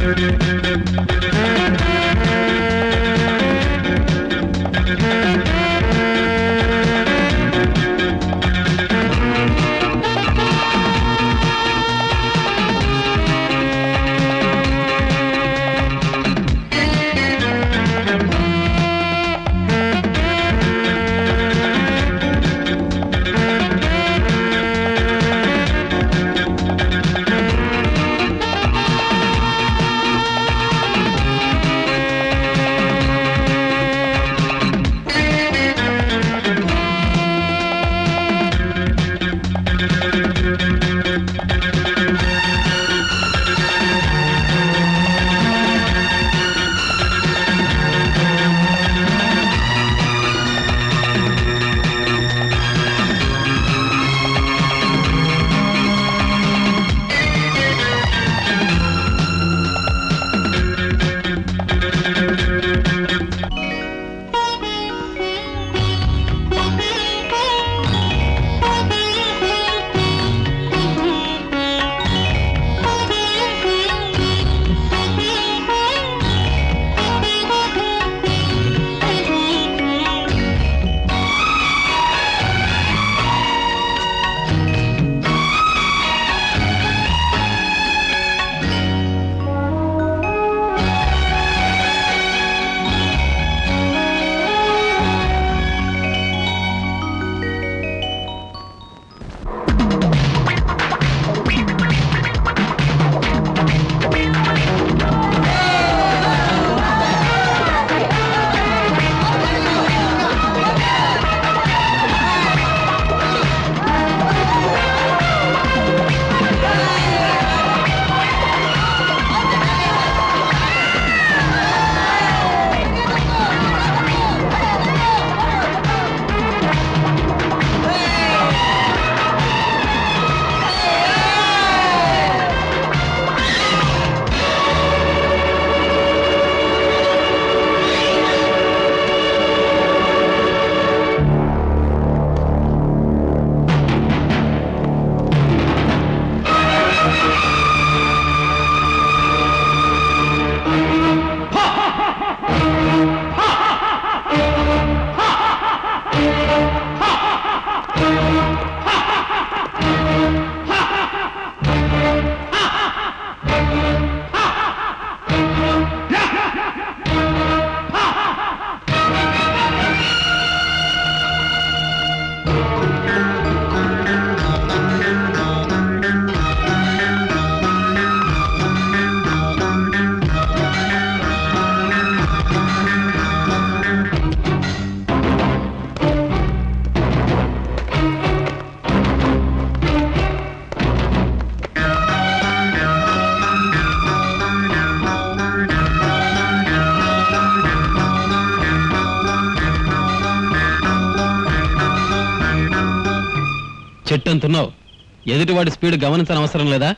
చెట్టు అంటున్నావు ఎదుటివాడి స్పీడ్ గమనించని అవసరం లేదా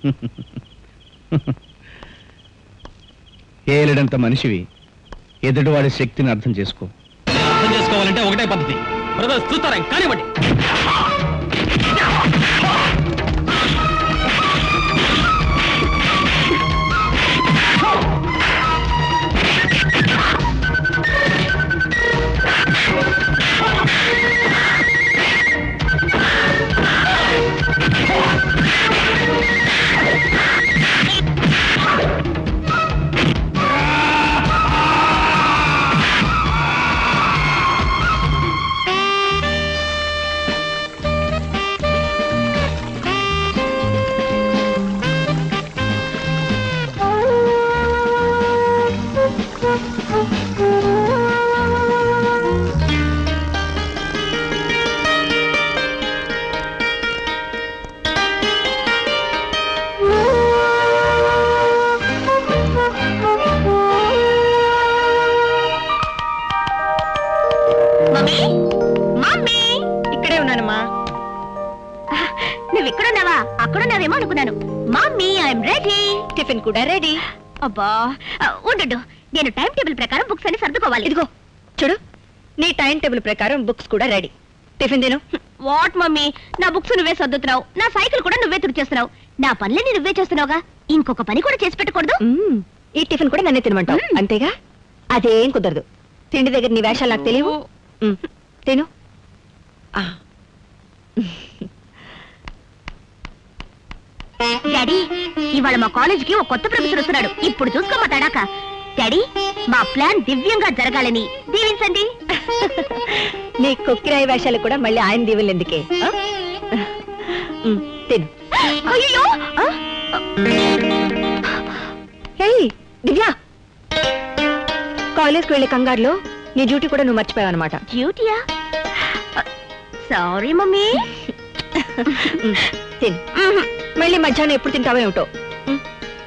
ఏలడంత మనిషివి ఎదుటివాడి శక్తిని అర్థం చేసుకో అర్థం చేసుకోవాలంటే ఒకటే పద్ధతి బ్రదర్స్ చూస్తారా కానివ్వండి మమ్మీ మమ్మీ ఇక్కడే ఉన్నానమ్మా నువ్వు ఇక్కడున్నావా అక్కడున్నావేమో అనుకున్నాను మమ్మీ ఐఎమ్ రెడీ టిఫిన్ కూడా రెడీ అబ్బా ఆ, ఉండు నేను టైం టేబుల్ ప్రకారం బుక్స్ అన్ని సర్దుకోవాలి ఇదిగో చూడు నీ టైం టేబుల్ ప్రకారం బుక్స్ కూడా రెడీ టిఫిన్ తిను వాట్ మమ్మీ నా బుక్స్ నువ్వే సర్దుతున్నావు నా సైకిల్ కూడా నువ్వే తుడిచేస్తున్నావు నా పనులన్నీ నువ్వే చేస్తున్నావుగా ఇంకొక పని కూడా చేసి పెట్టకూడదు మ్మ్. ఈ టిఫిన్ కూడా నన్నే తినమంటావు మ్మ్. అంతేగా అదేం కుదరదు తిండి దగ్గర నీ వేషాలు నాకు తెలియవు మ్మ్. తిను ఆ, డాడీ ఇవాళ మా కాలేజ్ కి ఒక కొత్త ప్రొఫెసర్ వస్తున్నాడు ఇప్పుడు చూసుకో మా తడాక డాడీ మా ప్లాన్ దివ్యంగా జరగాలని దీవించండి నీ కొక్కిరాయి వేషాలు కూడా మళ్ళీ ఆయన దీవులు ఎందుకే ఆ? మ్మ్. తిను అయ్యో ఏయ్ దివ్య కాలేజ్కి వెళ్ళే కంగారులో నీ డ్యూటీ కూడా నువ్వు మర్చిపోయావు అనమాట డ్యూటీయా సారీ మమ్మీ తిను మళ్ళీ మధ్యాహ్నం ఎప్పుడు తింటావో ఏమిటో మ్మ్.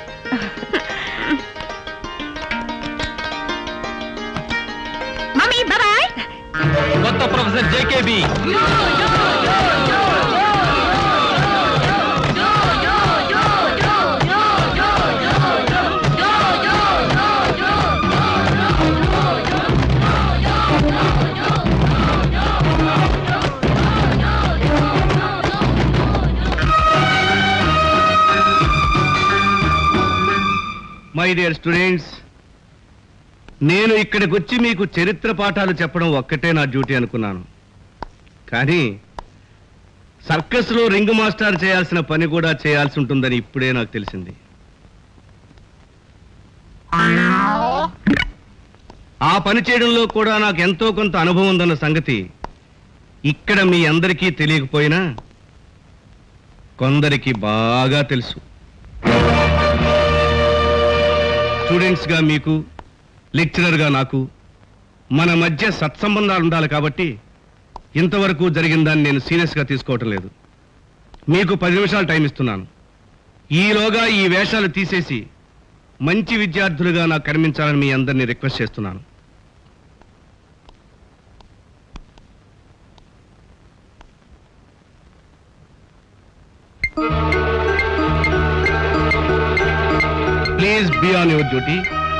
మమ్మీ బాయ్ కొత్త professor JKB my dear students నేను ఇక్కడికి వచ్చి మీకు చరిత్ర పాఠాలు చెప్పడం ఒక్కటే నా డ్యూటీ అనుకున్నాను కానీ సర్కస్లో రింగ్ మాస్టర్ చేయాల్సిన పని కూడా చేయాల్సి ఉంటుందని ఇప్పుడే నాకు తెలిసింది ఆ పని చేయడంలో కూడా నాకు ఎంతో కొంత అనుభవం ఉందన్న సంగతి ఇక్కడ మీ అందరికీ తెలియకపోయినా కొందరికి బాగా తెలుసు స్టూడెంట్స్గా మీకు లెక్చరర్గా నాకు మన మధ్య సత్సంబంధాలు ఉండాలి కాబట్టి ఇంతవరకు జరిగిన దాన్ని నేను సీరియస్గా తీసుకోవటం లేదు మీకు పది నిమిషాలు టైం ఇస్తున్నాను ఈలోగా ఈ వేషాలు తీసేసి మంచి విద్యార్థులుగా నాకు కనిపించాలని మీ అందరినీ రిక్వెస్ట్ చేస్తున్నాను please be on your duty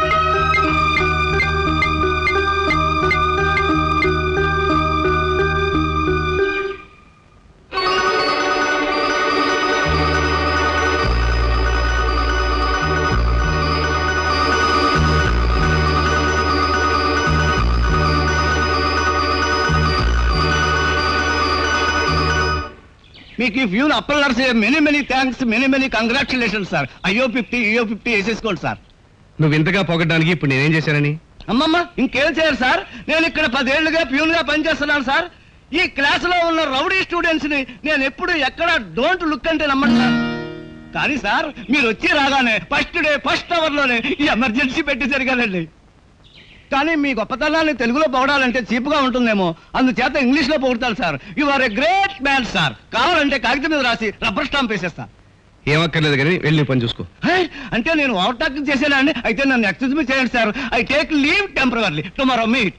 మీకు ఈ ఫ్యూన్ అప్పల్ many many thanks many many congratulation sir IO fifty EO fifty వేసేసుకోండి సార్ నువ్వు ఇంతగా పొగడ్డానికి ఇప్పుడు నేనేం చేశానని అమ్మమ్మ ఇంకేం చేయరు సార్ నేను ఇక్కడ పదేళ్లుగా ప్యూన్ గా పనిచేస్తున్నాను సార్ ఈ క్లాస్ లో ఉన్న రౌడీ స్టూడెంట్స్ ని నేను ఎప్పుడు ఎక్కడ డోంట్ లుక్ అంటే నమ్మను సార్ కానీ సార్ మీరు వచ్చి రాగానే ఫస్ట్ డే ఫస్ట్ అవర్ లోనే ఈ ఎమర్జెన్సీ పెట్టి జరిగానండి కానీ మీ గొప్పతనాన్ని తెలుగులో పొగడాలంటే చీప్గా ఉంటుందేమో అందుచేత ఇంగ్లీష్ లో పొగుడతారు sir you are a great man sir కావాలంటే కాగితం మీద రాసి రబ్బర్ స్టాంప్ వేసేస్తా ఏమక్కర్లేదు కానీ వెళ్ళి నీ పని చూసుకో హే, అంటే నేను ఓవర్ టాకింగ్ చేసేనా అండి అయితే నన్ను ఎక్స్క్యూజ్ మీ చేయండి sir I take leave temporarily tomorrow meet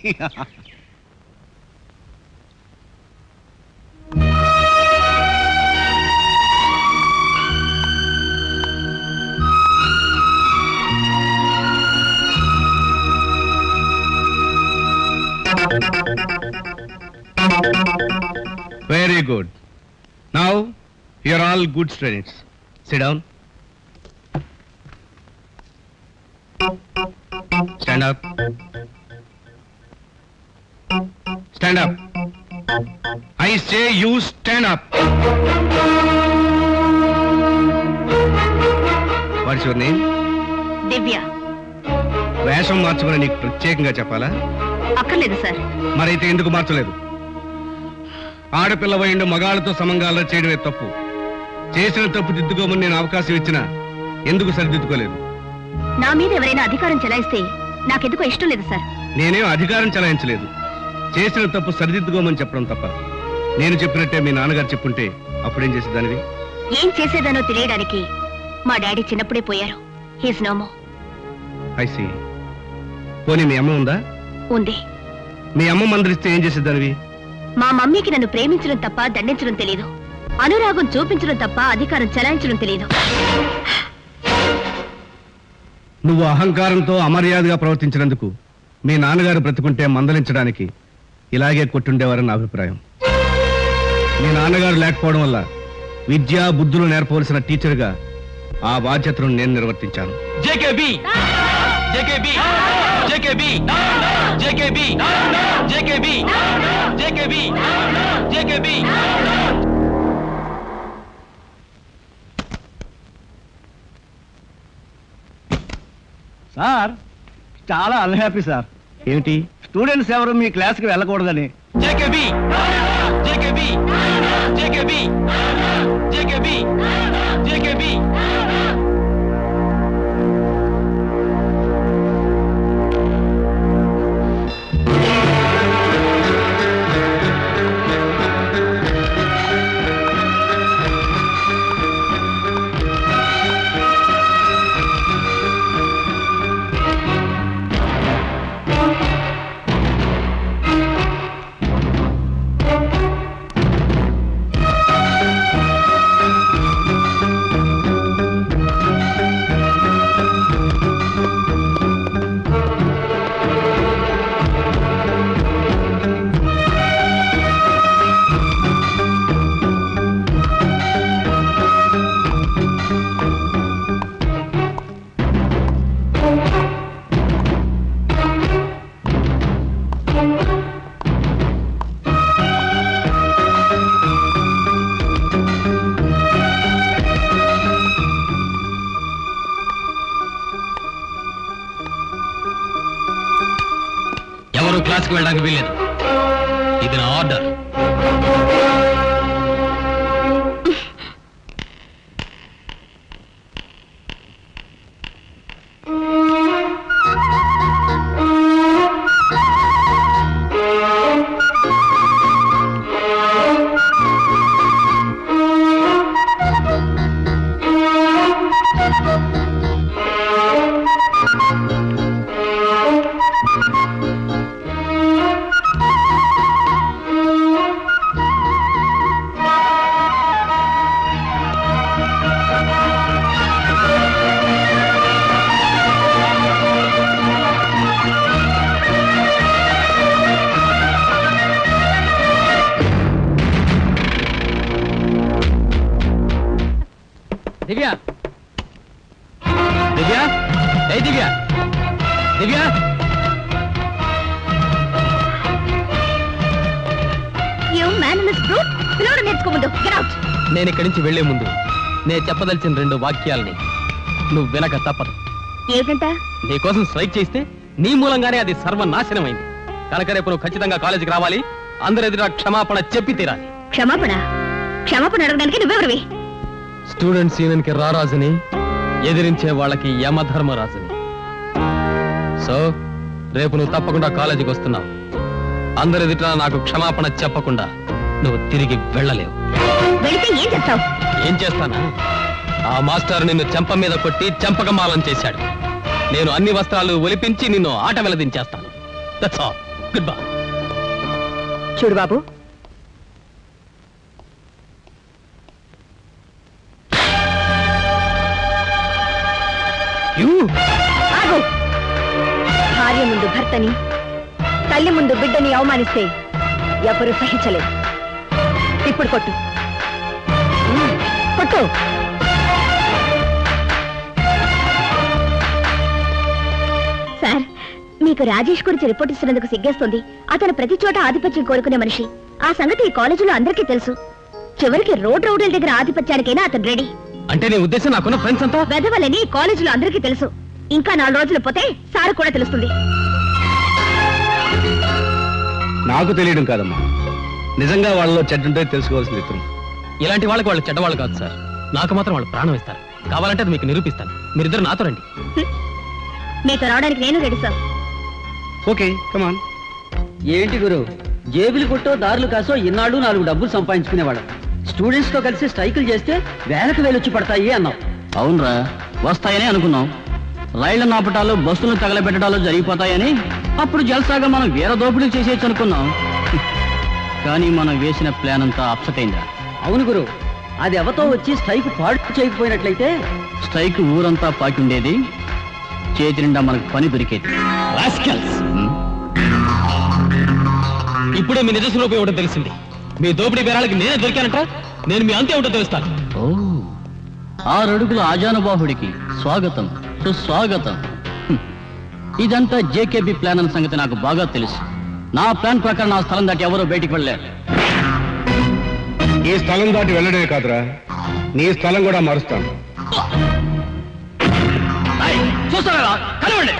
very good now you're all good students sit down stand up stand up I say you stand up what's your name Divya వేషం మార్చమని నీకు ప్రత్యేకంగా చెప్పాలా అక్కర్లేదు సార్ మరైతే ఎందుకు మార్చలేదు ఆడపిల్ల వయండు మగాళ్ళతో సమంగాల్లో చేయడమే తప్పు చేసిన తప్పు దిద్దుకోమని నేను అవకాశం ఇచ్చినా ఎందుకు సరిదిద్దుకోలేదు నా మీద ఎవరైనా అధికారం చెలాయిస్తే నాకెందుకో ఇష్టం లేదు సార్ నేనేం అధికారం చలాయించలేదు చేసిన తప్పు సరిదిద్దుకోమని చెప్పడం తప్ప నేను చెప్పినట్టే మీ నాన్నగారు చెప్పుంటే అప్పుడేం చేసేదానివి ఏం చేసేదానో తెలియడానికి మా డాడీ చిన్నప్పుడే పోయారు హీస్ నోమో ఐసి పోనీ మీ అమ్మ ఉందా ఉంది మీ అమ్మ మందరిస్తే ఏం చేసేదానివి మా మమ్మీకి నన్ను ప్రేమించడం తప్ప దండించడం తెలియదు అనురాగం చూపించడం తప్ప అధికారం చెలాయించడం తెలియదు నువ్వు అహంకారంతో అమర్యాదగా ప్రవర్తించినందుకు మీ నాన్నగారు బ్రతుకుంటే మందలించడానికి ఇలాగే కొట్టుండేవారని నా అభిప్రాయం మీ నాన్నగారు లేకపోవడం వల్ల విద్యా బుద్ధులు నేర్పవలసిన టీచర్గా ఆ బాధ్యతను నేను నిర్వర్తించాను JKB JKB JKB JKB JKB JKB JKB sir చాలా అన్హ్యాపీ సార్ ఏమిటి స్టూడెంట్స్ ఎవరు మీ క్లాస్కి వెళ్ళకూడదని జేకేబి జేకేబి జేకేబి జేకేబి జేకేబి ఎవరు క్లాస్కి వెళ్ళడానికి వీల్లేదు ఇది నా ఆర్డర్ దివ్య దివ్య ఏ Divya Divya you mannerless brute పిలవడం నేర్చుకోముందు గెట్ అవుట్ నేను ఇక్కడి నుంచి వెళ్లే ముందు నేను చెప్పదలిచిన రెండు వాక్యాలని నువ్వు వినక తప్పదు ఏమిటంట నీకోసం స్ట్రైక్ చేస్తే నీ మూలంగానే అది సర్వనాశనమైంది కనుక రేపు నువ్వు ఖచ్చితంగా కాలేజీకి రావాలి అందరి ఎదుట క్షమాపణ చెప్పి తీరాలి క్షమాపణ క్షమాపణ అడగడానికి నువ్వెవరివి స్టూడెంట్స్ యూనియన్ కి రారాజుని ఎదిరించే వాళ్ళకి యమధర్మరాజుని సో రేపు నువ్వు తప్పకుండా కాలేజీకి వస్తున్నావు అందరి ఎదుట నాకు క్షమాపణ చెప్పకుండా నువ్వు తిరిగి వెళ్ళలేవు వెళితే ఏం చేస్తావు ఏం చేస్తానా ఆ మాస్టర్ నిన్ను చెంప మీద కొట్టి చెంపకమాలం చేశాడు నేను అన్ని వస్త్రాలు ఒలిపించి నిన్ను ఆట వెలదించేస్తాను దట్స్ ఆల్ గుడ్ బై చూడు బాబు ఆగు భార్య ముందు భర్తని తల్లి ముందు బిడ్డని అవమానిస్తే ఎవరు సహించలేదు ఇప్పుడు కొట్టు ఉమ్, కొట్టు సార్ మీకు రాజేష్ గురించి రిపోర్ట్ ఇస్తున్నందుకు సిగ్గేస్తుంది అతను ప్రతి చోట ఆధిపత్యం కోరుకునే మనిషి ఆ సంగతి ఈ కాలేజీలో అందరికీ తెలుసు చివరికి రోడ్ రౌడీల దగ్గర ఆధిపత్యానికైనా అతను రెడీ అంటే నీ ఉద్దేశం నాకున్న ఫ్రెండ్స్ అంతా వెదవలని ఈ కాలేజీలో అందరికీ తెలుసు ఇంకా నాలుగు రోజులు పోతే సార్ కూడా తెలుస్తుంది నాకు తెలియడం కాదమ్మా నిజంగా వాళ్ళలో చెడ్డుంటే తెలుసుకోవాల్సింది ఇతను ఇలాంటి వాళ్ళకి వాళ్ళు చెడ్డవాళ్ళు కాదు సార్ నాకు మాత్రం వాళ్ళు ప్రాణం ఇస్తారు కావాలంటే అది మీకు నిరూపిస్తాను మీరిద్దరు నాతో రండి మీతో రావడానికి నేను రెడీ సార్ ఓకే కమాన్ ఏంటి గురు జేబులు కొట్టో దారులు కాసో ఇన్నాళ్ళు నాలుగు డబ్బులు సంపాదించుకునేవాడు స్టూడెంట్స్ తో కలిసి స్ట్రైకులు చేస్తే వేలకు వేలొచ్చి పడతాయి అన్నావు అవునరా వస్తాయని అనుకున్నాం రైళ్ల నాపటాలు బస్సులను తగలబెట్టడాలు జరిగిపోతాయని అప్పుడు జల్సాగా మనం వేరే దోపిడీలు చేసేయచ్చు అనుకున్నాం కానీ మనం వేసిన ప్లాన్ అంతా అప్సెట్ అయిందా అవును గురు అది ఎవతో వచ్చి స్ట్రైక్ పాడు చేయకపోయినట్లయితే స్ట్రైక్ ఊరంతా పాకి ఉండేది చేతి నిండా మనకు పని దొరికేది Rascals! ఇప్పుడే మీ నిజ స్వరూపం ఏమిటో తెలిసింది మీ దోపిడీ బేరాలకి నేనే దొరికానంట నేను మీ అంతే ఏమిటో తెలుస్తాను ఓ ఆరడుగుల ఆజానుబాహుడికి స్వాగతం సుస్వాగతం హ్మ్. ఇదంతా జేకేబీ ప్లాన్ అన్న సంగతి నాకు బాగా తెలుసు నా ప్లాన్ ప్రకారం ఆ స్థలం దాటి ఎవరూ బయటికి వెళ్ళలేరు ఈ స్థలం దాటి వెళ్ళడమే కాదురా నీ స్థలం కూడా మారుస్తాను చూస్తారా కలవండి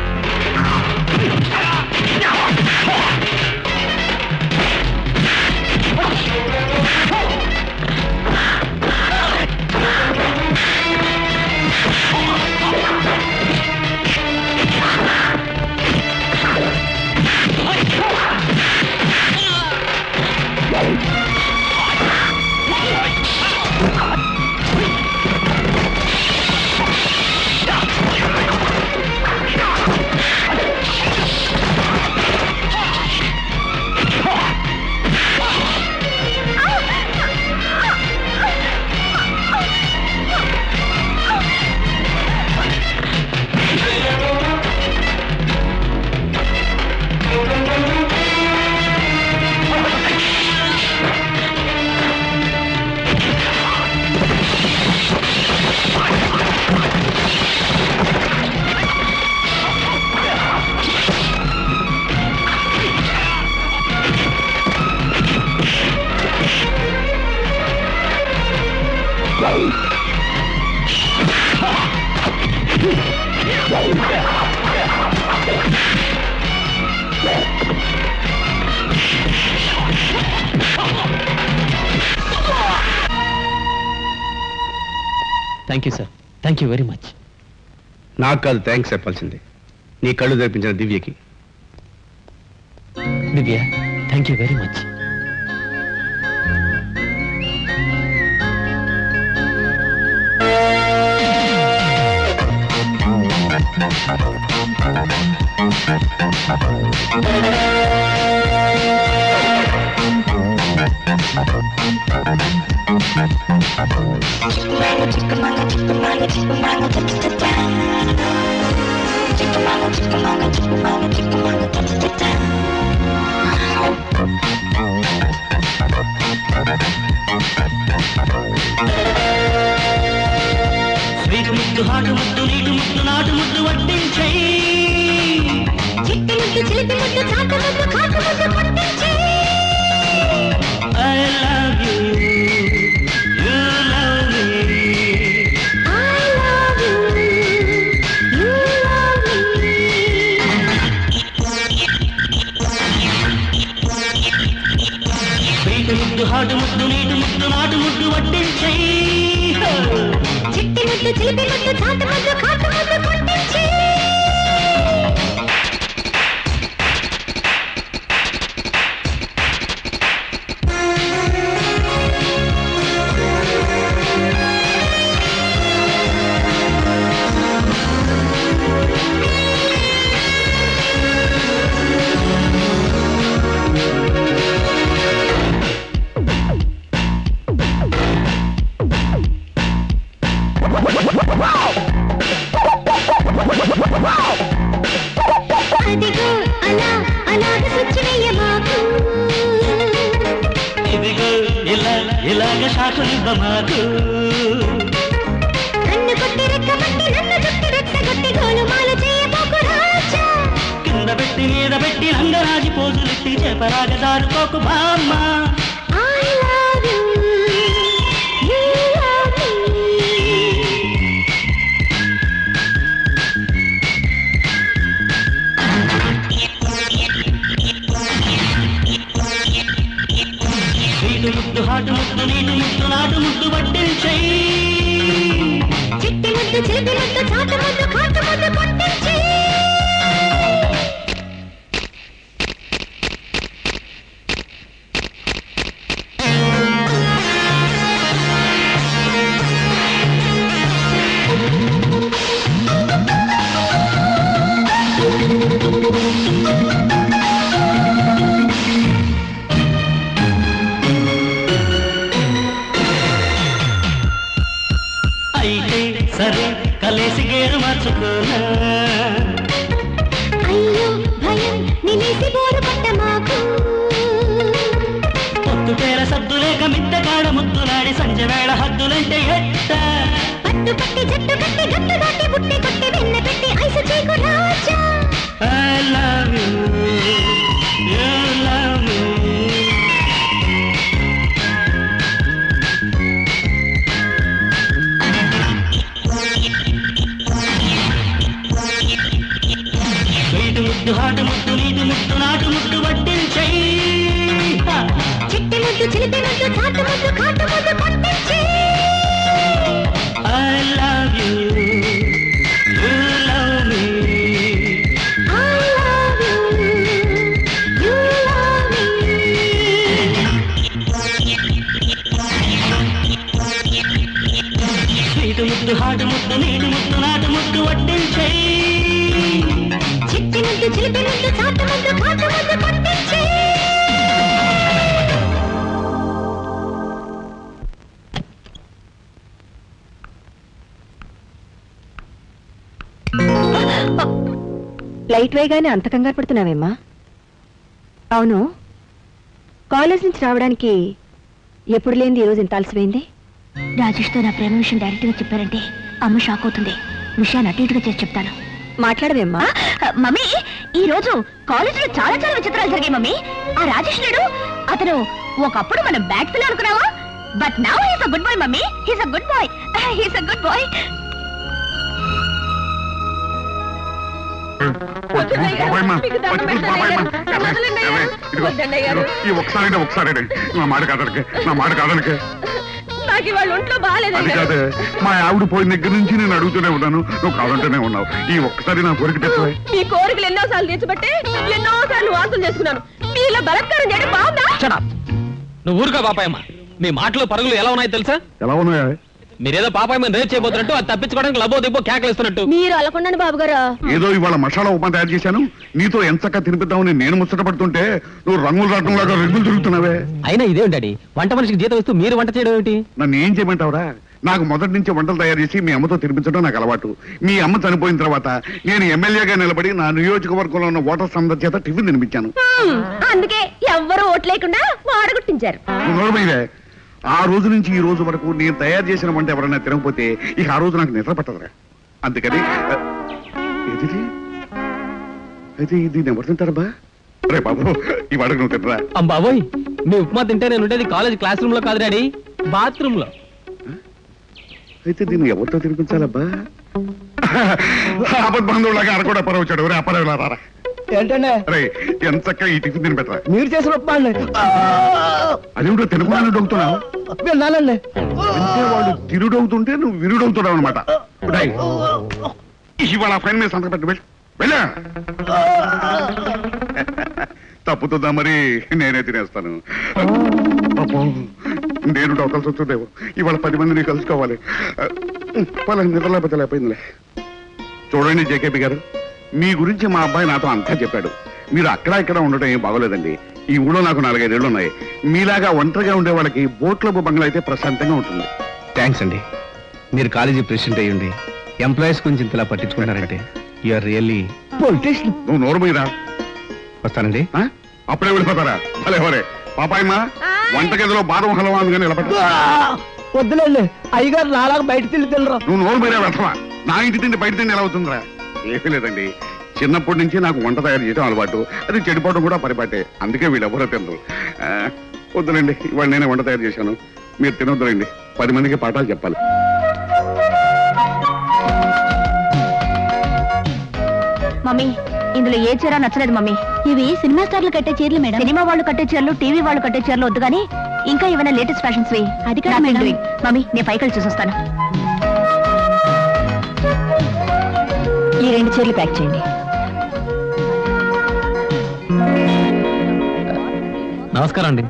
thank you sir thank you very much నాకు కాదు థ్యాంక్స్ చెప్పాల్సింది నీ కళ్ళు తెరిపించిన దివ్యకి Divya thank you very much sweet ముద్దు హాటు ముద్దు నీటు ముద్దు నాటు ముద్దు వడ్డించై చిట్టి ముద్దు చిలిపి ముద్దు చాటు ముద్దు కాటు ముద్దు పట్టించి I love you you love me I love you. You love me. Sweet ముద్దు హాటు ముద్దు నీటు ముద్దు నాటు ముద్దు వడ్డించై చిట్టి ముద్దు చిలిపి ముద్దు చాటు ముద్దు కాటు ముద్దు పట్టించి అదిగో అలా అలాగ స్విచ్ వేయమాకు ఇదిగో ఇలా ఇలాగ షాకులివ్వ మాకు కన్ను కొట్టి రెక్కబట్టి నన్ను చుట్టి రెట్టగొట్టి గోలుమాలు చేయబోకు రాజా కింద పెట్టి మీద పెట్టి రంగరాజి పోజులెట్టి చేపరాగ దారుకోకు బామ్మ I love you. You love me. నీటు ముద్దు హాటు ముద్దు నీటు ముద్దు నాటు ముద్దు వడ్డించై చిట్టి ముద్దు చిలిపి ముద్దు చాటు ముద్దు కాటు ముద్దు పట్టించి అయితే సరే కలిసి గేరు మార్చుకోనా అయ్యో భయం నిలేసి బోరు పట్ట మాకు పొత్తు పేర సద్దులేక మిద్దె కాడ ముద్దులాడి సంజ వేళ హద్దులంటే ఎట్ట జట్టు కట్టి జట్టు కట్టి గట్టు దాటి బుట్టి కొట్టి వెన్న పెట్టి ఐసు చీకు రాజా I love you. You love me. బయట ముద్దు హాటు ముద్దు నీటి ముద్దు నాటు ముద్దు వడ్డించై చిట్టి ముద్దు చిలిపి ముద్దు చాటు ముద్దు కాటు ముద్దు పట్టించి I love you. You love me. I love you. You love me. నీటి ముద్దు హాటు ముద్దు నీటి ముద్దు నాటు ముద్దు వడ్డించై చిట్టి ముద్దు చిలిపి ముద్దు చాటు ముద్దు కాటు ముద్దు పట్టించి లైట్ వేగానే అంత కంగారు పడుతున్నావేమ్మా అవును కాలేజ్ నుంచి రావడానికి ఎప్పుడు లేనిది ఈరోజు ఇంత ఆలస్యమైంది రాజేష్తో నా ప్రేమ విషయం డైరెక్ట్ గా చెప్పారంటే అమ్మ షాక్ అవుతుంది విషయాన్ని అటు ఇటుగా చేసి చెప్తాను మాట్లాడవేమ్మా మమ్మీ ఈ రోజు కాలేజీలో చాలా చాలా విచిత్రాలు జరిగాయి మమ్మీ ఆ రాజేష్ నాడు అతను ఒకప్పుడు మనం బ్యాడ్ పిల్ల అనుకున్నావా but now he's a good boy mummy he's a good boy he's a good boy ఈ ఒకసారి ఒకసారి నా మాట కాదనకే నా మాట కాదనకే నాకు ఇవాళ ఒంట్లో అది కాదే మా ఆవిడ పోయిన దగ్గర నుంచి నేను అడుగుతూనే ఉన్నాను నువ్వు కాదంటూనే ఉన్నావు ఈ ఒక్కసారి నా కోరిక తెచ్చవే మీ కోరికలు ఎన్నోసార్లు తీర్చబట్టే ఎన్నోసార్లు వాంతులు చేసుకున్నాను మీలో బలత్కారం చేయడం బాగుందా Shut up. నువ్వు ఊరుగా పాపాయమ్మ మీ మాటలు పరుగులు ఎలా ఉన్నాయో తెలుసా ఎలా ఉన్నాయా మీరేదో పాపాయమ్మని రేపు చేయబోతున్నట్టు అది తప్పించుకోవడానికి లబో దిబ్బో కేకలేస్తున్నట్టు మీరు అలకొండండి బాబు గారు ఏదో ఇవాళ మసాలా ఉప్మా తయారు చేశాను నీతో ఎంతక్క తినిపిద్దామని నేను ముచ్చట పడుతుంటే నువ్వు రంగులు రావడంలాగా రంగులు తిరుగుతున్నావే అయినా ఇదేం డాడీ వంట మనిషికి జీతం ఇస్తూ మీరు వంట చేయడం ఏమిటి నన్ను ఏం చేయమంటావురా నాకు మొదటి నుంచి వంటలు తయారు చేసి మీ అమ్మతో తినిపించడం నాకు అలవాటు మీ అమ్మ చనిపోయిన తర్వాత నేను ఎమ్మెల్యేగా నిలబడి నా నియోజకవర్గంలో ఉన్న ఓటర్స్ అందరి చేత టిఫిన్ తినిపించాను అందుకే ఎవ్వరూ ఓట్లేకుండా వాడగొట్టించారు నువ్వు నోరుమీవే. ఆ రోజు నుంచి ఈ రోజు వరకు నేను తయారు చేసిన వంట ఎవరైనా తినకపోతే ఇక ఆ రోజు నాకు నిద్ర పట్టదురా అందుకని ఆ, ఏదిది అయితే దీన్ని ఎవరు తింటారబ్బా రే బాబు ఈ వాడకు నువ్వు తినరా అంబాబోయ్ మీ ఉప్మా తింటే నేను ఉండేది కాలేజ్ క్లాస్ రూమ్ లో కాదు డాడీ బాత్రూమ్ లో అయితే దీన్ని ఎవరితో తినిపించాలబ్బా ఆపద్ బంధువులాగా అరకొడ పరవ వచ్చాడు రే అపరవలా రారా ఏంటంటే రే ఎంత చక్క ఈ టిఫిన్ తిని పెట్టరా మీరు చేసిన ఉప్మా అండి అదేమిటో తినకుండా డొక్కుతున్నావు విన్నానండి అంటే వాళ్ళు తిరుడవుతుంటే నువ్వు విరుడవుతున్నావు అనమాట ఇవాళ ఫైన్ మీద సంతకం పెట్టి వెళ్ళి వెళ్ళా తప్పుతుందా మరి నేనే తినేస్తాను పాపం, నేను డొక్కల్సి వస్తుందేమో ఇవాళ పది మందిని కలుసుకోవాలి వాళ్ళ నిద్రలేకపోతే లేకపోయిందిలే చూడండి జేకేపీ గారు మీ గురించి మా అబ్బాయి నాతో అంతా చెప్పాడు మీరు అక్కడ ఇక్కడ ఉండటం ఏం బాగోలేదండి ఈ ఊళ్ళో నాకు నాలుగైదేళ్ళు ఉన్నాయి మీలాగా ఒంటరిగా ఉండే వాళ్ళకి బోట్లపు బంగ్లా అయితే ప్రశాంతంగా ఉంటుంది థ్యాంక్స్ అండి మీరు కాలేజీ ప్రెసిడెంట్ అయ్యండి ఎంప్లాయీస్ గురించి ఇంతలా పట్టించుకుంటారంటే యూఆర్ రియల్లీ పొలిటీషియన్ నువ్వు నోరు మీరా వస్తానండి అప్పుడే వెళ్ళిపోతారా భలే ఎవరే పాపాయమ్మా వంటగదిలో బాదం హలవా అందుకని నిలబడ్డ వద్దులేండి అయ్యగారు నాలాగా బయట తిల్లి తినరు నువ్వు నోరు మీరే వెళ్తావా నా ఇంటి తిండి బయట తిండి ఎలా అవుతుందిరా ఏమీ లేదండి చిన్నప్పటి నుంచి నాకు వంట తయారు చేయడం అలవాటు అది చెడిపోవడం కూడా పరిపాటే అందుకే వీళ్ళెవరో తినరు ఆ, వద్దులేండి ఇవాళ నేనే వంట తయారు చేశాను మీరు తినొద్దులేండి పది మందికి పాఠాలు చెప్పాలి మమ్మీ ఇందులో ఏ చీర నచ్చలేదు మమ్మీ ఇవి సినిమా స్టార్లు కట్టే చీరలు మేడం సినిమా వాళ్ళు కట్టే చీరలు టీవీ వాళ్ళు కట్టే చీరలు వద్దు కానీ ఇంకా ఏమైనా లేటెస్ట్ ఫ్యాషన్స్ వి అది కాదు మేడం మమ్మీ నేను పైకి చూసొస్తాను ఈ రెండు చీరలు ప్యాక్ చేయండి నమస్కారం అండి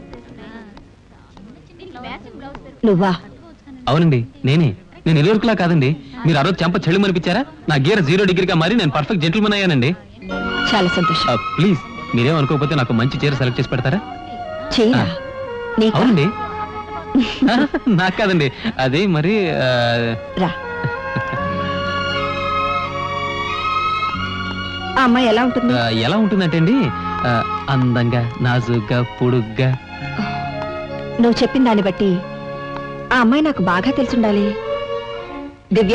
నువ్వా అవునండి నేనే నేను ఎదురుకులా కాదండి మీరు ఆ రోజు చెంప చెళ్ళు అనిపించారా నా గీర జీరో డిగ్రీగా మరి నేను పర్ఫెక్ట్ జెంటిల్మన్ అయ్యానండి చాలా సంతోషం ప్లీజ్ మీరేం అనుకోకపోతే నాకు మంచి చీర సెలెక్ట్ చేసి పెడతారా చీర ఆ. నీకా? అవునండి ఆ, నాకు కాదండి అది మరి ఆ, రా ఆ అమ్మాయి ఎలా ఉంటుంది ఆ, ఎలా ఉంటుందంటే అండి ఆ, అందంగా నాజుగ్గా పొడుగ్గా నువ్వు చెప్పిన దాన్ని బట్టి ఆ అమ్మాయి నాకు బాగా తెలిసుండాలి దివ్య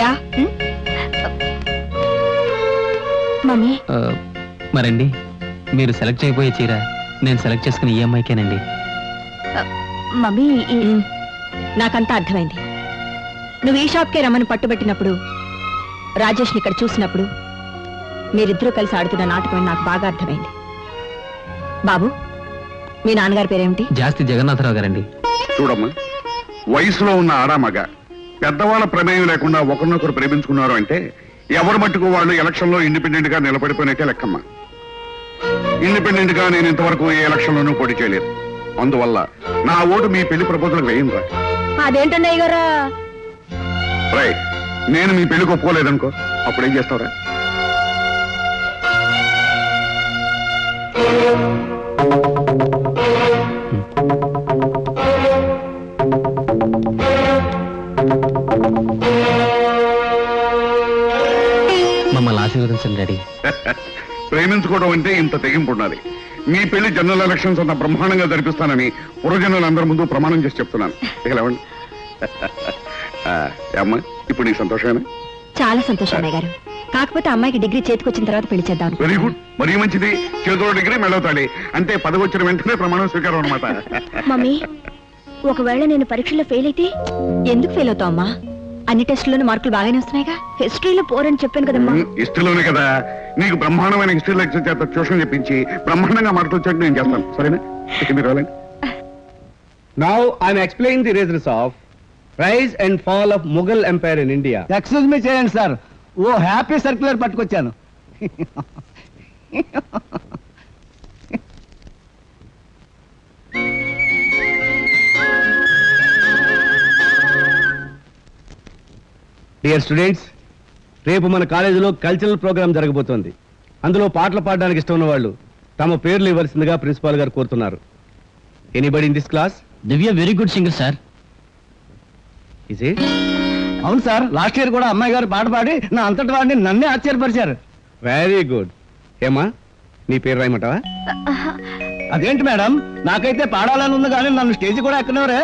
మమ్మీ ఆ, మరండి మీరు సెలెక్ట్ చేయబోయే చీర నేను సెలెక్ట్ చేసుకున్న ఈఎంఐకేనండి మమ్మీ ఈ- ఉమ్, నాకంతా అర్థమైంది నువ్వు ఈ షాప్కే రమ్మని పట్టుబట్టినప్పుడు రాజేష్ని ఇక్కడ చూసినప్పుడు మీరిద్దరూ కలిసి ఆడుతున్న నాటకం అని నాకు బాగా అర్థమైంది బాబు మీ నాన్నగారి పేరేమిటి జాస్తి జగన్నాథరావు గారండి చూడమ్మా వయసులో ఉన్న ఆడామగ పెద్దవాళ్ళ ప్రమేయం లేకుండా ఒకరినొకరు ప్రేమించుకున్నారు అంటే ఎవరు మట్టుకు వాళ్ళు ఎలక్షన్ లో ఇండిపెండెంట్ గా నిలబడిపోయినట్టే లెక్కమ్మా ఇండిపెండెంట్ గా నేను ఇంతవరకు ఏ ఎలక్షన్ లోనూ పోటీ చేయలేదు అందువల్ల నా ఓటు మీ పెళ్లి ప్రపోజల్ వేయంరా అదేంటన్నయ్య గారా రై నేను మీ పెళ్లికి ఒప్పుకోలేదనుకో అప్పుడు ఏం చేస్తావురా మమ్మల్ని ఆశీర్వదించండి డాడీ ప్రేమించుకోవడం అంటే ఇంత తెగింపు ఉండాలి మీ పెళ్లి జనరల్ ఎలక్షన్స్ అంత బ్రహ్మాండంగా జరిపిస్తానని పురజనులందరి ముందు ప్రమాణం చేసి చెప్తున్నాను ఇక లేవండి ఆ, అమ్మా ఇప్పుడు నీకు సంతోషమేనా చాలా సంతోషం అన్నయ్య గారు కాకపోతే అమ్మాయికి డిగ్రీ చేతికొచ్చిన తర్వాత పెళ్లి చేద్దాం అనుకుంటున్నాను. వెరీ గుడ్ మరీ మంచిది చేతిలో డిగ్రీ మెళ్ళవుతాడి అంటే పదవి వచ్చిన వెంటనే ప్రమాణం స్వీకారం అనమాట మమ్మీ ఒకవేళ నేను పరీక్షలో ఫెయిల్ అయితే ఎందుకు ఫెయిల్ అవుతావు అమ్మా అన్ని టెస్టుల్లోనూ మార్కులు బాగానే వస్తున్నాయిగా హిస్టరీలో పోరని చెప్పాను కదమ్మా హిస్టరీలోనే కదా నీకు బ్రహ్మాండమైన హిస్టరీ లెక్చర్ చేత ట్యూషన్ చెప్పించి బ్రహ్మాండంగా మార్కులు వచ్చేట్టు నేను చేస్తాను సరేనా ఇక మీరు వెళ్ళండి Now I'm explaining the reasons of rise and fall of Mughal Empire in India. Excuse me చేయండి సార్ ఓ హ్యాపీ సర్క్యులర్ పట్టుకొచ్చాను డియర్ స్టూడెంట్స్ రేపు మన కాలేజీలో కల్చరల్ ప్రోగ్రామ్ జరగబోతోంది అందులో పాటలు పాడడానికి ఇష్టం ఉన్న వాళ్ళు తమ పేర్లు ఇవ్వాల్సిందిగా ప్రిన్సిపాల్ గారు కోరుతున్నారు anybody in this class Divya very good singer sir is it అవును సార్ లాస్ట్ ఇయర్ కూడా అమ్మాయి గారు పాట పాడి నా అంతటి వాడిని నన్నే ఆశ్చర్యపరిచారు వెరీ గుడ్ ఏమా నీ పేరు రాయమంటావా అదేంటి మేడం నాకైతే పాడాలని ఉంది కానీ నన్ను స్టేజ్ కూడా ఎక్కనవరే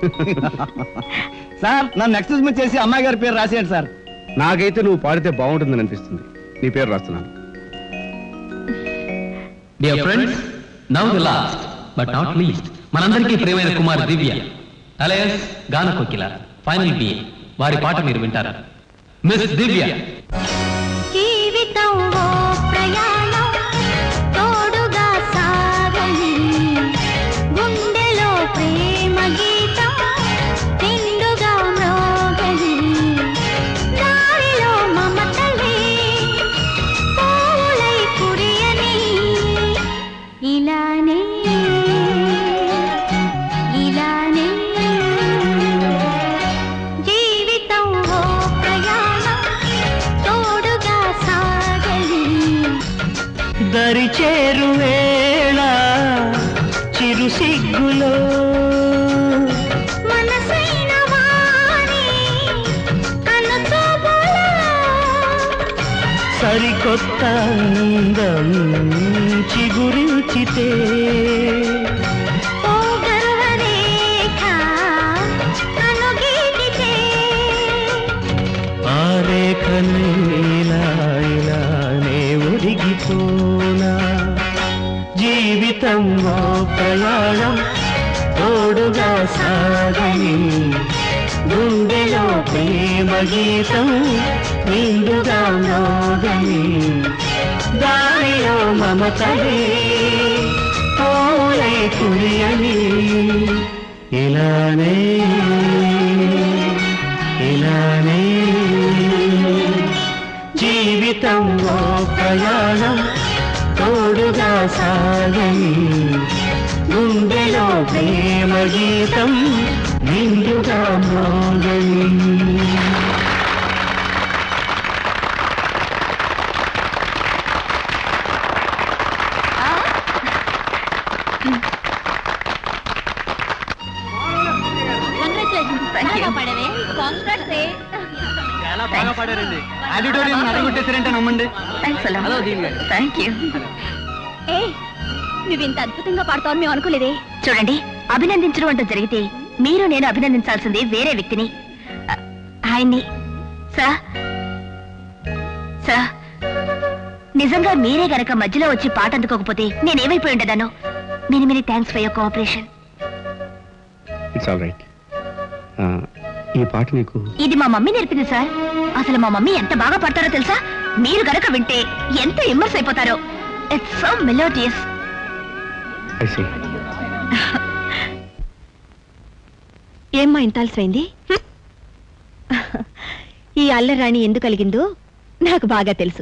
సార్ నన్ను ఎక్స్క్యూజ్ మీ చేసి అమ్మాయి గారి పేరు రాసేయండి సార్ నాకైతే నువ్వు పాడితే బాగుంటుందని అనిపిస్తుంది నీ పేరు రాస్తున్నాను dear friends now the last but not least మనందరికీ ప్రియమైన కుమార్ దివ్య అలయస్ గాన కోకిల ఫైనల్ బిఏ వారి పాట మీరు వింటారా మిస్ దివ్య జీవితం ఓ ప్రయాణం తోడుగా సాగని గుండెలో ప్రేమ గీతం నిండుగా మ్రోగని దారిలో మమతలే పూలై కురియని ఇలానే ఇలానే జీవితం ఓ ప్రయాణం తోడుగా సాగలి దరి చేరు వేళ చిరు సిగ్గులో మనసైన వారి కనుచూపులో సరికొత్త అందం చిగురించితే ఓ గర్వరేఖ కనుగీటితే ఆ రేఖ నీలా ఇలానే ఒరిగిపోనా జీవితం ఓ ప్రయాణం తోడుగా సాగని గుండెలో ప్రేమ గీతం నిండుగా మోగని దారిలో మమతలే పోలే కురియని ఇలానే ఇలానే జీవితం ఓ ప్రయాణం తోడుగా సాగని గుండెలో ప్రేమ గీతం నిండుగా మోగని చాలా బాగా పాడారండి ఆడిటోరియం అడగొట్టేసారంటే నమ్మండి థ్యాంక్ యూ ఏ నువ్వు ఇంత అద్భుతంగా పాడతావని మేము అనుకోలేదే చూడండి అభినందించడం అంటూ జరిగితే మీరు నేను అభినందించాల్సింది వేరే వ్యక్తిని ఆ, ఆయన్ని సార్ సార్ నిజంగా మీరే గనక మధ్యలో వచ్చి పాట అందుకోకపోతే నేనేమైపోయి ఉండదాను many many thanks for your cooperation it's all right ఈ పాట నీకు ఇది మా మమ్మీ నేర్పింది సార్ అసలు మా మమ్మీ ఎంత బాగా పడతారో తెలుసా మీరు గనక వింటే ఎంత ఇమ్మర్స్ అయిపోతారో it's so melodious I see ఏమ్మా ఇంత ఆలస్యమైంది ఈ అల్లరాణి ఎందుకు కలిగిందో నాకు బాగా తెలుసు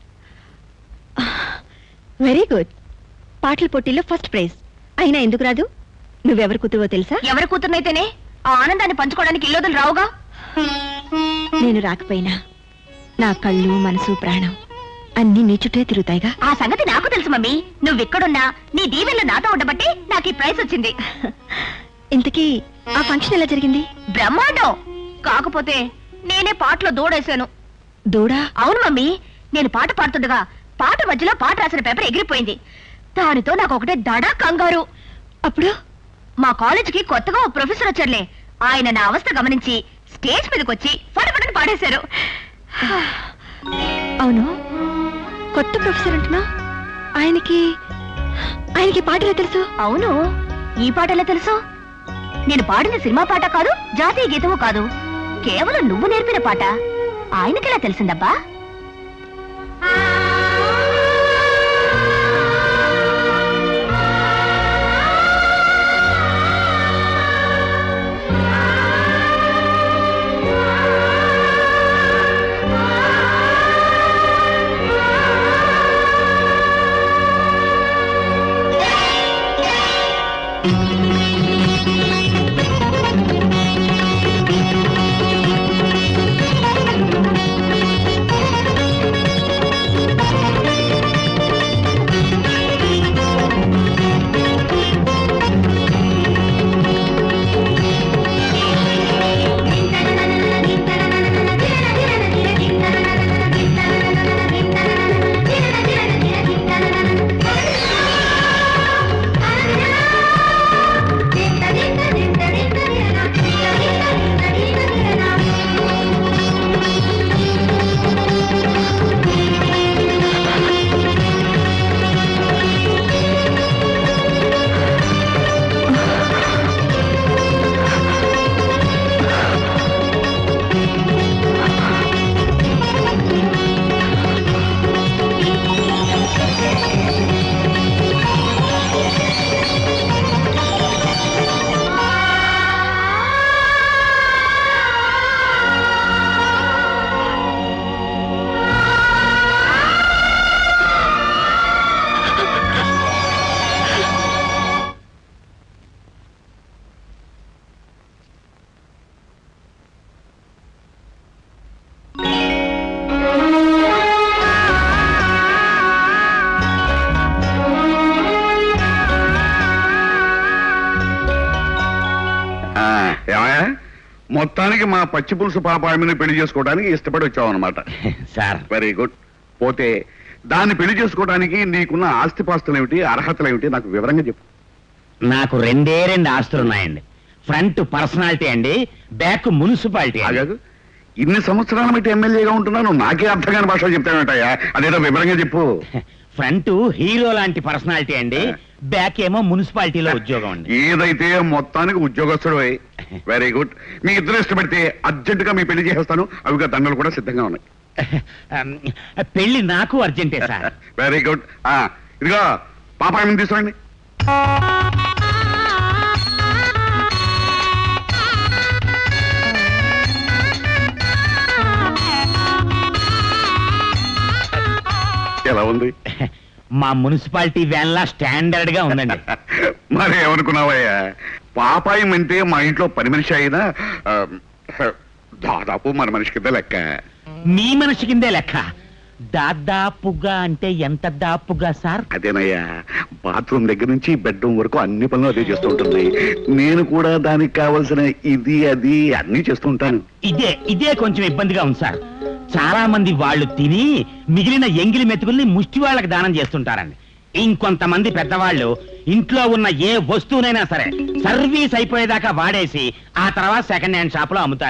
వెరీ గుడ్ పాటల పోటీలో ఫస్ట్ ప్రైజ్ అయినా ఎందుకు రాదు నువ్వెవరు కూతురువో తెలుసా ఎవరి కూతురునైతేనే ఆ ఆనందాన్ని పంచుకోవడానికి ఇల్లోదులు రావుగా నేను రాకపోయినా నా కళ్ళు మనసు ప్రాణం అన్ని నీ చుట్టే తిరుగుతాయిగా ఆ సంగతి నాకు తెలుసు మమ్మీ నువ్వు ఇక్కడున్నా నీ దీవెనలు నాతో ఉండబట్టి నాకు ఈ ప్రైజ్ వచ్చింది ఇంతకీ ఆ ఫంక్షన్ ఎలా జరిగింది బ్రహ్మాండం కాకపోతే నేనే పాటలో దూడేశాను దూడా అవును మమ్మీ నేను పాట పాడుతుండగా పాట మధ్యలో పాట రాసిన పేపర్ ఎగిరిపోయింది దానితో నాకు ఒకటే దడ కంగారు అప్పుడు మా కాలేజీకి కొత్తగా ఓ ప్రొఫెసర్ వచ్చారులే ఆయన నా అవస్థ గమనించి స్టేజ్ మీదకి వచ్చి ఫటఫటని పాడేశారు అవును కొత్త ప్రొఫెసర్ అంటున్నా ఆయనకి ఆయనకి పాటలు తెలుసు అవును ఈ పాట ఎలా తెలుసు నేను పాడిన సినిమా పాట కాదు జాతీయ గీతము కాదు కేవలం నువ్వు నేర్పిన పాట ఆయనకెలా తెలిసిందబ్బా ఆ, ఏమయ్యా మొత్తానికి మా పచ్చి పులుసు పాపాయమని పెళ్లి చేసుకోవడానికి ఇష్టపడి వచ్చావు అనమాట సార్ వెరీ గుడ్ పోతే దాన్ని పెళ్లి చేసుకోవడానికి నీకున్న ఆస్తిపాస్తులు ఏమిటి అర్హతలు ఏమిటి నాకు వివరంగా చెప్పు నాకు రెండే రెండు ఆస్తులు ఉన్నాయండి ఫ్రంట్ పర్సనాలిటీ అండి బ్యాక్ మున్సిపాలిటీ అండి. ఆగాదు ఇన్ని సంవత్సరాల బట్టి ఎమ్మెల్యేగా ఉంటున్నాను నాకే అర్థం కాని భాష చెప్తానంటయ్యా అదేదో వివరంగా చెప్పు ఫ్రంట్ హీరో లాంటి పర్సనాలిటీ అండి బ్యాక్ ఏమో మున్సిపాలిటీలో ఉద్యోగం అండి ఏదైతే మొత్తానికి ఉద్యోగస్తుడు వెరీ గుడ్ మీ ఇద్దరు ఇష్టపడితే అర్జెంట్ గా మీ పెళ్లి చేసేస్తాను అవిగా దండలు కూడా సిద్ధంగా ఉన్నాయి పెళ్లి నాకు అర్జెంటే సార్ వెరీ గుడ్ ఇదిగో పాపాయమని తీసుకోండి ఎలా ఉంది మా మున్సిపాలిటీ వ్యాన్ లా స్టాండర్డ్ గా ఉందండి మరి ఏమనుకున్నావయ్యా పాపాయం అంటే మా ఇంట్లో పని మనిషి అయినా ఆ, దాదాపు మన మనిషి కింద లెక్క మీ మనిషి కిందే లెక్క దాదాపుగా అంటే ఎంత దాపుగా సార్ అదేనయ్యా బాత్రూమ్ దగ్గర నుంచి బెడ్రూమ్ వరకు అన్ని పనులు అదే చేస్తూ ఉంటుంది నేను కూడా దానికి కావలసిన ఇది అది అన్ని చేస్తూ ఉంటాను ఇదే ఇదే కొంచెం ఇబ్బందిగా ఉంది సార్ చాలా మంది వాళ్ళు తిని మిగిలిన ఎంగిలి మెతుకుల్ని ముష్టి వాళ్ళకి దానం చేస్తుంటారండి ఇంకొంతమంది పెద్దవాళ్ళు ఇంట్లో ఉన్న ఏ వస్తువునైనా సరే సర్వీస్ అయిపోయేదాకా వాడేసి ఆ తర్వాత సెకండ్ హ్యాండ్ షాప్ లో అమ్ముతారండి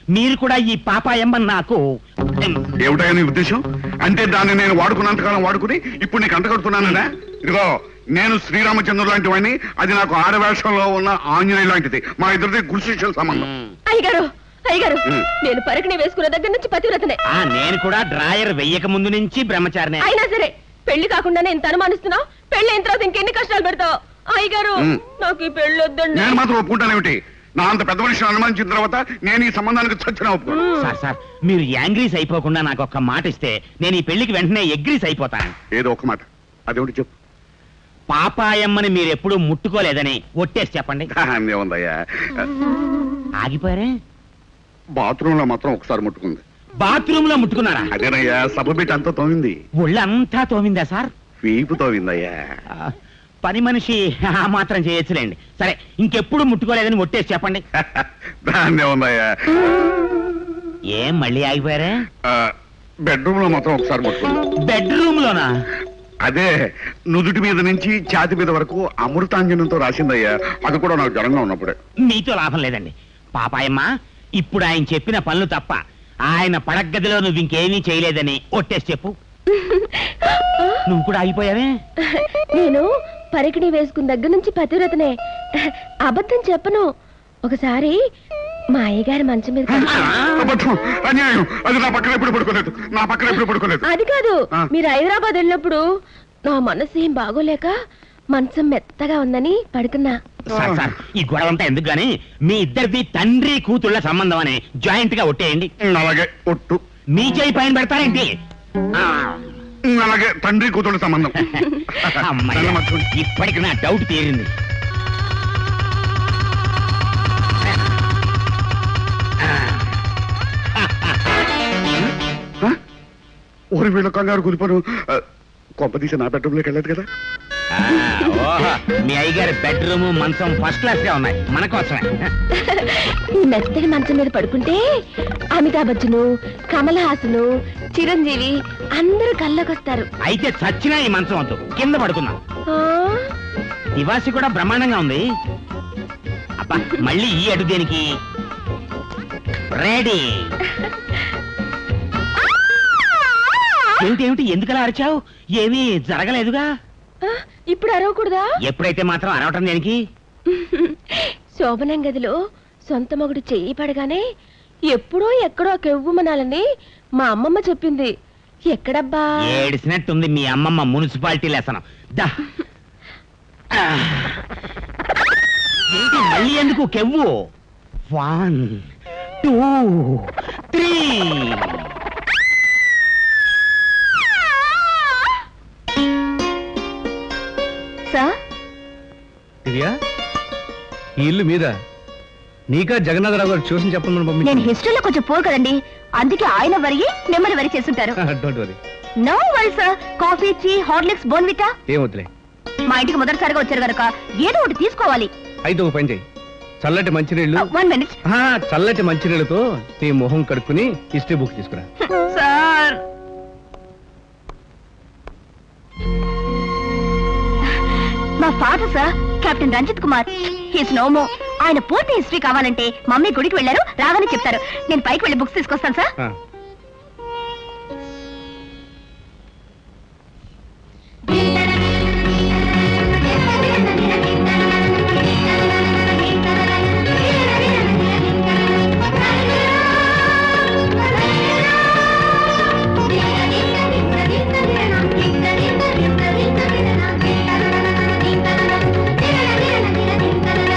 మీరు కూడా ఈ పాపాయమ్మ నాకు ఏమిటా నీ ఉద్దేశం అంటే దాన్ని నేను వాడుకున్నంతకాలం వాడుకుని ఇప్పుడు నీకు అంటగడుతున్నానా ఇదిగో నేను శ్రీరామచంద్రు లాంటి వాడిని అది నాకు ఆడవేషంలో ఉన్న ఆంజనేయ లాంటిది మా ఇద్దరిది గురుశిష్యుల సంబంధం అయ్యగారు అయ్యగారు ఉమ్. నేను పరికిణి వేసుకున్న దగ్గర నుంచి పతివ్రతనే ఆ నేను కూడా డ్రాయర్ వెయ్యక ముందు నుంచి బ్రహ్మచారినే అయినా సరే పెళ్లి కాకుండానే ఇంత అనుమానిస్తున్నావు పెళ్లి అయిన తర్వాత ఇంకెన్ని కష్టాలు పెడతావు అయ్యగారు ఉమ్. నాకు ఈ పెళ్లి వద్దండి నేను మాత్రం ఒప్పుకుంటానేమిటి నా అంత పెద్ద మనిషిని అనుమానించిన తర్వాత నేను ఈ సంబంధానికి చచ్చిన ఒప్పుకోను సార్ సార్ మీరు యాంగ్రీస్ అయిపోకుండా నాకు ఒక్క మాట ఇస్తే నేను ఈ పెళ్లికి వెంటనే ఎగ్రీస్ అయిపోతాను ఏదో ఒక మాట అదేమిటి చెప్పు పాపాయమ్మని మీరు ఎప్పుడూ ముట్టుకోలేదని ఒట్టేసి చెప్పండి ఏముందయ్యా ఆగిపోయారే బాత్రూమ్ లో మాత్రం ఒకసారి ముట్టుకుంది బాత్రూమ్ లో ముట్టుకున్నారా అదేనయ్యా సభ పెట్టి అంతా తోమింది ఒళ్ళంతా తోమిందా సార్ వీపు తోమిందయ్యా ఆ, పని మనిషి ఆ మాత్రం చేయొచ్చులేండి సరే ఇంకెప్పుడు ముట్టుకోలేదని ఒట్టేసి చెప్పండి దాన్ని ఏముందయ్యా ఏం మళ్ళీ ఆగిపోయారే బెడ్రూమ్ లో మాత్రం ఒకసారి ముట్టుకుంది బెడ్రూమ్ లోనా అదే నుదుటి మీద నుంచి ఛాతి మీద వరకు అమృతాంజనంతో రాసిందయ్యా అది కూడా నాకు జ్వరంగా ఉన్నప్పుడే మీతో లాభం లేదండి పాపాయమ్మ ఇప్పుడు ఆయన చెప్పిన పనులు తప్ప ఆయన పడగదిలో నువ్వు ఇంకేమీ చేయలేదని ఒట్టేసి చెప్పు నువ్వు కూడా ఆగిపోయావే నేను పరికిణి వేసుకున్న దగ్గర నుంచి పతివ్రతనే అబద్ధం చెప్పను ఒకసారి మా అయ్యగారి మంచం మీద పడుకున్నా. అబద్ధం అన్యాయం అది నా పక్కన ఎప్పుడు పడుకోలేదు నా పక్కన ఎప్పుడు పడుకోలేదు అది కాదు ఆ. మీరు హైదరాబాద్ వెళ్ళినప్పుడు నా మనసు ఏం బాగోలేక మంచం మెత్తగా ఉందని పడుకున్నా సార్ సార్ ఈ గొడవ అంతా ఎందుకు గాని మీ ఇద్దరిది తండ్రి కూతుళ్ళ సంబంధం అని జాయింట్ గా ఒట్టేయండి అలాగే ఒట్టు మీ చేయి పైన పెడతారేంటి ఆ, అలాగే తండ్రి కూతురు సంబంధం అమ్మయ్య. నన్ను మర్చిపోండి. ఇప్పటికి నా డౌట్ తీరింది ఆ? ఊరి వీళ్ళ కంగారు కుదిపోను కొంపదీసి నా బెడ్రూమ్లోకి వెళ్ళదు కదా ఆ, ఓహో, మీ అయ్యగారి బెడ్రూమ్ మంచం ఫస్ట్ క్లాస్ గా ఉన్నాయి మన కోసమే ఈ మెత్తని మంచం మీద పడుకుంటే అమితాబ్ బచ్చను కమల్ హాసను చిరంజీవి అందరూ కళ్ళకొస్తారు అయితే చచ్చినా ఈ మంచం వద్దు కింద పడుకుందాం ఆ? నివాసి కూడా బ్రహ్మాండంగా ఉంది అబ్బా మళ్ళీ ఈ అటు దేనికి రెడీ ఏమిటి ఏమిటి ఎందుకలా అరిచావు ఏమీ జరగలేదుగా ఆ, ఇప్పుడు అరవకూడదా ఎప్పుడైతే మాత్రం అరవటం దేనికి శోభనం గదిలో సొంత మొగుడు చెయ్యి పడగానే ఎప్పుడో ఎక్కడో కెవ్వుమనాలని మా అమ్మమ్మ చెప్పింది ఎక్కడబ్బా ఏడిసినట్టుంది మీ అమ్మమ్మ మున్సిపాలిటీ లెసనం దా ఆ. ఏంటి మళ్ళీ ఎందుకు కెవ్వు one two three sir Divya ఈ ఇల్లు మీద నీకా జగన్నాథరావు గారు చూసి చెప్పమని నేను పంపించాను హిస్టరీలో కొంచెం పోరు కదండి అందుకే ఆయన వరిగి నెమ్మది వరి చేస్తుంటారు డోంట్ వరీ నో వరి sir coffee tea Horlicks Bournvita ఏమొద్దులే మా ఇంటికి మొదటిసారిగా వచ్చారు కనుక ఏదో ఒకటి తీసుకోవాలి అయితే ఒక పని చెయ్యి చల్లటి మంచినీళ్ళు వన్ మినిట్ ఆ, చల్లటి మంచినీళ్ళతో నీ మొహం కడుక్కుని హిస్టరీ బుక్ తీసుకురా సార్ మా father sir captain Ranjit Kumar he's no more ఆయన పూర్తి హిస్టరీ కావాలంటే మమ్మీ గుడికి వెళ్ళారు రాగానే చెప్తారు నేను పైకి వెళ్ళి బుక్స్ తీసుకొస్తాను సార్ ఆ.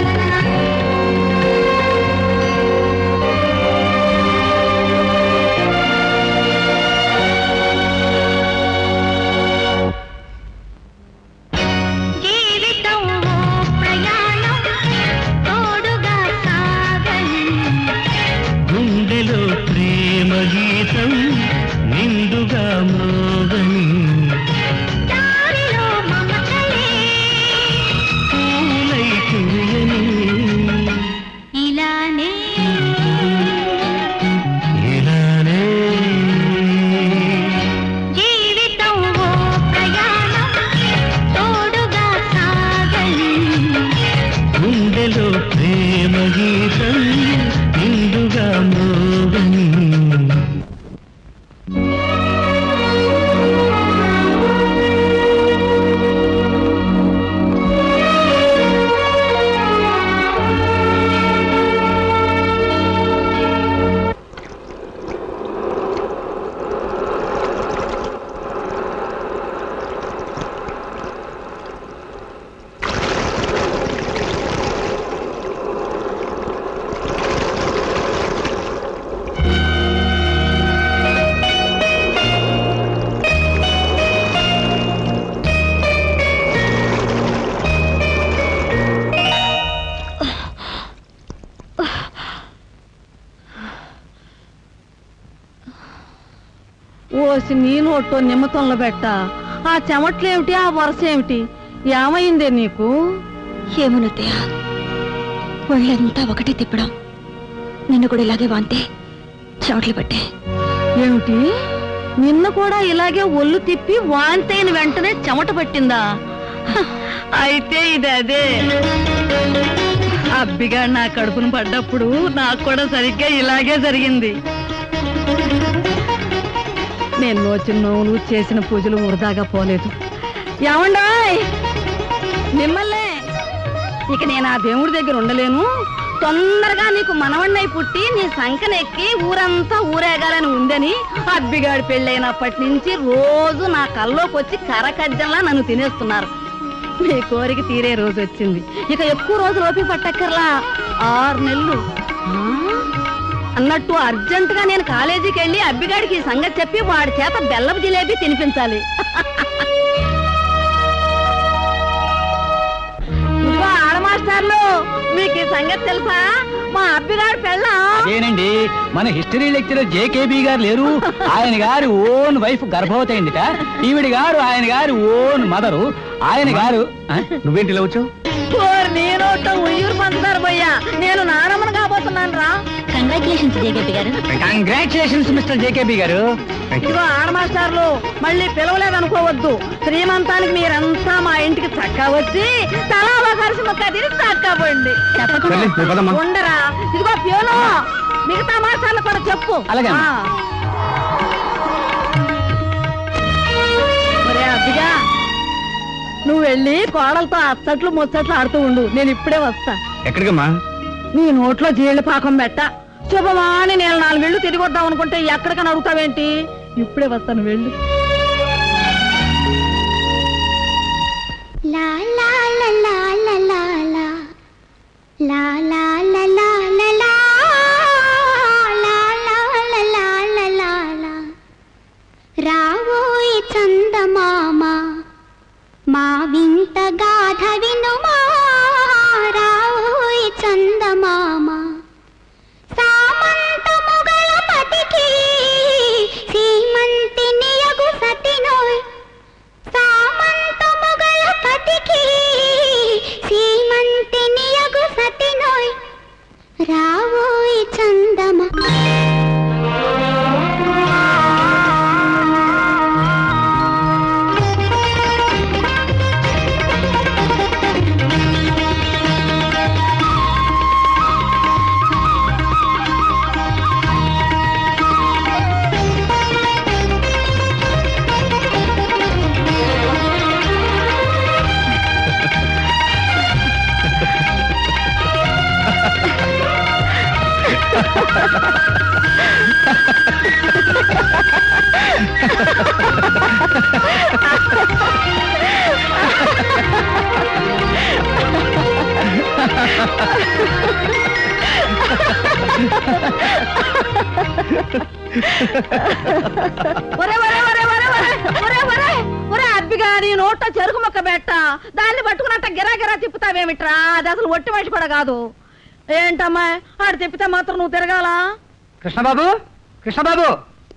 ఆ కోసి నీ నోట్లో నిమ్మతంలో పెట్ట ఆ చెమట్లేమిటి ఆ వరస ఏమిటి ఏమైందే నీకు ఏమునత్తయ్య ఒళ్ళంతా ఒకటి తిప్పడం నిన్ను కూడా ఇలాగే వాంతే చెమటలు పట్టే ఏమిటి నిన్ను కూడా ఇలాగే ఒళ్ళు తిప్పి వాంతైన వెంటనే చెమట పట్టిందా హ, అయితే ఇది అదే అబ్బిగా నా కడుపును పడ్డప్పుడు నాకు కూడా సరిగ్గా ఇలాగే జరిగింది నేను నోచిన నోవులు చేసిన పూజలు వృధాగా పోలేదు ఏమండాయ్ మిమ్మల్నే ఇక నేను ఆ దేవుడి దగ్గర ఉండలేను తొందరగా నీకు మనవణ్ణై పుట్టి నీ సంకనెక్కి ఊరంతా ఊరేగాలని ఉందని అబ్బిగాడి పెళ్ళైనప్పటి నుంచి రోజు నా కల్లోకి వచ్చి కరకజ్జంలా నన్ను తినేస్తున్నారు మీ కోరిక తీరే రోజు వచ్చింది ఇక ఎక్కువ రోజులు ఓపిక పట్టక్కర్లా ఆరు నెలలు ఆ? అన్నట్టు అర్జెంటుగా నేను కాలేజీకి వెళ్ళి అబ్బిగాడికి ఈ సంగతి చెప్పి వాడి చేత బెల్లపు జిలేబీ తినిపించాలి ఇదిగో ఆడమాస్టర్లు మీకు ఈ సంగతి తెలుసా మా అబ్బిగాడి పెళ్ళం అదేనండి మన హిస్టరీ లెక్చరర్ జేకేబీ గారు లేరు ఆయన గారి ఓన్ వైఫ్ గర్భవతి అయిందిట ఈవిడ గారు ఆయన గారి ఓన్ మదరు ఆయన గారు ఆ? నువ్వేంటి ఇలా వచ్చావు ఓరి నేనోట ఉయ్యూరు పంచుతారు పోయ్యా నేను నానమ్మను కాబోతున్నాను రా కంగ్రాచులేషన్స్ జేగేపి గారు కంగ్రాచులేషన్స్ మిస్టర్ జేకేబీ గారు ఇదిగో ఆడమాస్టర్లు మళ్ళీ పిలవలేదనుకోవద్దు శ్రీమంతానికి మీరంతా మా ఇంటికి చక్కా వచ్చి తలా ఒక కలిసి మొక్క తిని చక్కపోండి సర్లే నువ్వు పదమ్మా ఉండరా ఇదిగో ప్యూను మిగతా మాస్టర్లు కూడా చెప్పు అలాగే అమ్మా. ఆ. ఒరే అబ్బిగా నువ్వు వెళ్ళి కోడలతో అచ్చట్లు ముచ్చట్లు ఆడుతూ ఉండు నేను ఇప్పుడే వస్తా ఎక్కడికమ్మా నీ నోట్లో జీళ్ళ పాకం పెట్ట శుభమాని నేను నాలుగు వెళ్ళు తిరిగి వద్దాం అనుకుంటే ఎక్కడికని అడుగుతావేంటి ఇప్పుడే వస్తాను వెళ్ళు లా లా లా లా లా లా లా. లా లా లా లా లా లా. లా లా లా లా లా లా లా. రావోయి చందమామ మా వింత గాథ వినుమా రావోయి చందమామ సామంత మొగల పతికి సీమంతిని యగు సతినోయ్ సామంత మొగల పతికి సీమంతిని యగు సతినోయ్ రావోయ్ చందమా ఒరే ఒరే ఒరే ఒరే ఒరే ఒరే ఒరే ఒరే అబ్బిగా నీ నోట చెరుకు మొక్క పెట్ట దాన్ని పట్టుకున్నట్ట గిరా గిరా తిప్పుతావేమిట్రా అది అసలు ఒట్టి మనిషి కూడా కాదు ఏంటమ్మా ఆడు తిప్పితే మాత్రం నువ్వు తిరగాల కృష్ణబాబు కృష్ణబాబు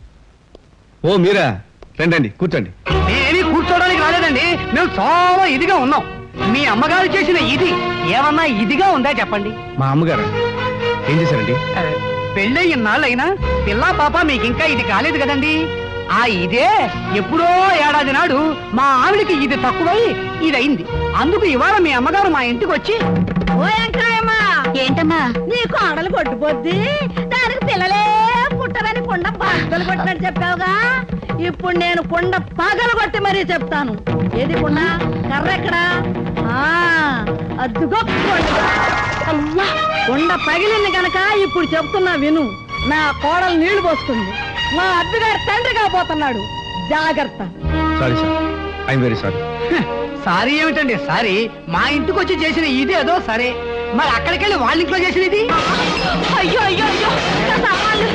ఓ మీరా రండి కూర్చోండి మేమీ కూర్చోడానికి రాలేదండి మేము చాలా ఇదిగా ఉన్నాం మీ అమ్మగారు చేసిన ఇది ఏమన్నా ఇదిగా ఉందా చెప్పండి మా అమ్మగారు ఏం చేశారండి పెళ్ళై ఇన్నాళ్ళైనా పిల్ల పాప మీకు ఇంకా ఇది కాలేదు కదండి ఆ ఇదే ఎప్పుడో ఏడాది నాడు మా ఆవిడికి ఇది తక్కువై ఇదయింది అందుకు ఇవాళ మీ అమ్మగారు మా ఇంటికి వచ్చి ఓ వెంకయ్యమ్మ ఏంటమ్మా నీకు ఆడలు కొట్టుపోద్ది దానికి పిల్లలే పుట్టరని కుండ పగలు కొట్టినట్టు చెప్పావుగా ఇప్పుడు నేను కుండ పగలు కొట్టి మరీ చెప్తాను ఏది కుండ కర్ర ఎక్కడా ఆ, అద్దుగో కుండ. అవ్వా, కుండ పగిలింది గనక ఇప్పుడు చెప్తున్నా విను నా కోడలు నీళ్లు పోస్తుంది మా అద్దగారు తండ్రి కాబోతున్నాడు జాగ్రత్త sorry sir I'm very sorry sorry ఏమిటండి సారీ మా ఇంటికి వచ్చి చేసిన ఇదేదో సరే మరి అక్కడికి వెళ్ళి వాళ్ళ ఇంట్లో చేసిన ఇది అయ్యో అయ్యో అయ్యో ఇంకా సామాన్లు.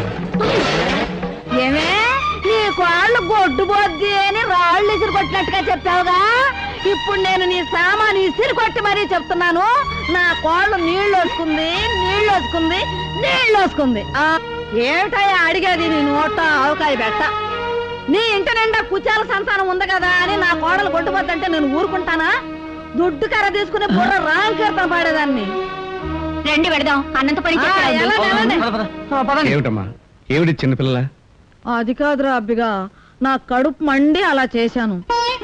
ఏమే నీ కాళ్ళు గొడ్డు పోద్ది అని రాళ్ళు ఇసురు కొట్టినట్టుగా చెప్పావుగా ఇప్పుడు నేను నీ సామాను ఇసిరి కొట్టి మరీ చెప్తున్నాను నా కోళ్ళు నీళ్ళు వస్తుంది నీళ్ళు వస్తుంది నీళ్ళు వస్తుంది ఆ, ఏమిటయ్యా అడిగేది నీ నోట ఆవకాయ పెట్ట నీ ఇంటి నిండా కుచాల సంతానం ఉంది కదా అని నా కోడలు కొట్టుపోతుంటే నేను ఊరుకుంటానా దుడ్డు కర్ర తీసుకుని బుర్ర రాంగ్ కీర్తన పాడేదాన్ని రండి పెడదాం అన్నంత పని ఆ, చేస్తారా? ఎలాండి, ఎలాండి? ఆ, పదండి. ఏమిటమ్మా ఏమిటి చిన్నపిల్ల అది కాదురా అబ్బిగా నా కడుపు మండి అలా చేశాను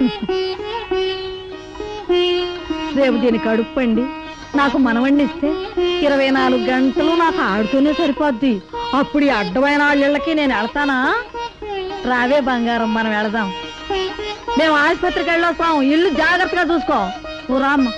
రేపు దీని కడుపు పండి నాకు మనవండి ఇస్తే ఇరవై నాలుగు గంటలు నాకు ఆడుతూనే సరిపోద్ది అప్పుడు ఈ అడ్డమైన వాళ్ళకి నేను వెళ్తానా రావే బంగారం మనం వెళదాం మేము ఆసుపత్రికి వెళ్ళొస్తాం ఇల్లు జాగ్రత్తగా చూసుకో నువ్వు రామ్మ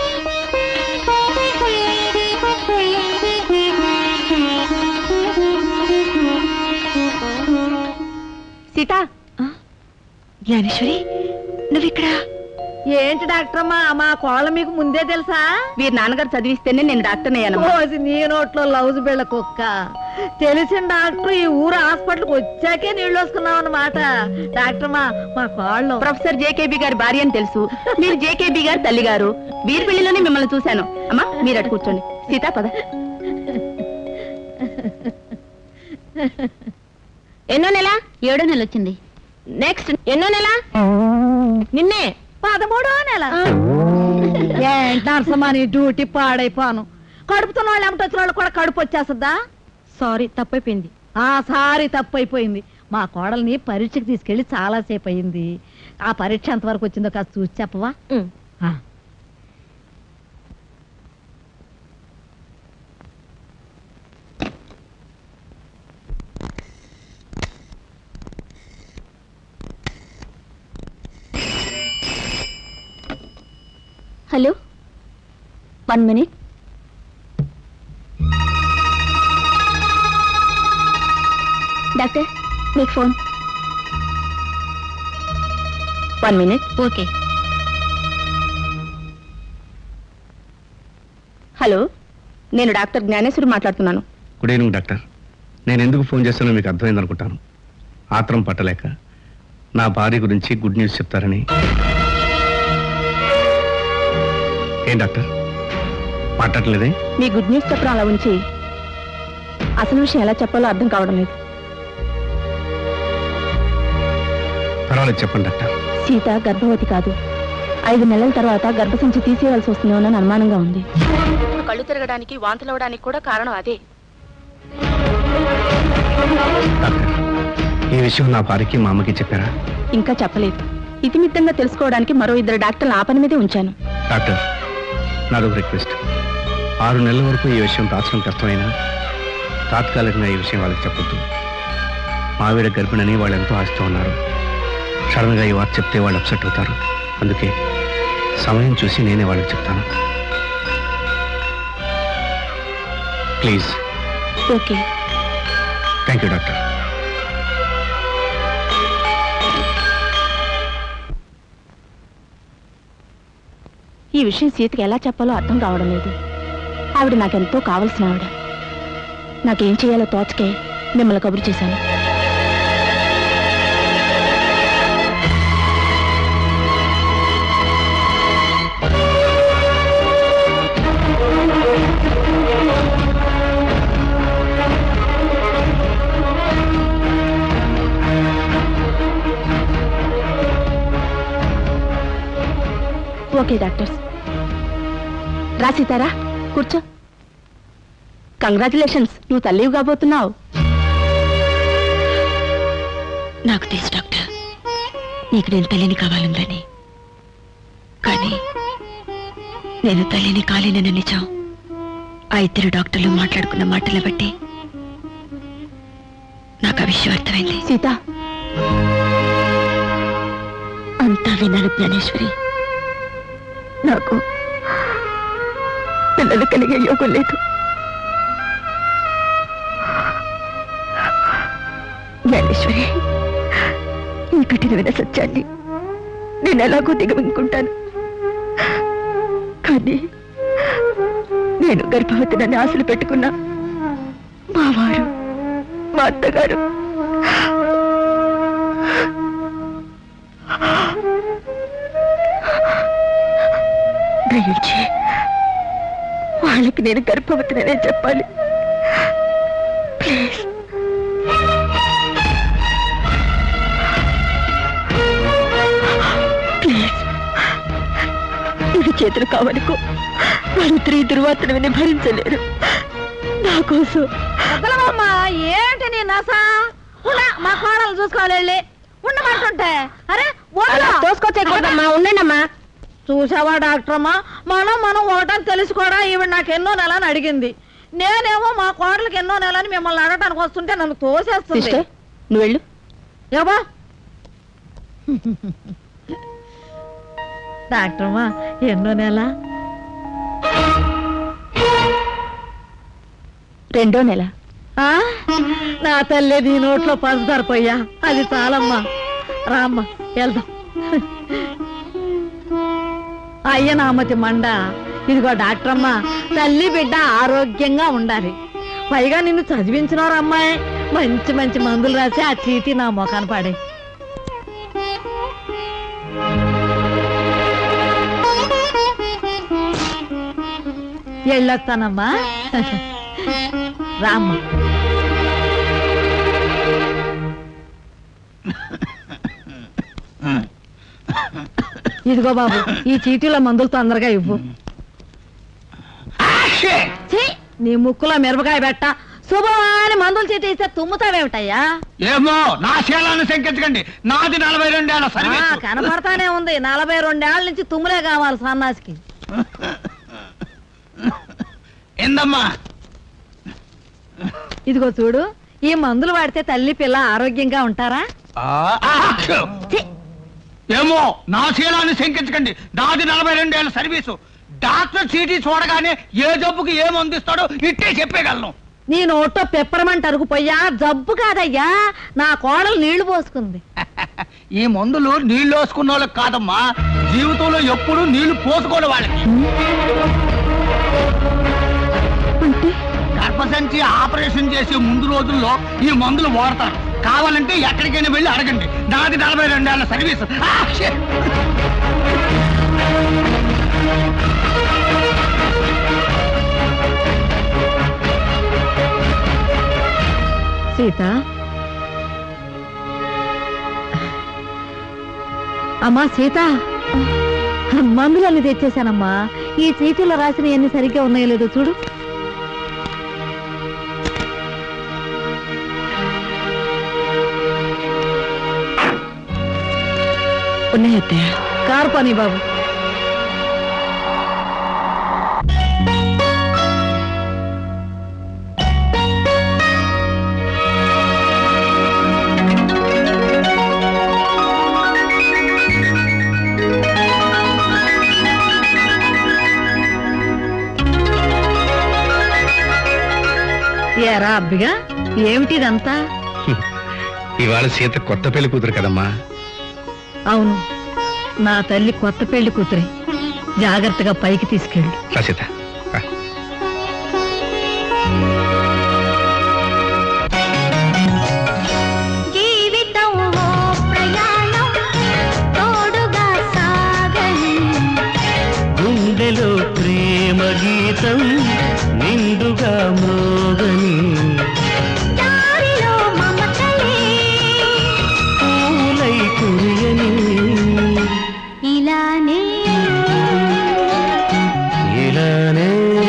సీత జ్ఞానేశ్వరి నువ్విక్కడ ఏంటి డాక్టర్ అమ్మా మా కోళ్ళ మీకు ముందే తెలుసా వీరి నాన్నగారు చదివిస్తేనే నేను డాక్టర్ అయ్యానమ్మా ఓసి నీ నోట్లో లౌజ్ బిళ్ళ కుక్క తెలిసిన డాక్టర్ ఈ ఊరు హాస్పిటల్కి వచ్చాకే నీళ్ళు వస్తున్నావు అన్నమాట డాక్టర్ మా మా కాళ్ళు ప్రొఫెసర్ జేకేబీ గారి భార్య అని తెలుసు మీరు జేకేబీ గారి తల్లి గారు వీరి పెళ్లిలోనే మిమ్మల్ని చూశాను అమ్మా మీరు అటు కూర్చోండి సీత పద ఎన్నో నెల ఏడో నెల వచ్చింది నెక్స్ట్ ఎన్నో నెల నిన్నే పదమూడో నెల ఏంటి నరసమ్మా నీ డ్యూటీ పాడైపోను కడుపుతున్న వాళ్ళు ఏమిటి వచ్చిన వాళ్ళు కూడా కడుపు వచ్చేస్తుందా సారీ తప్పైపోయింది ఆ సారీ తప్పైపోయింది మా కోడల్ని పరీక్షకి తీసుకెళ్లి చాలా సేపు అయింది ఆ పరీక్ష ఎంతవరకు వచ్చిందో కాస్త చూసి చెప్పవా ఆ. హలో వన్ మినిట్ డాక్టర్ మీకు phone one minute okay hello నేను డాక్టర్ జ్ఞానేశ్వరి మాట్లాడుతున్నాను గుడ్ ఈవినింగ్ డాక్టర్ నేను ఎందుకు ఫోన్ చేస్తానో మీకు అర్థమైంది అనుకుంటాను ఆత్రం పట్టలేక నా భార్య గురించి గుడ్ న్యూస్ చెప్తారని ఏం డాక్టర్ మాట్లాడలేదే మీ గుడ్ న్యూస్ చెప్పడం అలా ఉంచి అసలు విషయం ఎలా చెప్పాలో అర్థం కావడం లేదు పర్వాలేదు చెప్పండి డాక్టర్ సీత గర్భవతి కాదు ఐదు నెలల తర్వాత గర్భసంచి తీసేయవలసి వస్తుందేమోనని అనుమానంగా ఉంది కళ్ళు తిరగడానికి వాంతులవడానికి కూడా కారణం అదే డాక్టర్ ఈ విషయం నా భార్యకి మా అమ్మకి చెప్పారా ఇంకా చెప్పలేదు ఇతిమిత్తంగా తెలుసుకోవడానికి మరో ఇద్దరు డాక్టర్లు ఆ పని మీదే ఉంచాను డాక్టర్ నాదొక రిక్వెస్ట్ ఆరు నెలల వరకు ఈ విషయం దాచడం కష్టమైనా తాత్కాలికంగా ఈ విషయం వాళ్ళకి చెప్పొద్దు మావిడ గర్భిణని వాళ్ళు ఎంతో ఆశతో ఉన్నారు సడన్గా ఈ వార్త చెప్తే వాళ్ళు అప్సెట్ అవుతారు అందుకే సమయం చూసి నేనే వాళ్ళకి చెప్తాను please okay thank you doctor ఈ విషయం సీతకి ఎలా చెప్పాలో అర్థం కావడం లేదు ఆవిడ నాకెంతో కావలసిన ఆవిడ నాకేం చేయాలో తోచకే మిమ్మల్ని కబురు చేశాను ఓకే డాక్టర్స్ రా సీతారా కూర్చో కంగ్రాచులేషన్స్ నువ్వు తల్లివి కాబోతున్నావు నాకు తెలుసు డాక్టర్ నీకు నేను తల్లిని కావాలందని కానీ నేను తల్లిని కాలేనన్న నిజం ఆ ఇద్దరు డాక్టర్లు మాట్లాడుకున్న మాటల బట్టి నాకు ఆ విషయం అర్థమైంది సీత అంతా విన్నాను జ్ఞానేశ్వరి నాకు పిల్లలు కలిగే యోగం లేదు జ్ఞానేశ్వరి ఈ కఠినమైన సత్యాన్ని నేను ఎలాగో దిగవింకుంటాను కానీ నేను గర్భవతినని ఆశలు పెట్టుకున్నా మా వారు మా అత్తగారు దయించి వాళ్ళకి నేను గర్భవతిననే చెప్పాలి ప్లీజ్ చేతులు కావనుకో వాళ్ళిద్దరు ఈ దుర్వార్తను విని భరించలేరు నా కోసం అసలమ్మ ఏంటి నీ నస ఉండా, మా కోడలు చూసుకోవాలి వెళ్ళి ఉండమంటుంటే అరే అలా తోసుకొచ్చేయకూడదమ్మా ఉండండమ్మా చూసావా డాక్టర్ అమ్మా మనం మనం ఒకటని తెలిసి కూడా ఈవిడ నాకు ఎన్నో నెలని అడిగింది నేనేమో మా కోడలికి ఎన్నో నెలని మిమ్మల్ని అడగటానికి వస్తుంటే నన్ను తోసేస్తుంది సిస్టర్ నువ్వు వెళ్ళు ఏబా డాక్టర్ అమ్మా ఎన్నో నెల రెండో నెల ఆ? నా తల్లి నీ నోట్లో పంచదార పోయా అది చాలమ్మా రామ్మా వెళ్దాం అయ్య నామతి మండ ఇదిగో డాక్టర్ అమ్మా తల్లి బిడ్డ ఆరోగ్యంగా ఉండాలి పైగా నిన్ను చదివించినారు అమ్మాయి మంచి మంచి మందులు రాసి ఆ చీటీ నా ముఖాన్ని పాడే వెళ్ళొస్తానమ్మా రామ్మా ఇదిగో బాబు ఈ చీటీలో మందులు తొందరగా ఇవ్వు ఛీ, నీ ముక్కులో మిరపకాయ పెట్ట శుభమాని మందులు చీటీ ఇస్తే తుమ్ముతావేమిటయ్యా ఏమో నా శీలాన్ని శంకించకండి నాది నలభై రెండేళ్ల ఆ, సర్వీస్ కనపడతానే ఉంది నలభై రెండేళ్ల నుంచి తుమ్ములే కావాలి సన్నాసికి ఏందమ్మా ఇదిగో చూడు ఈ మందులు వాడితే తల్లి పిల్ల ఆరోగ్యంగా ఉంటారా ఛీ! ఏమో నా శీలాన్ని శంకించకండి నాది నలభై రెండేళ్ల సర్వీసు డాక్టర్ చీటీ చూడగానే ఏ జబ్బుకి ఏం అందిస్తాడో ఇట్టే చెప్పేయగలను నీ నోట్లో పెప్పరమంట అరుగుపోయా జబ్బు కాదయ్యా నా కోడలు నీళ్లు పోసుకుంది ఈ మందులు నీళ్లు వేసుకున్న వాళ్ళకి కాదమ్మా జీవితంలో ఎప్పుడు నీళ్లు పోసుకోని వాళ్ళకి గర్భసంచి ఆపరేషన్ చేసే ముందు రోజుల్లో ఈ మందులు వాడతారు కావాలంటే ఎక్కడికైనా వెళ్ళి అడగండి నాది నలభై రెండేళ్ల సర్వీస్ ఆ, shit! సీత అమ్మా సీత మందులన్నీ తెచ్చేశానమ్మా ఈ చీటీలో రాసిన ఎన్ని సరిగ్గా ఉన్నాయో లేదో చూడు ఉన్నాయి అత్తయ్య కారు పని బాబు ఏరా అబ్బిగా ఏమిటిదంతా ఇవాళ సీత కొత్త పెళ్లి కూతురు కదమ్మా అవును నా తల్లి కొత్త పెళ్లి కూతురే జాగ్రత్తగా పైకి తీసుకెళ్ళు రా సీత రా. జీవితం ఓ ప్రయాణం తోడుగా సాగని గుండెలో ప్రేమ గీతం నిండుగా మోగని దారిలో మమతలే పూలై కురియని ఇలానే ఇలానే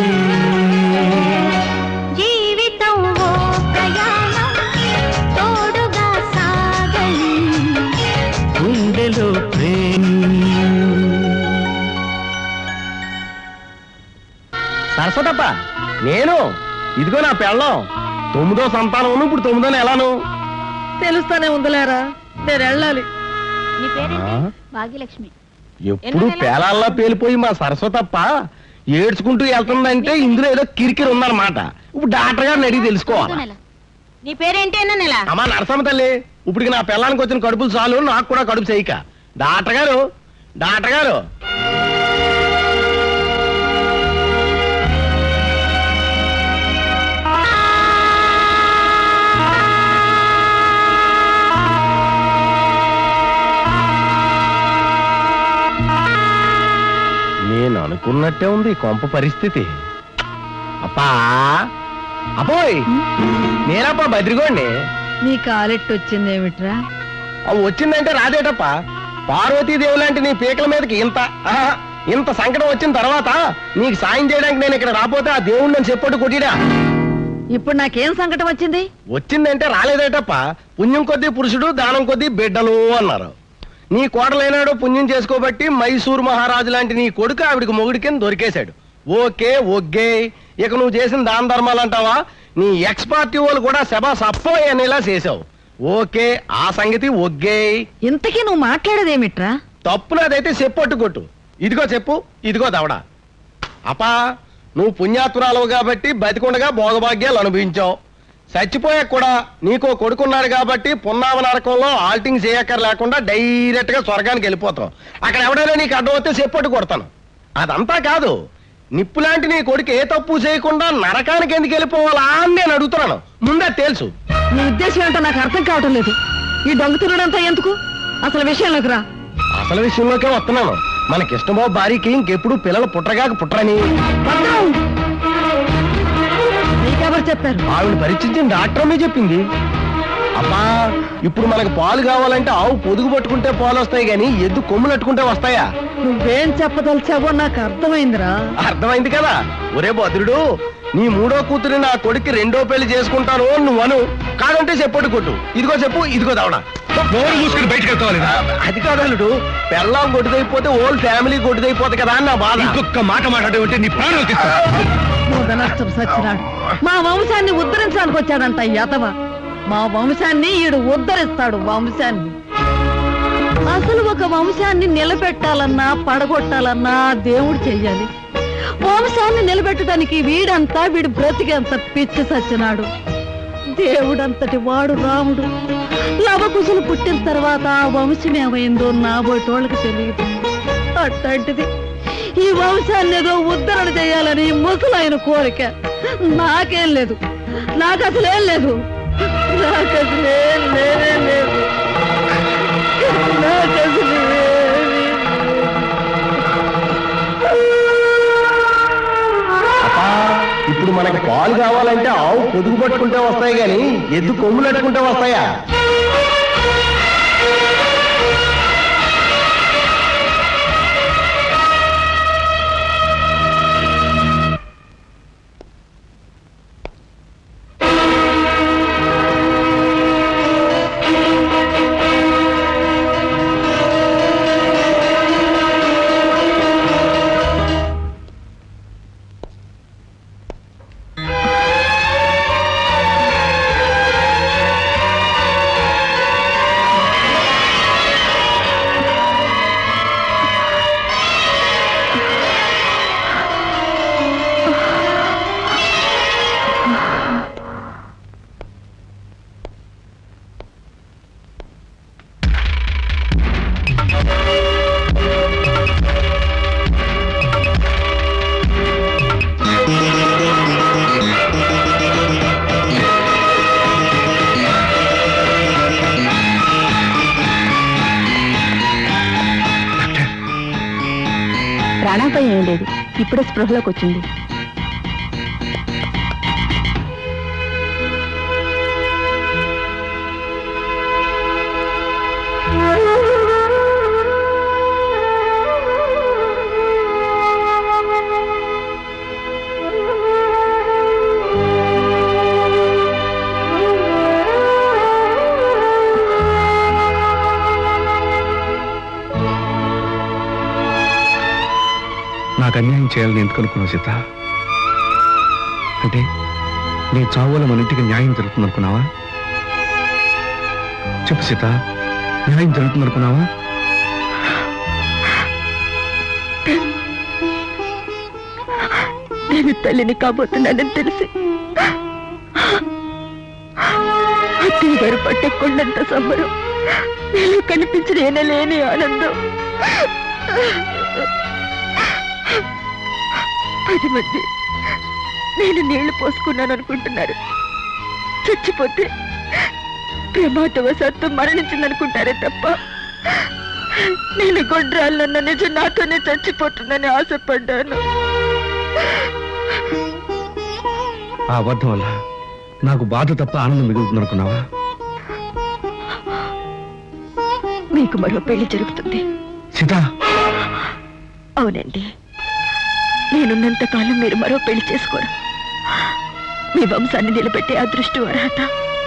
జీవితం ఓ ప్రయాణం తోడుగా సాగని గుండెలో ప్రేమ సరస్వతప్ప నేను ఇదిగో నా పెళ్ళం తొమ్మిదో సంతానం ఇప్పుడు తొమ్మిదో ఎలాను తెలుస్తానే ఉందిలేరా నేను వెళ్ళాలి నీ ఆ? భాగ్యలక్ష్మి ఎప్పుడు పేలాల్లో పేలిపోయి మా సరస్వతప్ప ఏడ్చుకుంటూ వెళ్తుందంటే ఇందులో ఏదో కిరికిరి ఉందన్నమాట ఇప్పుడు డాక్టర్ గారిని అడిగి తెలుసుకోవాలి నీ పేరేంటి అన్న నెల అమ్మా నరసమ్మ తల్లి ఇప్పుడు నా పిల్లానికి వచ్చిన కడుపులు చాలు నాకు కూడా కడుపు చేయక డాక్టర్ గారు డాక్టర్ గారు నేను అనుకున్నట్టే ఉంది ఈ కొంప పరిస్థితి అప్పా అపోయ్ నేనప్పా బద్రిగోండి నీ కాలెట్టు వచ్చిందేమిట్రా అవి వచ్చిందంటే రాదేటప్ప పార్వతీదేవి లాంటి నీ పీకల మీదకి ఇంత ఆహా, ఇంత సంకటం వచ్చిన తర్వాత నీకు సాయం చేయడానికి నేను ఇక్కడ రాపోతే ఆ దేవుడు నేను చెప్పట్టు కొట్టిడా ఇప్పుడు నాకేం సంకటం వచ్చింది వచ్చిందంటే రాలేదేటప్ప పుణ్యం కొద్దీ పురుషుడు దానం కొద్దీ బిడ్డలు అన్నారు నీ కోడలైనాడు పుణ్యం చేసుకోబట్టి మైసూర్ మహారాజు లాంటి నీ కొడుకు ఆవిడికి మొగుడి కింద దొరికేశాడు ఓకే ఒగ్గే ఇక నువ్వు చేసిన దాన ధర్మాలు అంటావా నీ ఎక్స్ పార్టీ వాళ్ళు కూడా సభ సప్పో అనేలా చేసావు ఓకే ఆ సంగతి ఒగ్గే ఇంతకీ నువ్వు మాట్లాడేదేమిట్రా తప్పు నాదైతే చెప్పొట్టు కొట్టు ఇదిగో చెప్పు ఇదిగో దవడ అపా నువ్వు పుణ్యాత్మురాలవు కాబట్టి బతికుండగా భోగభాగ్యాలు అనుభవించావు చచ్చిపోయాక కూడా నీకో కొడుకున్నాడు కాబట్టి పున్నామ నరకంలో ఆల్టింగ్ చేయక్కర్ లేకుండా డైరెక్ట్ గా స్వర్గానికి వెళ్ళిపోతావు అక్కడ ఎవడైనా నీకు అడ్డం వస్తే చెప్పొట్టు కొడతాను అదంతా కాదు నిప్పులాంటి నీ కొడుకు ఏ తప్పు చేయకుండా నరకానికి ఎందుకు వెళ్ళిపోవాలా అని నేను అడుగుతున్నాను ముందే తెలుసు నీ ఉద్దేశం ఏంటో నాకు అర్థం కావటం లేదు ఈ దొంగతురుడంతా ఎందుకు అసలు విషయంలోకి రా అసలు విషయంలోకే వస్తున్నాను మన కృష్ణబాబు భార్యకి ఇంకెప్పుడు పిల్లలు పుట్టగాక పుట్టరని నీకెవరు చెప్పారు ఆవిడ పరీక్షించిన డాక్టర్ అమ్మే చెప్పింది అమ్మా ఇప్పుడు మనకు పాలు కావాలంటే ఆవు పొదుగు పట్టుకుంటే పాలు వస్తాయి గాని ఎద్దు కొమ్ములు అట్టుకుంటే వస్తాయా నువ్వేం చెప్పదలిచావో నాకు అర్థమైందిరా అర్థమైంది కదా ఒరే భద్రుడు నీ మూడో కూతురి నా కొడుక్కి రెండో పెళ్లి చేసుకుంటాను అని నువ్వు అను కాదంటే చెప్పొట్టు కొట్టు ఇదిగో చెప్పు ఇదిగో దవడ నోరు మూసుకుని బయటకు వెళ్తావాలి అది కాదలుడు పెళ్ళాం గొడ్డుదైపోతే ఓల్డ్ ఫ్యామిలీ గొడ్డుదైపోతుంది కదా అని నా బాధ ఇంకొక మాట మాట్లాడే నీ ప్రాణాలు తీస్తా నష్టం సచ్చినాడు మా వంశాన్ని ఉద్ధరించడానికి వచ్చాడంట ఈ యతవ మా వంశాన్ని ఈడు ఉద్ధరిస్తాడు వంశాన్ని అసలు ఒక వంశాన్ని నిలబెట్టాలన్నా పడగొట్టాలన్నా దేవుడు చెయ్యాలి వంశాన్ని నిలబెట్టడానికి వీడంతా వీడు బ్రతికేంత పిచ్చి సచ్చినాడు దేవుడంతటి వాడు రాముడు లవకుశలు పుట్టిన తర్వాత ఆ వంశం ఏమైందో నా బోటోళ్ళకి తెలియదు అట్లాంటిది ఈ వంశాన్ని ఏదో ఉద్ధరణ చేయాలని ముసలాయన కోరిక నాకేం లేదు నాకు అసలేం లేదు నాకు అసలేం లేనే లేదు నాకు అసలు ఏమీ అబ్బా, ఇప్పుడు మనకి పాలు కావాలంటే ఆవు పొదుగు పట్టుకుంటే వస్తాయి గాని ఎద్దు కొమ్ములు అట్టుకుంటే వస్తాయా ప్రాణాపాయం ఏం లేదు ఇప్పుడే స్పృహలోకి వచ్చింది నాకు అన్యాయం చేయాలని ఎందుకు అనుకున్నావు సీత అంటే నీ చావు వల్ల మన ఇంటికి న్యాయం జరుగుతుంది అనుకున్నావా చెప్పు సీత న్యాయం జరుగుతుంది అనుకున్నావా నేను తల్లిని కాబోతున్నానని తెలిసి అత్తయ్య గారు పట్టకుండంత సంబరం నేను కనిపించిన ఏనలేని ఆనందం పది మంది నేను నీళ్లు పోసుకున్నాను అనుకుంటున్నారు చచ్చిపోతే ప్రమాదవశాత్తు మరణించిందనుకుంటారే తప్ప నేను గొడ్రాలన్న నిజం నాతోనే చచ్చిపోతుందని ఆశపడ్డాను ఆ అబద్ధం వల్ల నాకు బాధ తప్ప ఆనందం మిగులుతుంది అనుకున్నావా మీకు మరో పెళ్లి జరుగుతుంది సీత అవునండి నేనున్నంత కాలం మీరు మరో పెళ్లి చేసుకోరు మీ వంశాన్ని నిలబెట్టే అదృష్టం అర్హత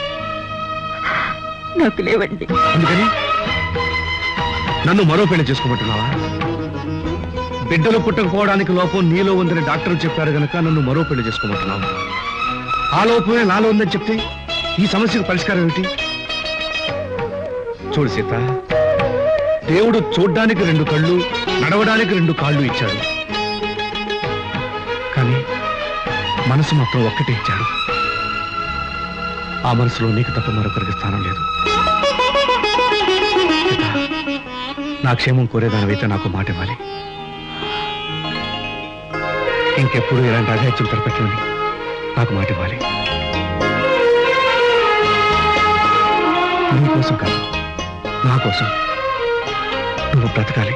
నాకు లేవండి అందుకని నన్ను మరో పెళ్లి చేసుకోమంటున్నావా బిడ్డలు పుట్టకపోవడానికి లోపం నీలో ఉందని డాక్టర్ చెప్పారు గనక నన్ను మరో పెళ్లి చేసుకోమంటున్నావా ఆ లోపమే నాలో ఉందని చెప్తే ఈ సమస్యకు పరిష్కారం ఏమిటి చూడు సీత దేవుడు చూడ్డానికి రెండు కళ్ళు నడవడానికి రెండు కాళ్ళు ఇచ్చాడు కానీ మనసు మాత్రం ఒక్కటే ఇచ్చాడు ఆ మనసులో నీకు తప్ప మరొకరికి స్థానం లేదు సీత, నా క్షేమం కోరేదానివైతే నాకు మాట ఇవ్వాలి ఇంకెప్పుడు ఇలాంటి అఘాయిత్యం తలపెట్టమని నాకు మాట ఇవ్వాలి నీ కోసం కాదు నా కోసం నువ్వు బ్రతకాలి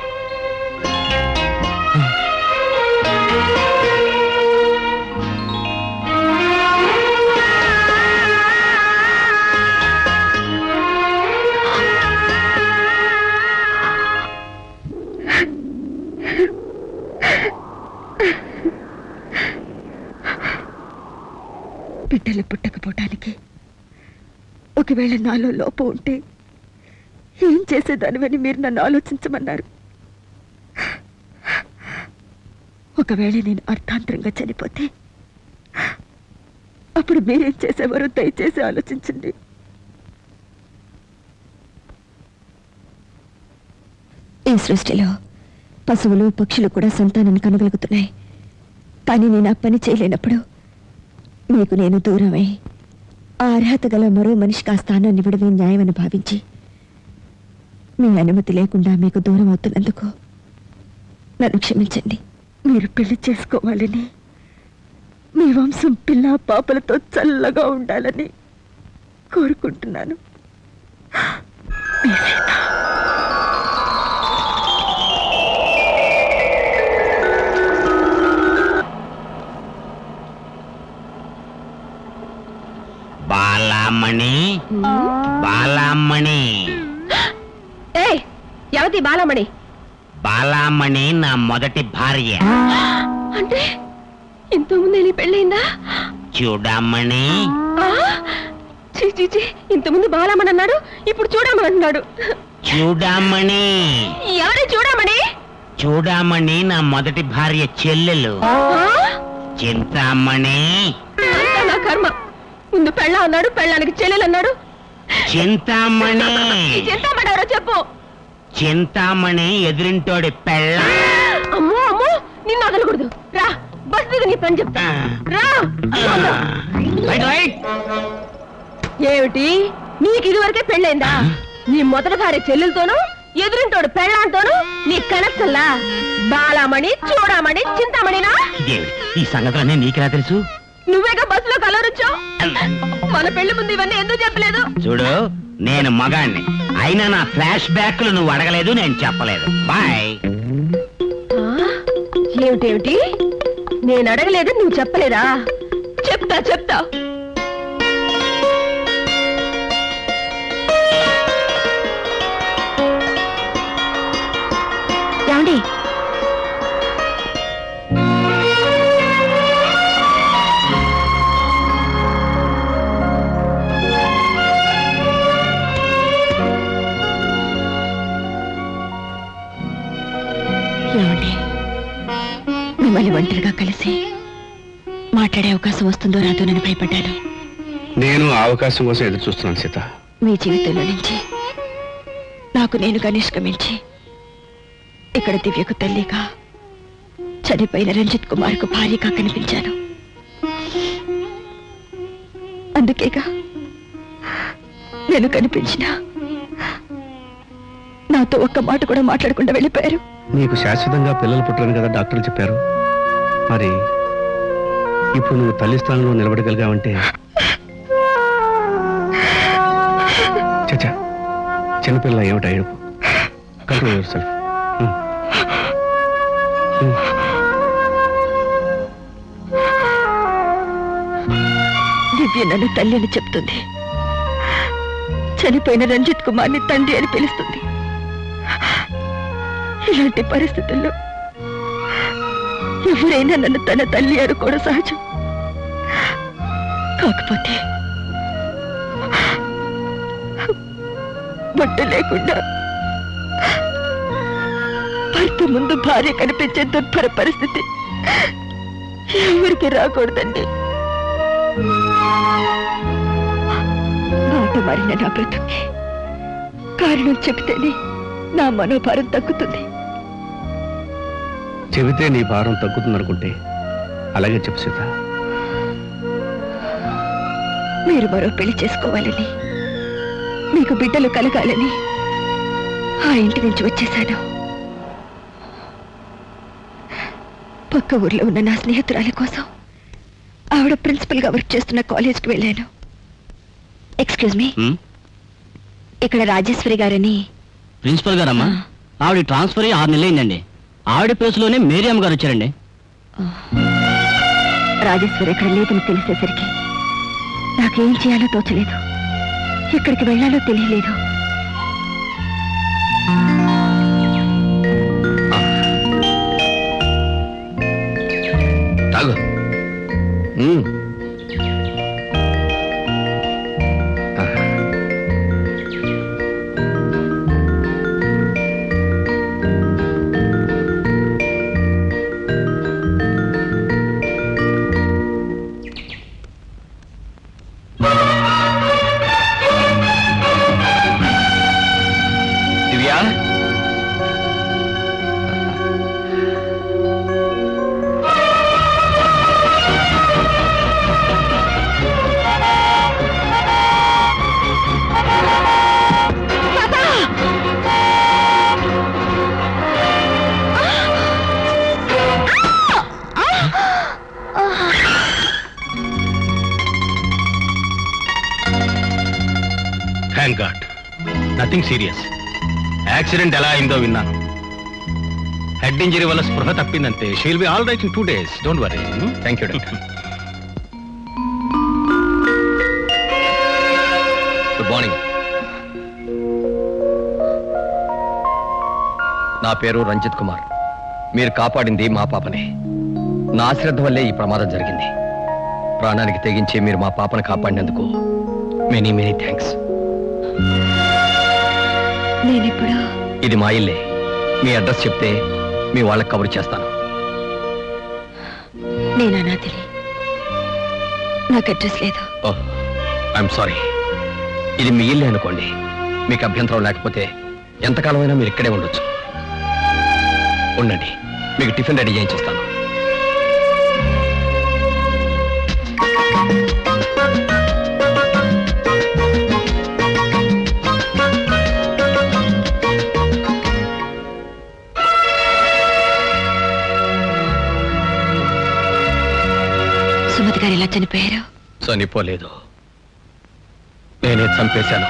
బిడ్డలు పుట్టకపోవటానికి ఒకవేళ నాలో లోపం ఉంటే ఏం చేసేదానివని మీరు నన్ను ఆలోచించమన్నారు ఒకవేళ నేను అర్థాంతరంగా చనిపోతే అప్పుడు మీరేం చేసేవారో దయచేసి ఆలోచించండి ఈ సృష్టిలో పశువులు పక్షులు కూడా సంతానాన్ని కనగలుగుతున్నాయి కానీ నేను ఆ పని చేయలేనప్పుడు మీకు నేను దూరమై ఆ అర్హత గల మరో మనిషికి ఆ స్థానాన్ని ఇవ్వడమే న్యాయమని భావించి మీ అనుమతి లేకుండా మీకు దూరం అవుతున్నందుకు నన్ను క్షమించండి మీరు పెళ్లి చేసుకోవాలని మీ వంశం పిల్ల పాపలతో చల్లగా ఉండాలని కోరుకుంటున్నాను మీ సీత బాలామణి బాలామణి ఏయ్ ఎవతి బాలమణి బాలామణి నా మొదటి భార్య అంటే ఇంతకుముందే నీ పెళ్ళయిందా చూడమణి ఆ? చీ చీ చీ ఇంతకుముందు బాలమని అన్నాడు ఇప్పుడు చూడమని అంటున్నాడు చూడమణి ఎవరు చూడమని చూడమణి నా మొదటి భార్య చెల్లెలు ఆ? చింతామణి అంతా నా కర్మ ముందు పెళ్ళ అన్నాడు పెళ్ళానికి చెల్లెలు అన్నాడు చింతామణి ఈ చింతామణి ఎవరో చెప్పు చింతామణి ఎదురింటోడి పెళ్ళ అమ్మో అమ్మో నిన్ను వదలకూడదు రా బస్ దిగు నీ పని చెప్తా రా రైట్ రైట్ ఏమిటి నీకు ఇదివరకే పెళ్ళైందా నీ మొదటి భార్య చెల్లెలతోనూ ఎదురింటోడు పెళ్ళాంతోనూ నీ కనెక్షన్లా బాలామణి చూడమణి చింతామణినా దేవుడి ఈ సంగతులన్నీ నీకెలా తెలుసు నువ్వేగా బస్సులో కలవరొచ్చావు మన పెళ్లి ముందు ఇవన్నీ ఎందుకు చెప్పలేదు చూడు నేను మగాణ్ణి అయినా నా ఫ్లాష్ బ్యాక్లు నువ్వు అడగలేదు నేను చెప్పలేదు బాయ్ ఏమిటేమిటి నేను అడగలేదు నువ్వు చెప్పలేదా చెప్తా చెప్తా ఏమండి ఏమండి మిమ్మల్ని ఒంటరిగా కలిసి మాట్లాడే అవకాశం వస్తుందో రాదోనని భయపడ్డాను నేను ఆ అవకాశం కోసం ఎదురు చూస్తున్నాను సీత మీ జీవితంలో నుంచి నాకు నేనుగా నిష్క్రమించి ఇక్కడ దివ్యకు తల్లిగా చనిపోయిన రంజిత్ కుమార్కు భార్యగా కనిపించాను అందుకేగా నేను కనిపించిన నాతో ఒక్క మాట కూడా మాట్లాడకుండా వెళ్ళిపోయారు నీకు శాశ్వతంగా పిల్లలు పుట్టరని కదా డాక్టర్లు చెప్పారు మరి ఇప్పుడు నువ్వు తల్లి స్థానంలో నిలబడగలిగావంటే చచ్చా చిన్నపిల్ల ఏమిటా ఏడుపు కంట్రోల్ యువర్ సెల్ఫ్ దివ్య నన్ను తల్లి అని చెప్తుంది చనిపోయిన రంజిత్ కుమార్ని తండ్రి అని పిలుస్తుంది ఇలాంటి పరిస్థితుల్లో ఎవరైనా నన్ను తన తల్లి అనుకోవడం సహజం కాకపోతే బట్ట లేకుండా భర్త ముందు భార్య కనిపించే దుర్భర పరిస్థితి ఎవరికి రాకూడదండి మాట మారిన నా బ్రతుకి కారణం చెబితేనే నా మనోభారం తగ్గుతుంది చెబితే నీ భారం తగ్గుతుందనుకుంటే అలాగే చెప్పు సీత మీరు మరో పెళ్లి చేసుకోవాలని మీకు బిడ్డలు కలగాలని ఆ ఇంటి నుంచి వచ్చేశాను పక్క ఊర్లో ఉన్న నా స్నేహితురాలి కోసం ఆవిడ ప్రిన్సిపల్ గా వర్క్ చేస్తున్న కాలేజ్కి వెళ్ళాను ఎక్స్క్యూజ్ మీ ఇక్కడ రాజేశ్వరి గారని ప్రిన్సిపల్ గారమ్మా ఆవిడ ట్రాన్స్ఫర్ అయ్యి ఆరు నెలలైందండి ఆవిడ ప్లేస్లోనే మేరియమ్మ గారు వచ్చారండి రాజేశ్వరి ఇక్కడ లేదని తెలిసేసరికి నాకేం చేయాలో తోచలేదు ఎక్కడికి వెళ్ళాలో తెలియలేదు తాగు ఉమ్. Divya thank God nothing serious accident ఎలా అయిందో విన్నాను హెడ్ ఇంజరీ వల్ల స్పృహ తప్పిందంతే she'll be all right in two days don't worry thank you doctor good morning నా పేరు రంజిత్ కుమార్ మీరు కాపాడింది మా పాపనే నా అశ్రద్ధ వల్లే ఈ ప్రమాదం జరిగింది ప్రాణానికి తెగించి మీరు మా పాపను కాపాడినందుకు మెనీ మెనీ థ్యాంక్స్ నేనిప్పుడు ఇది మా ఇల్లే మీ అడ్రస్ చెప్తే మీ వాళ్ళకి కబురు చేస్తాను నేను అనాథిని నాకు అడ్రస్ లేదు ఓహ్ ఐఎమ్ సారీ ఇది మీ ఇల్లే అనుకోండి మీకు అభ్యంతరం లేకపోతే ఎంతకాలమైనా మీరు ఇక్కడే ఉండొచ్చు ఉండండి మీకు టిఫిన్ రెడీ చేయించేస్తాను సుమతి గారు ఎలా చనిపోయారు చనిపోలేదు నేనే చంపేశాను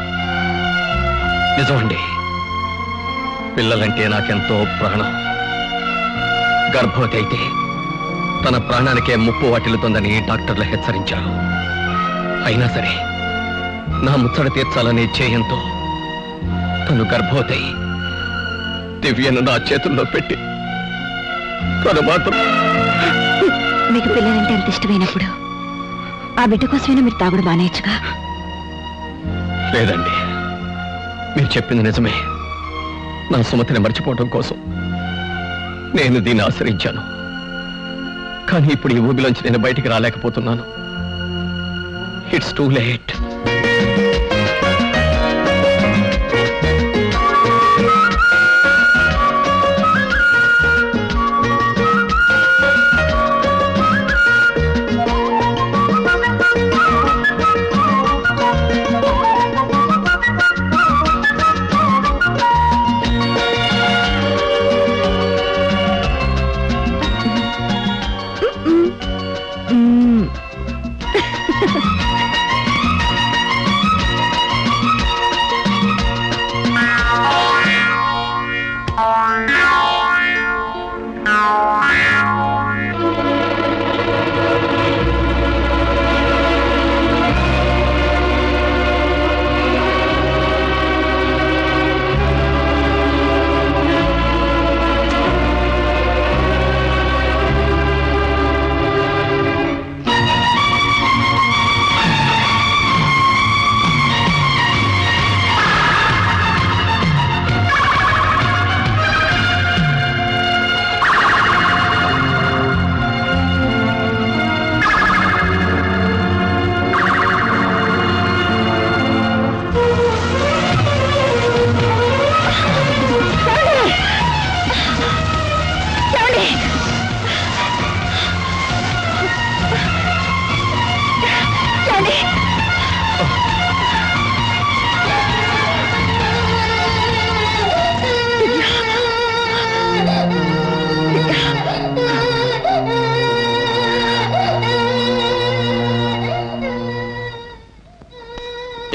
నిజమండి పిల్లలంటే నాకెంతో ప్రాణం గర్భవతి అయితే తన ప్రాణానికే ముప్పు వాటిల్లుతుందని డాక్టర్లు హెచ్చరించారు అయినా సరే నా ముచ్చట తీర్చాలనే చేయంతో తను గర్భవతి అయి దివ్యను నా చేతుల్లో పెట్టి తను మాత్రం మీకు పిల్లలంటే అంత ఇష్టమైనప్పుడు ఆ బిడ్డ కోసమైనా మీరు తాగుడు మానేయచ్చుగా లేదండి మీరు చెప్పింది నిజమే నా సుమతిని మర్చిపోవడం కోసం నేను దీన్ని ఆశ్రయించాను కానీ ఇప్పుడు ఈ ఊబిలోంచి నేను బయటికి రాలేకపోతున్నాను ఇట్స్ టూ లేట్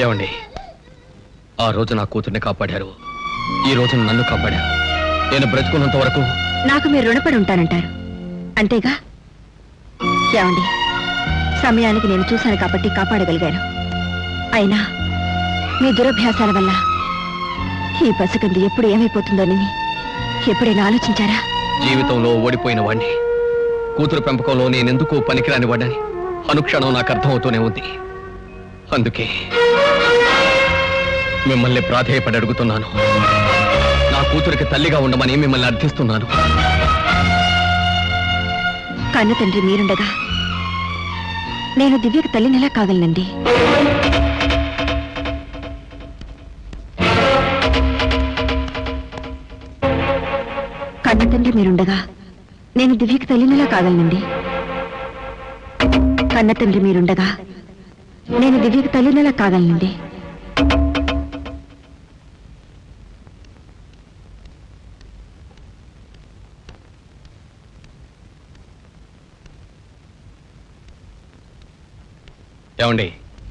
ఏమండి ఆ రోజు నా కూతుర్ని కాపాడారు ఈ రోజు నన్ను కాపాడారు నేను బ్రతుకున్నంత వరకు నాకు మీరు రుణపడి ఉంటానంటారు అంతేగా ఏమండి సమయానికి నేను చూశాను కాబట్టి కాపాడగలిగాను అయినా మీ దురభ్యాసాల వల్ల ఈ పసికంది ఎప్పుడు ఏమైపోతుందోనని ఎప్పుడైనా ఆలోచించారా జీవితంలో ఓడిపోయిన వాణ్ణి కూతురు పెంపకంలో నేనెందుకు పనికిరాని వాడని అనుక్షణం నాకు అర్థమవుతూనే ఉంది అందుకే మిమ్మల్ని ప్రాధేయపడి అడుగుతున్నాను నా కూతురికి తల్లిగా ఉండమని మిమ్మల్ని అర్థిస్తున్నాను కన్న తండ్రి మీరుండగా నేను దివ్యకు తల్లినెలా కాగలనండి కన్న తండ్రి మీరుండగా నేను దివ్యకు తల్లినెలా కాగలనండి కన్న తండ్రి మీరుండగా నేను దివ్యకు తల్లినెలా కాగలనండి ఏమండి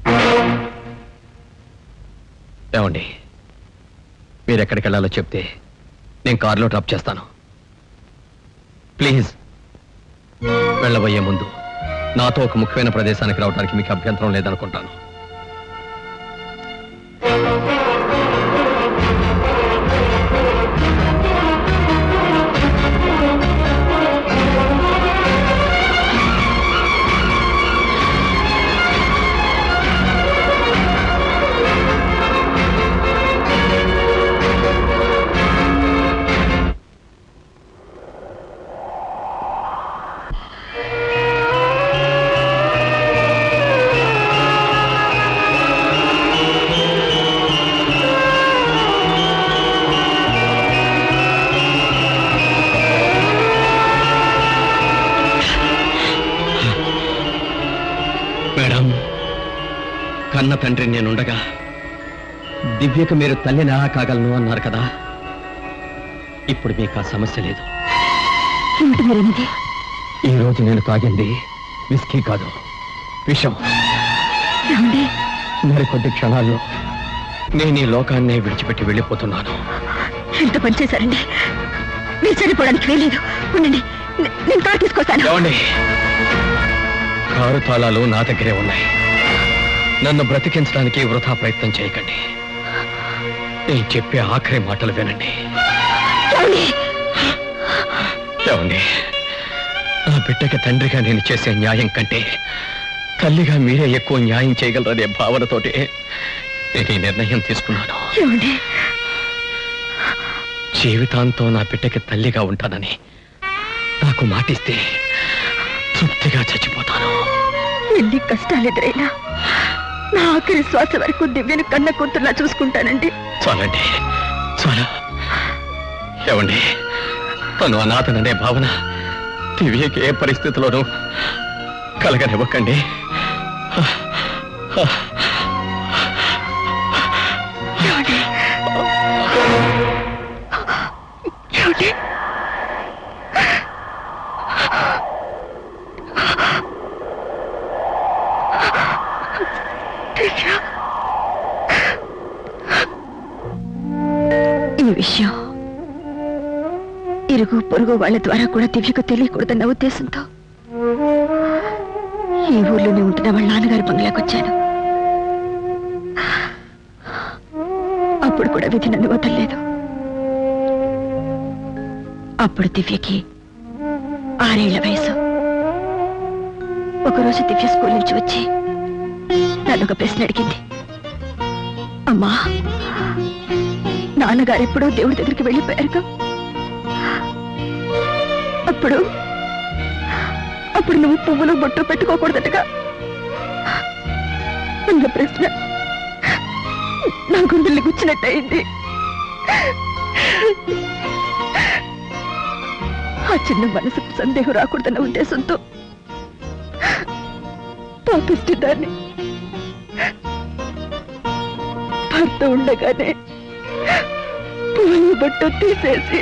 ఏమండి మీరు ఎక్కడికి వెళ్ళాలో చెప్తే నేను కారులో డ్రాప్ చేస్తాను ప్లీజ్ వెళ్ళబోయే ముందు నాతో ఒక ముఖ్యమైన ప్రదేశానికి రావడానికి మీకు అభ్యంతరం లేదనుకుంటాను మేడం కన్న తండ్రి నేనుండగా దివ్యకు మీరు తల్లినా కాగలను అన్నారు కదా ఇప్పుడు మీకు ఆ సమస్య లేదు ఏమిటి మీరన్నది ఈ రోజు నేను తాగింది విస్కీ కాదు విషం ఏమండి మరికొద్ది క్షణాల్లో నేను ఈ లోకాన్నే విడిచిపెట్టి వెళ్ళిపోతున్నాను ఎంత పని చేశారండి మీరు చనిపోవడానికి వీలేదు ఉండండి నే- నేను కారు తీసుకొస్తాను ఏమండి కారు తాళాలు నా దగ్గరే ఉన్నాయి నన్ను బ్రతికించడానికి వృధా ప్రయత్నం చేయకండి నేను చెప్పే ఆఖరి మాటలు వినండి ఏమండి? ఏమండి నా బిడ్డకి తండ్రిగా నేను చేసే న్యాయం కంటే తల్లిగా మీరే ఎక్కువ న్యాయం చేయగలరనే భావనతోటి నేను ఈ నిర్ణయం తీసుకున్నాను ఏమండి జీవితాంతం నా బిడ్డకి తల్లిగా ఉంటానని నాకు మాటిస్తే తృప్తిగా చచ్చిపోతాను ఎన్ని కష్టాలు ఎదురైనా నా ఆఖరి శ్వాస వరకు దివ్యను కన్న కూతుర్లా చూసుకుంటానండి చాలండి చాలా ఏమండి తను అనాథననే భావన దివ్యకి ఏ పరిస్థితిలోనూ కలగనివ్వకండి ఏమండి? ఏమండి? దివ్య. ఈ విషయం ఇరుగు పొరుగు వాళ్ళ ద్వారా కూడా దివ్యకు తెలియకూడదన్న ఉద్దేశంతో ఈ ఊర్లోనే ఉంటున్న వాళ్ళ నాన్నగారి బంగ్లాకి వచ్చాను అప్పుడు కూడా విధి నన్ను వదలలేదు అప్పుడు దివ్యకి ఆరేళ్ల వయసు ఒకరోజు దివ్య స్కూల్ నుంచి వచ్చి నన్ను ఒక ప్రశ్న అడిగింది అమ్మా నాన్నగారు ఎప్పుడో దేవుడి దగ్గరికి వెళ్ళిపోయారుగా అప్పుడు అప్పుడు నువ్వు పువ్వులు బొట్టు పెట్టుకోకూడదటగా అన్న ప్రశ్న నా గుండెల్ని గుచ్చినట్టయింది ఆ చిన్న మనసుకు సందేహం రాకూడదన్న ఉద్దేశంతో పాపిష్టి దాన్ని భర్త ఉండగానే పూలు బట్టు తీసేసి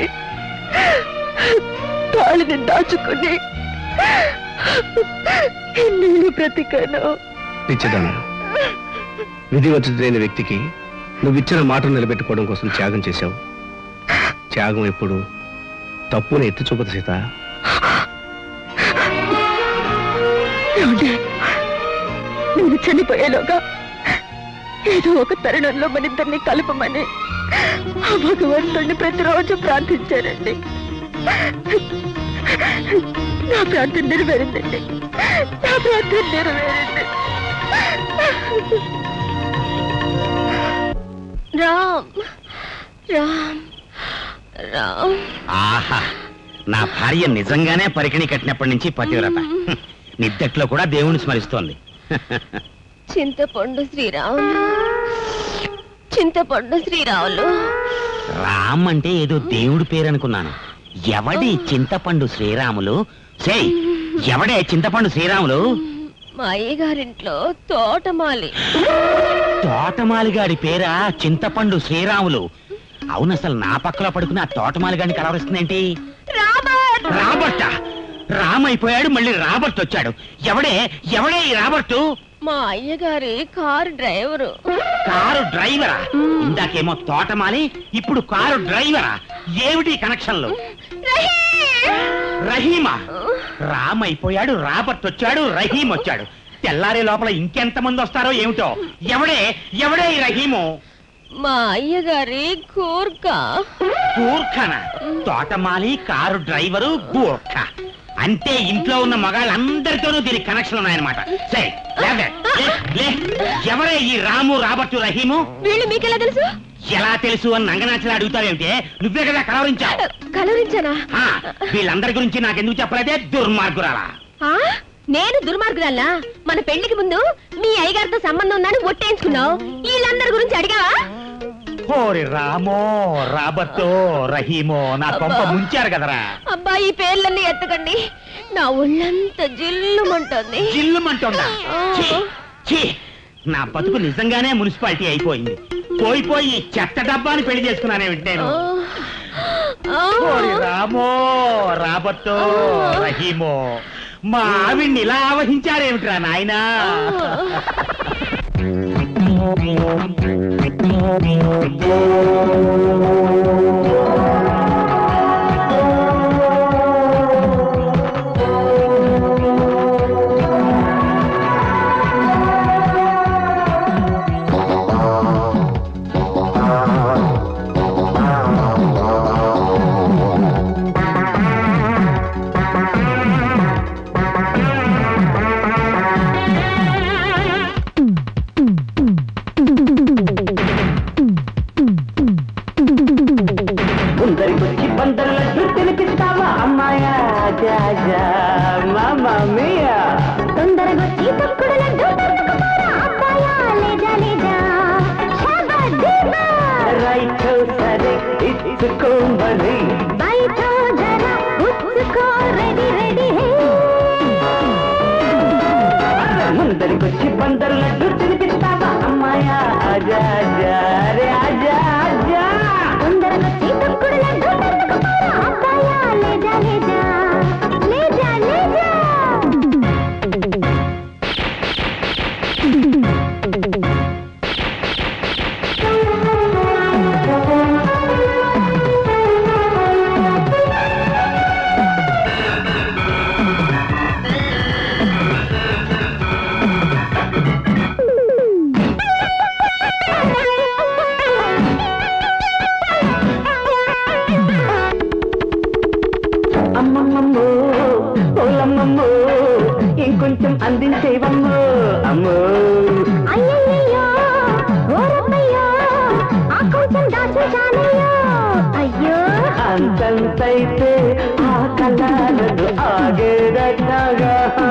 తాళిని దాచుకుని నీళ్ళు బ్రతికాను పిచ్చిదానా విధివచ్చుడు లేని వ్యక్తికి నువ్విచ్చిన మాటను నిలబెట్టుకోవడం కోసం త్యాగం చేశావు త్యాగం ఎప్పుడు తప్పుని ఎత్తి చూపదు సీత ఏమండి? నేను చనిపోయేలోగా ఏదో ఒక తరుణంలో మన ఇద్దరిని కలపమని ఆ భగవంతుడిని ప్రతిరోజు ప్రార్థించానండి నా ప్రార్థన నెరవేరిందండి నా ప్రార్థన నెరవేరింది రామ్ రామ్ రామ్ ఆహా నా భార్య నిజంగానే పరికిణి కట్టినప్పటి నుంచి పతివ్రత హ్మ్. నిద్దట్లో కూడా దేవుని స్మరిస్తోంది చింతపండు శ్రీరాములు చింతపండు శ్రీరాములు రామ్ అంటే ఏదో దేవుడి పేరు అనుకున్నాను ఎవడి చింతపండు శ్రీరాములు సేయ్ ఎవడే చింతపండు శ్రీరాములు మా అయ్యగారింట్లో తోటమాలి తోటమాలిగాడి పేరా చింతపండు శ్రీరాములు అవును అసలు నా పక్కలో పడుకుని ఆ తోటమాలిగాడిని కలవరిస్తుందేంటి రాబర్ట రామైపోయాడు మళ్ళీ రాబర్ట్ వచ్చాడు ఎవడే ఎవడే ఈ రాబర్టు మా అయ్యగారి కారు డ్రైవరు కారు డ్రైవరా ఇందాకేమో తోటమాలి ఇప్పుడు కారు డ్రైవరా ఏమిటి కనెక్షన్లు రహీమా రామ్ అయిపోయాడు రాబర్ట్ వచ్చాడు రహీం వచ్చాడు తెల్లారే లోపల ఇంకెంత మంది వస్తారో ఏమిటో ఎవడే ఎవడే ఈ రహీము మా అయ్యగారి కూర్క గూర్ఖన తోటమాలి కారు డ్రైవరు గూర్ఖ అంతే ఇంట్లో ఉన్న మగాళ్ళందరితోనూ దీనికి కనెక్షన్ ఉన్నాయన్నమాట సరే లేవే, లే, లే. ఎవరే ఈ రాము రాబర్టు రహీము వీళ్ళు మీకెలా తెలుసు ఎలా తెలుసు అని నంగనాచలు అడుగుతావేమిటే నువ్వే కదా కలవరించావు కలవరించానా ఆ, వీళ్ళందరి గురించి నాకెందుకు చెప్పలేదే దుర్మార్గురాలా ఆ? నేను దుర్మార్గురాలా మన పెళ్లికి ముందు మీ అయ్యగారితో సంబంధం ఉందని ఒట్టేయించుకున్నావు వీళ్ళందరి గురించి అడిగావా ఓరి రామో రాబర్తో రహీమో నా కొంప ముంచారు కదరా అబ్బా ఈ పేర్లన్నీ ఎత్తకండి నా ఒళ్ళంతా జిల్లుమంటుంది జిల్లుమంటుందా ఛీ, ఛీ, నా బతుకు నిజంగానే మున్సిపాలిటీ అయిపోయింది పోయి పోయి ఈ చెత్త డబ్బాని పెళ్లి చేసుకున్నానే నేను ఓరి రామో రాబర్తో రహీమో మా ఆవిడ్ని ఇలా ఆవహించారేమిట్రా నాయనా ముందరికొచ్చి బందర్లడ్డు తినిపిస్తావా అమ్మాయా జాజా మామా మియా తొందరగొచ్చి తొక్కుడు లడ్డు తన్నుకుపోరా అబ్బాయా లేజా లేజా షాబాదీబా రైట్ సరే ఇచ్చుకో మరి బయటో జరా ఉచ్చుకో రెడీ రెడీ హే ముందరికొచ్చి బందర్లడ్డు తినిపిస్తావా అమ్మాయా జాజా రే ఆజా ఆజా తొందరగొచ్చి తొక్కుడు లడ్డు తన్నుకుపోరా అబ్బాయా లేజా లేజా లేజా లేజా అమ్మమ్మమ్మో ఓలమ్మమ్మో ఇంకొంచెం అందించేవమ్మో అమ్మో అయ్యయ్యో ఓరమ్మయ్యో ఆ కొంచెం దాచు చాలయ్యో అయ్యో అంతంతైతే ఆ కళాలను ఆగేదట్టగా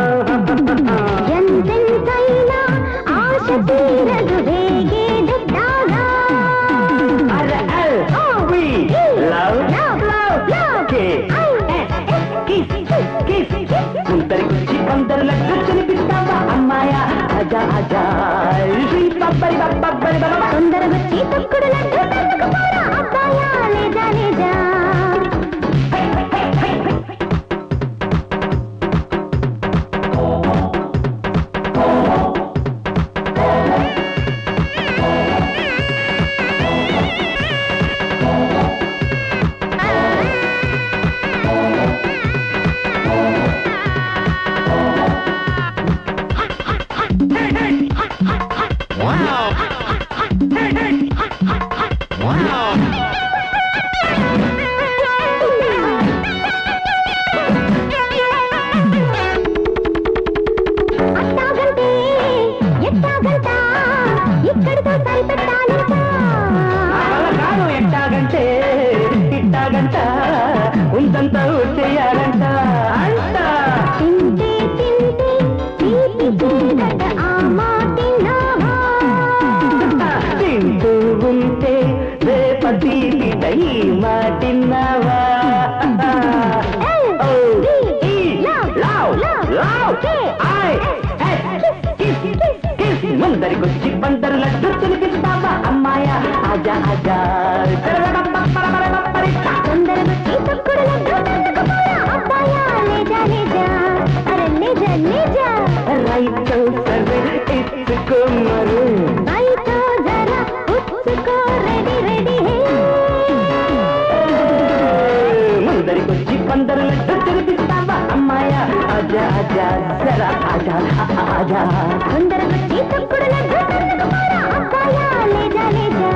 ఎంతెంతైనా ఆశ తీరదు రేగేదెట్టాగా అర అల్ వి లవ్ లవ్ లవ్ లవ్ కే కిస్ కిస్ ముందరికి బందర్లకు చూపిస్తావా అమ్మాయా అజా అజా శ్రీ బబ్బరి బబ్బరి బబ్బ తొందరగొచ్చి తొక్కుడు లడ్డు తన్నుకుపోరా అబ్బాయా లేజా లేజా ముద్దంతా వచ్చేయాలంట అంట తింటే తింటే తీపి చేదట ఆ మాటినావా తింటూ ఉంటే రేపటి దై మాటిన్నావా ఓ, ఈ, లావ్, లావ్, ఐ, హెచ్, కిస్, కిస్, ముందరికొచ్చి బందరు లడ్డు తినిపిస్తావా అమ్మాయ ఆజా ఆజా తొందరగా తప్పుడు లడ్డు తందుకుపోరా అబ్బాయా లేజా లేజా అరే లేజా లేజా రైతు సర్వే ఇచ్చుకోమరు బయటో జరా ఉచ్చుకో రెడీ రెడీ ముందరికొచ్చి బందరు లడ్డు తినిపిస్తావా అమ్మాయ ఆజా ఆజా జరా ఆజా ఆజా తొందరగా తప్పుడు లడ్డు తందుకుపోరా అబ్బాయా లేజా లేజా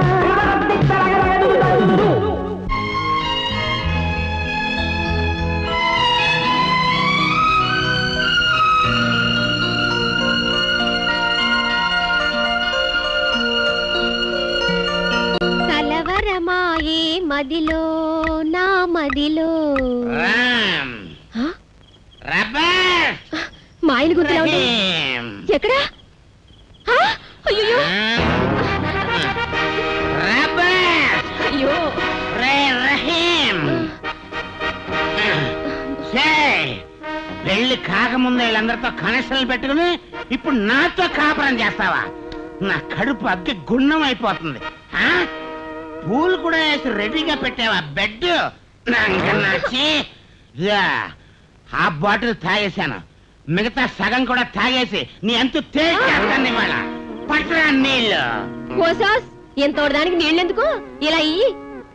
కలవరమాయే మదిలో నా మదిలో హ? మా ఆయన గుర్తులా ఉంది ఎక్కడా హ? అయ్యయ్యో. అయ్యో పెళ్లి కాకముందు వీళ్ళందరితో కనెక్షన్లు పెట్టుకుని ఇప్పుడు నాతో కాపురం చేస్తావా నా కడుపు అగ్గి గుండం అయిపోతుంది ఆ? పూలు కూడా వేసి రెడీగా పెట్టావా బెడ్ నచ్చి ఆ బాటిల్ తాగేశాను మిగతా సగం కూడా తాగేసి నీ అంతు తేల్చేస్తాను ఇవాళ పట్టరా నీళ్ళు ఓసాస్ ఎంత దానికి నీళ్ళెందుకు ఇలా ఇయ్యి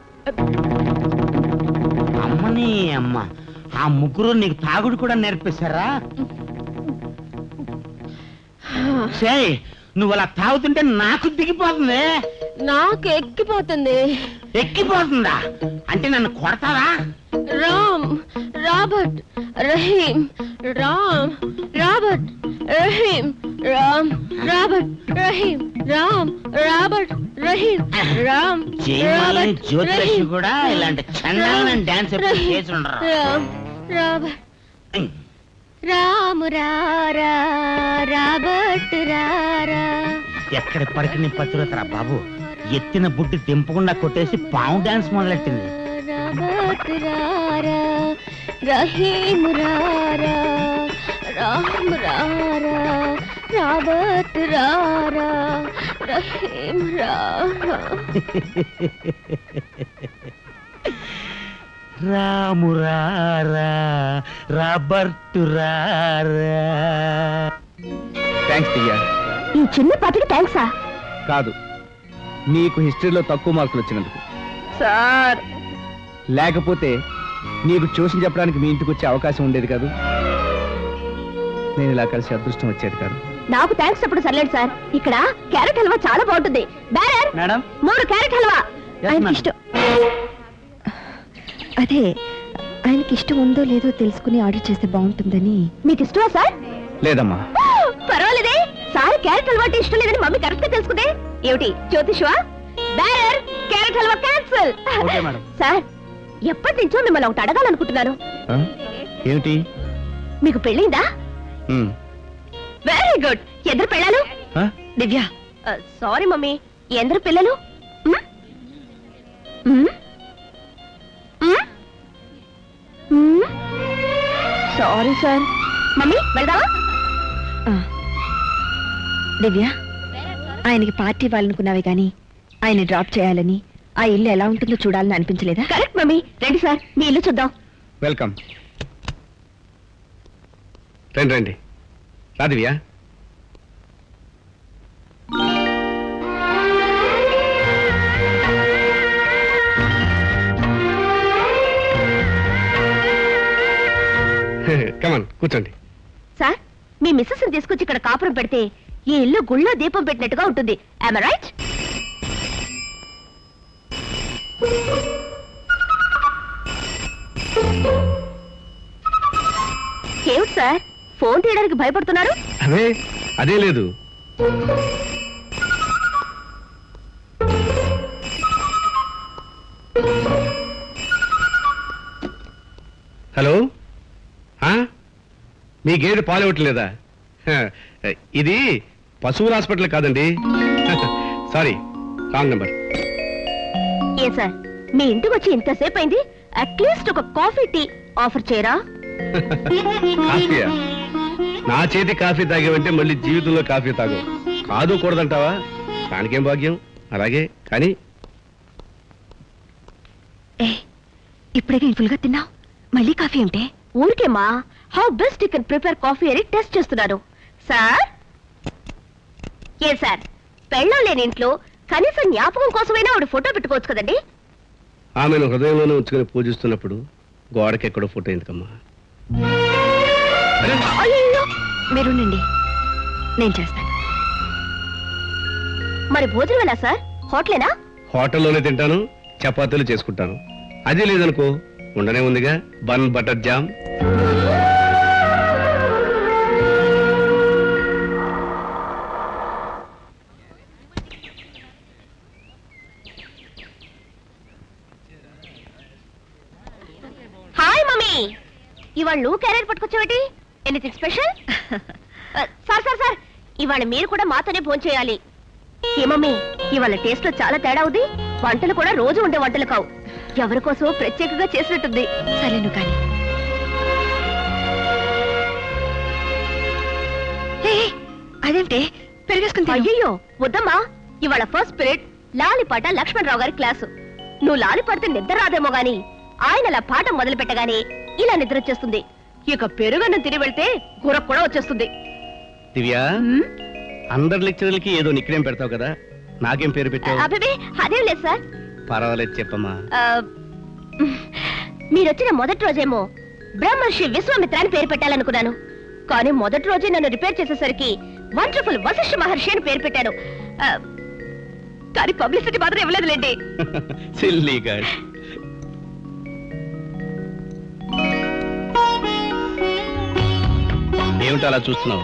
అమ్మని అమ్మ ఆ ముగ్గురు నీకు తాగుడు కూడా నేర్పిస్తారా సేయ్ నువ్వు అలా తాగుతుంటే నాకు దిగిపోతుంది నాకు ఎక్కిపోతుంది ఎక్కిపోతుందా అంటే నన్ను కొడతావా Ram Robert Rahim Ram Robert Rahim Ram Robert Rahim Ram Robert Rahim Ram జయమాలని రాబర్ట్ జ్యోతిలక్ష్మి రహీం, కూడా ఇలాంటి చండాలని డాన్స్ ఎప్పుడు రహీం, చేసి ఉండరు రామ్ రాబర్ట్ రాము రారా రాబర్ట్ రారా ఎక్కడ పడికి నీ పతిరతరా బాబు ఎత్తిన బుడ్డి దింపకుండా కొట్టేసి పాము డాన్స్ మొదలెట్టింది రాబర్ట్ రారా రహీం రారా రామ్ రారా రాబర్ట్ రారా రహీం రారా రాము రారా రాబర్టు రారా థ్యాంక్స్ దివ్య ఈ చిన్న పాటికి థ్యాంక్సా కాదు నీకు హిస్టరీలో తక్కువ మార్కులు వచ్చినందుకు సార్ లేకపోతే నీకు ట్యూషన్ చెప్పడానికి మీ ఇంటికి వచ్చే అవకాశం ఉండేది కాదు నేను ఇలా కలిసి అదృష్టం వచ్చేది కాదు నాకు థ్యాంక్స్ చెప్పడం సర్లేదు సార్ ఇక్కడ క్యారెట్ హల్వా చాలా బాగుంటుంది బ్యారర్ మేడం మూడు క్యారెట్ హల్వా ఆయనకి ఇష్టం అదే ఆయనకి ఇష్టం ఉందో లేదో తెలుసుకుని ఆర్డర్ చేస్తే బాగుంటుందని మీకు ఇష్టమా సార్ లేదమ్మా పర్వాలేదే సార్ క్యారెట్ హల్వా అంటే ఇష్టం లేదని మమ్మీ కరెక్ట్ గా తెలుసుకుందే ఏమిటి జ్యోతిష్వా bearer carrot halwa cancel okay madam sir ఎప్పటి నుంచో మిమ్మల్ని ఒకటి అడగాలనుకుంటున్నాను ఆ? ఏమిటి మీకు పెళ్ళిందా ఉమ్. వెరీ గుడ్ ఎద్దరు పెళ్ళాలు ఆ? దివ్య సారీ మమ్మీ ఎందరు పిల్లలు మ్? మ్? మ్? మ్? సారీ సార్ మమ్మీ వెళ్దామా దివ్య ఆయనకి పార్టీ ఇవ్వాలనుకున్నావే గాని ఆయన డ్రాప్ చేయాలని ఆ ఇల్లు ఎలా ఉంటుందో చూడాలని అనిపించలేదా కరెక్ట్ మమ్మీ రండి సార్ మీ ఇల్లు చూద్దాం వెల్కమ్ రండి రండి రాదివ్యా కమన్ కూర్చోండి సార్ మీ మిస్సెస్ తీసుకొచ్చి ఇక్కడ కాపురం పెడితే ఈ ఇల్లు గుళ్ళో దీపం పెట్టినట్టుగా ఉంటుంది రైట్ ఏమిటి సార్ ఫోన్ తీయడానికి భయపడుతున్నారు అదే అదే లేదు హలో ఆ? మీ గేదె పాలు ఇవ్వట్లేదా హ, ఇది పశువుల హాస్పిటల్ కాదండి సారీ రాంగ్ నెంబర్ ఏ సార్ మీ ఇంటికి వచ్చి ఇంతసేపు అయింది అట్లీస్ట్ ఒక కాఫీ టీ ఆఫర్ చేయరా కాఫీయా నా చేతి కాఫీ తాగేవంటే మళ్ళీ జీవితంలో కాఫీ తాగు కాదు కూడదంటావా దానికేం భాగ్యం అలాగే కానీ ఏ ఇప్పుడే ఫుల్ గా తిన్నావు మళ్ళీ కాఫీ ఉంటే ఊరికేమా how best you can prepare coffee అని టెస్ట్ చేస్తున్నాను సార్ ఏ సార్ పెళ్ళం లేని ఇంట్లో కనీసం జ్ఞాపకం కోసమైనా ఆవిడ ఫోటో పెట్టుకోవచ్చు కదండి ఆమెను హృదయంలోనే ఉంచుకుని పూజిస్తున్నప్పుడు గోడకి ఎక్కడో ఫోటో ఎందుకమ్మా అయ్యో మీరుండండి నేను చేస్తాను మరి భోజనం ఎలా సార్ హోటలేనా హోటల్లోనే తింటాను చపాతీలు చేసుకుంటాను అది లేదనుకో ఉండనే ఉందిగా bun butter jam hi mummy ఇవాళ నువ్వు క్యారెట్ పట్టుకొచ్చావేటి anything special sir sir sir ఇవాళ మీరు కూడా మాతోనే ఫోన్ చేయాలి ఏ మమ్మీ ఇవాళ టేస్ట్ లో చాలా తేడా ఉంది వంటలు కూడా రోజు ఉండే వంటలు కావు ఎవరి కోసమో ప్రత్యేకంగా చేసినట్టుంది సరేను కానీ అదేంటే పెరిగేసుకుంటా అయ్యో వద్దమ్మా ఇవాళ ఫస్ట్ పీరియడ్ లాలిపాట లక్ష్మణరావు గారి క్లాసు నువ్వు లాలి పడితే నిద్ర రాదేమో గాని ఆయన అలా పాఠం మొదలు పెట్టగానే ఇలా నిద్ర వచ్చేస్తుంది ఇక పెరుగన్నం తిని వెళ్తే గురకు కూడా వచ్చేస్తుంది దివ్య అందరి లెక్చరర్లకి ఏదో నిక్నేం పెడతావు కదా నాకేం పేరు పెట్టావు అభిబే అదేం లేదు సార్ పర్వాలేదు చెప్పమ్మా ఆ, మీరొచ్చిన మొదటి రోజేమో బ్రహ్మర్షి విశ్వామిత్ర అని పేరు పెట్టాలనుకున్నాను కానీ మొదటి రోజే నన్ను రిపేర్ చేసేసరికి వండర్ఫుల్ వశిష్ఠ మహర్షి అని పేరు పెట్టాను ఆ, కానీ పబ్లిసిటీ మాత్రం ఇవ్వలేదులేండి సిల్లీ గాడ్ ఏమిటి అలా చూస్తున్నావు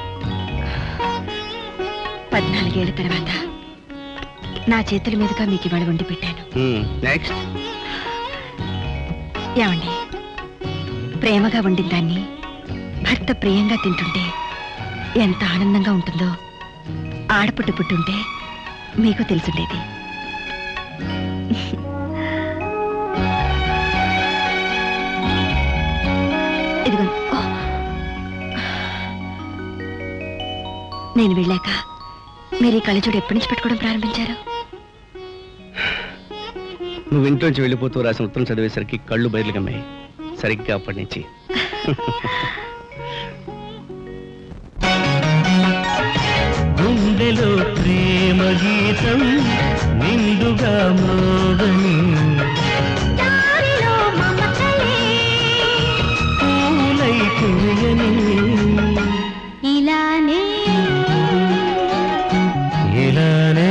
పద్నాలుగేళ్ల తర్వాత నా చేతుల మీదుగా మీకు ఇవాళ వండి పెట్టాను నెక్స్ట్ ఏమండి ప్రేమగా వండిన దాన్ని భర్త ప్రియంగా తింటుంటే ఎంత ఆనందంగా ఉంటుందో ఆడపుట్టు పుట్టుంటే మీకు తెలుసుండేది ఇదిగో ఓ. నేను వెళ్ళాక మీరు ఈ కళ్ళజోడు ఎప్పటి నుంచి పెట్టుకోవడం ప్రారంభించారు నువ్వు ఇంట్లోంచి వెళ్ళిపోతూ రాసిన ఉత్తరం చదివేసరికి కళ్ళు బయలు కమ్మాయి సరిగ్గా అప్పటి నుంచి గుండెలో ప్రేమ గీతం నిండుగా మోగని పూలై కురియని ఇలానే ఇలానే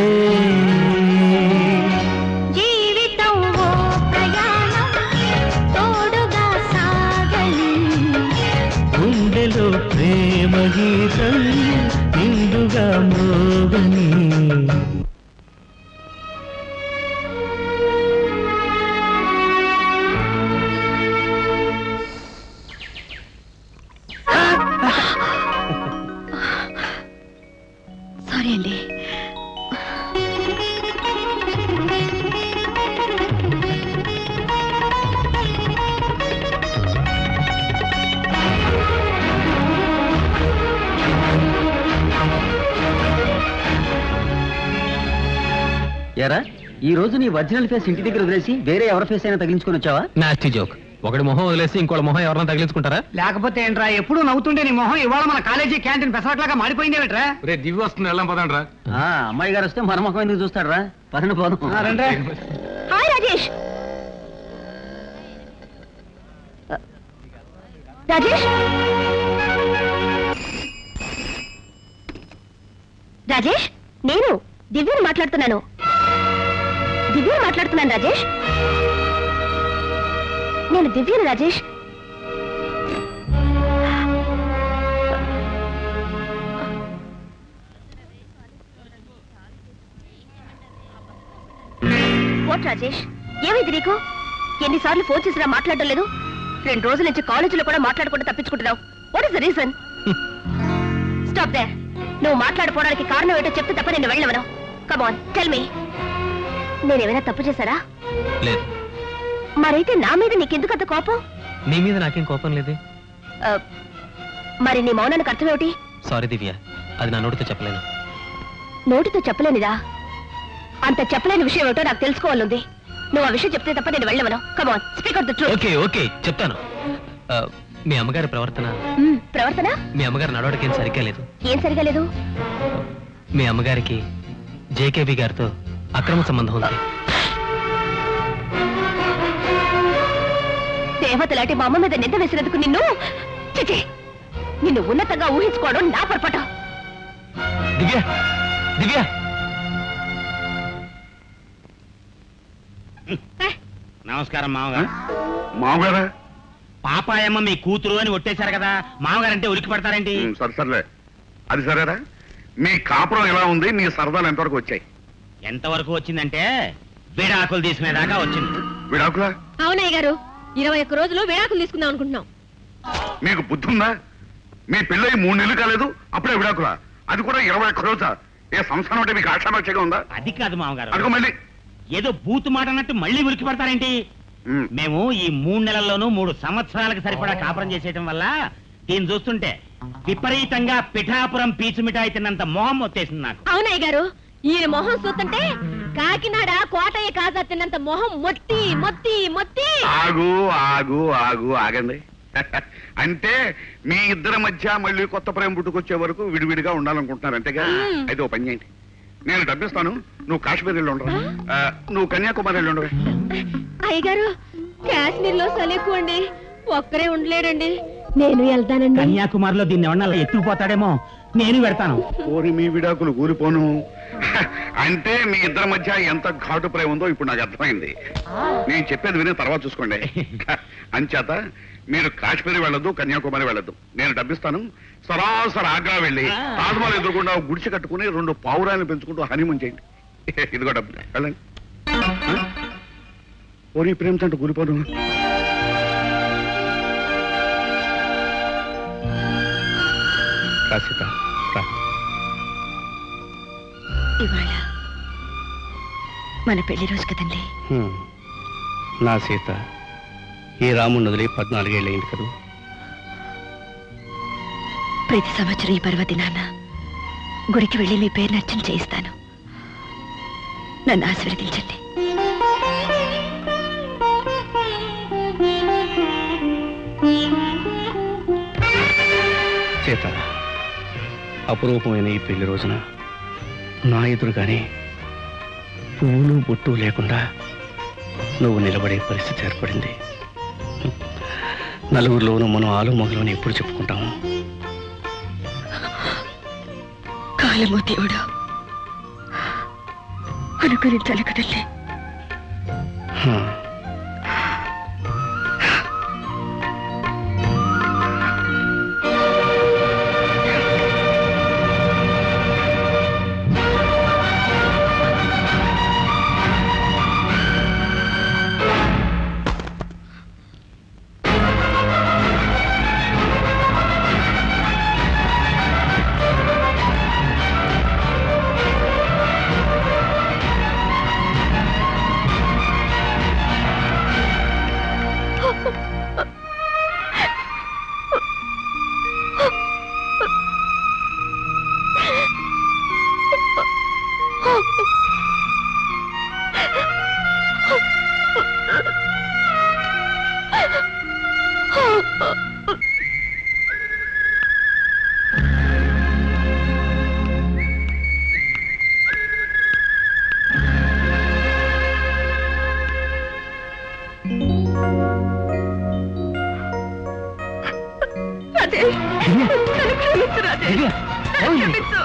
జీవితం ఓ ప్రయాణం తోడుగా సాగలి గుండెలో ప్రేమ గీతం నిండుగా మోగని సారీ అండి ఎరా ఈ రోజు నీ ఒరిజినల్ ఫేస్ ఇంటి దగ్గర వదిలేసి వేరే ఎవరి ఫేస్ అయినా తగిలించుకొని వచ్చావా నాస్టీ జోక్ ఒకటి మొహం వదిలేసి ఇంకోటి మొహం ఎవరైనా తగిలించుకుంటారా లేకపోతే ఏంట్రా ఎప్పుడు నవ్వుతుంటే నీ మొహం ఇవాళ మన కాలేజీ క్యాంటీన్ పెసరట్లాగా మాడిపోయిందేమిట్రా రే దివ్య వస్తుంది వెళ్ళాం పదండ్రా ఆ, అమ్మాయి గారు వస్తే మన ముఖం ఎందుకు చూస్తాడరా పదండి పోదాం రండి హాయ్ రాజేష్ రాజేష్ రాజేష్ నేను దివ్యని మాట్లాడుతున్నాను దివ్యని మాట్లాడుతున్నాను రాజేష్ నేను దివ్యని రాజేష్ వాట్ రాజేష్ ఏమైంది నీకు ఎన్నిసార్లు ఫోన్ చేసినా మాట్లాడడం లేదు రెండు రోజుల నుంచి కాలేజీలో కూడా మాట్లాడకుండా తప్పించుకుంటున్నావు what is the reason stop they నువ్వు మాట్లాడుకోవడానికి కారణం ఏంటో చెప్తే తప్ప నేను వెళ్ళవను కమాన్ టెల్ మీ నేనేమైనా తప్పు చేశారా లేదు మరైతే నా మీద నీకెందుకు అంత కోపం నీ మీద నాకేం కోపం లేదే ఆ, మరి నీ మౌనానికి అర్థం ఏమిటి సారీ దివ్య అది నా నోటితో చెప్పలేను నోటితో చెప్పలేనిదా అంత చెప్పలేని విషయం ఏమిటో నాకు తెలుసుకోవాలంది నువ్వు ఆ విషయం చెప్తే తప్ప నేను వెళ్ళవను come on speak out the truth okay okay చెప్తాను ఆ, మీ అమ్మగారి ప్రవర్తన ప్రవర్తన మీ అమ్మగారి నడవడికేం సరిగ్గా లేదు ఏం సరిగా లేదు మీ అమ్మగారికి జేకేబీ గారితో అక్రమ సంబంధం ఉంది దేవత లాంటి మా అమ్మ మీద నింద వేసినందుకు నిన్ను చిచి నిన్ను ఉన్నతంగా ఊహించుకోవడం నా పొరపాటు దివ్య దివ్య నమస్కారం మామగారు మామగారా పాపాయమ్మ మీ కూతురు అని ఒట్టేశారు కదా మామగారంటే ఉరికి పడతారేంటి ఉమ్, సరే సర్లే అది సరేరా మీ కాపురం ఎలా ఉంది నీ సరదాలు ఎంతవరకు వచ్చాయి ఎంతవరకు వచ్చిందంటే విడాకులు తీసుకునేదాకా వచ్చింది విడాకులా అవునయ్య గారు ఇరవై ఒక్క రోజులు విడాకులు తీసుకుందాం అనుకుంటున్నాం మీకు బుద్ధి ఉందా మీ పిల్ల మూడు నెలలు కాలేదు అప్పుడే విడాకులా అది కూడా ఇరవై ఒక్క రోజా ఏ సంస్థానం అంటే మీకు ఆక్షాపక్షగా ఉందా అది కాదు మామగారు అదిగో మళ్ళీ ఏదో బూతు మాట అన్నట్టు మళ్ళీ ఉరికి పడతారేంటి ఉమ్, మేము ఈ మూడు నెలల్లోనూ మూడు సంవత్సరాలకు సరిపడా కాపురం చేసేయటం వల్ల దీన్ని చూస్తుంటే విపరీతంగా పిఠాపురం పీచు మిఠాయి తిన్నంత మొహం వచ్చేసింది నాకు అవునయ్య గారు ఈయన మొహం చూస్తుంటే కాకినాడ కోటయ్య కాజా తిన్నంత మొహం మొత్తి మొత్తి మొత్తి ఆగు ఆగు ఆగు ఆగండి అంటే మీ ఇద్దరి మధ్య మళ్ళీ కొత్త ప్రేమ పుట్టుకొచ్చే వరకు విడివిడిగా ఉండాలనుకుంటున్నారు అంతేగా అయితే ఓ పని చేయండి నేను డబ్బిస్తాను నువ్వు కాశ్మీర్ వెళ్ళి ఉండరా ఆ, నువ్వు కన్యాకుమారి వెళ్ళి ఉండవే అయ్యగారు కాశ్మీర్ లో చలి ఎక్కువ అండి ఒక్కరే ఉండలేడండి నేను వెళ్తానండి కన్యాకుమారిలో దీన్ని ఎవరన్నా అలా ఎత్తుకుపోతాడేమో నేను పెడతాను ఓరి మీ విడాకులు కూలిపోను అంటే మీ ఇద్దరి మధ్య ఎంత ఘాటు ప్రేమ ఉందో ఇప్పుడు నాకు అర్థమైంది నేను చెప్పేది విని తర్వాత చూసుకోండి అంచేత మీరు కాశ్మీర్ వెళ్ళొద్దు కన్యాకుమారి వెళ్ళొద్దు నేను డబ్బిస్తాను సరాసరి ఆగ్రా వెళ్ళి తాజ్మహల్ ఎదురుకుండా ఒక గుడిసె కట్టుకుని రెండు పావురాలను పెంచుకుంటూ హనీమూన్ చేయండి ఇదిగో డబ్బు వెళ్ళండి ఆ? ఓరి ప్రేమ తంట కూలిపోను రాసిత రా ఇవాళ మన పెళ్లి రోజు కదండి హ్మ్. నా సీత ఈ రాముడిని వదిలి పద్నాలుగేళ్ళయింది కదూ ప్రతి సంవత్సరం ఈ పర్వదినాన గుడికి వెళ్ళి మీ పేరు నచ్చని చేయిస్తాను నన్ను ఆశీర్వదించండి సీత అపురూపమైన ఈ పెళ్లి రోజున నా ఎదురుగానే పువ్వులు బొట్టు లేకుండా నువ్వు నిలబడే పరిస్థితి ఏర్పడింది నలుగురిలోనూ మనం ఆలు మొగలని ఎప్పుడు చెప్పుకుంటాము కాలమో దేవుడు అనుకుని కదల్లే హా. రాజేష్ నన్ను క్షమించు రాజేష్ క్షమించు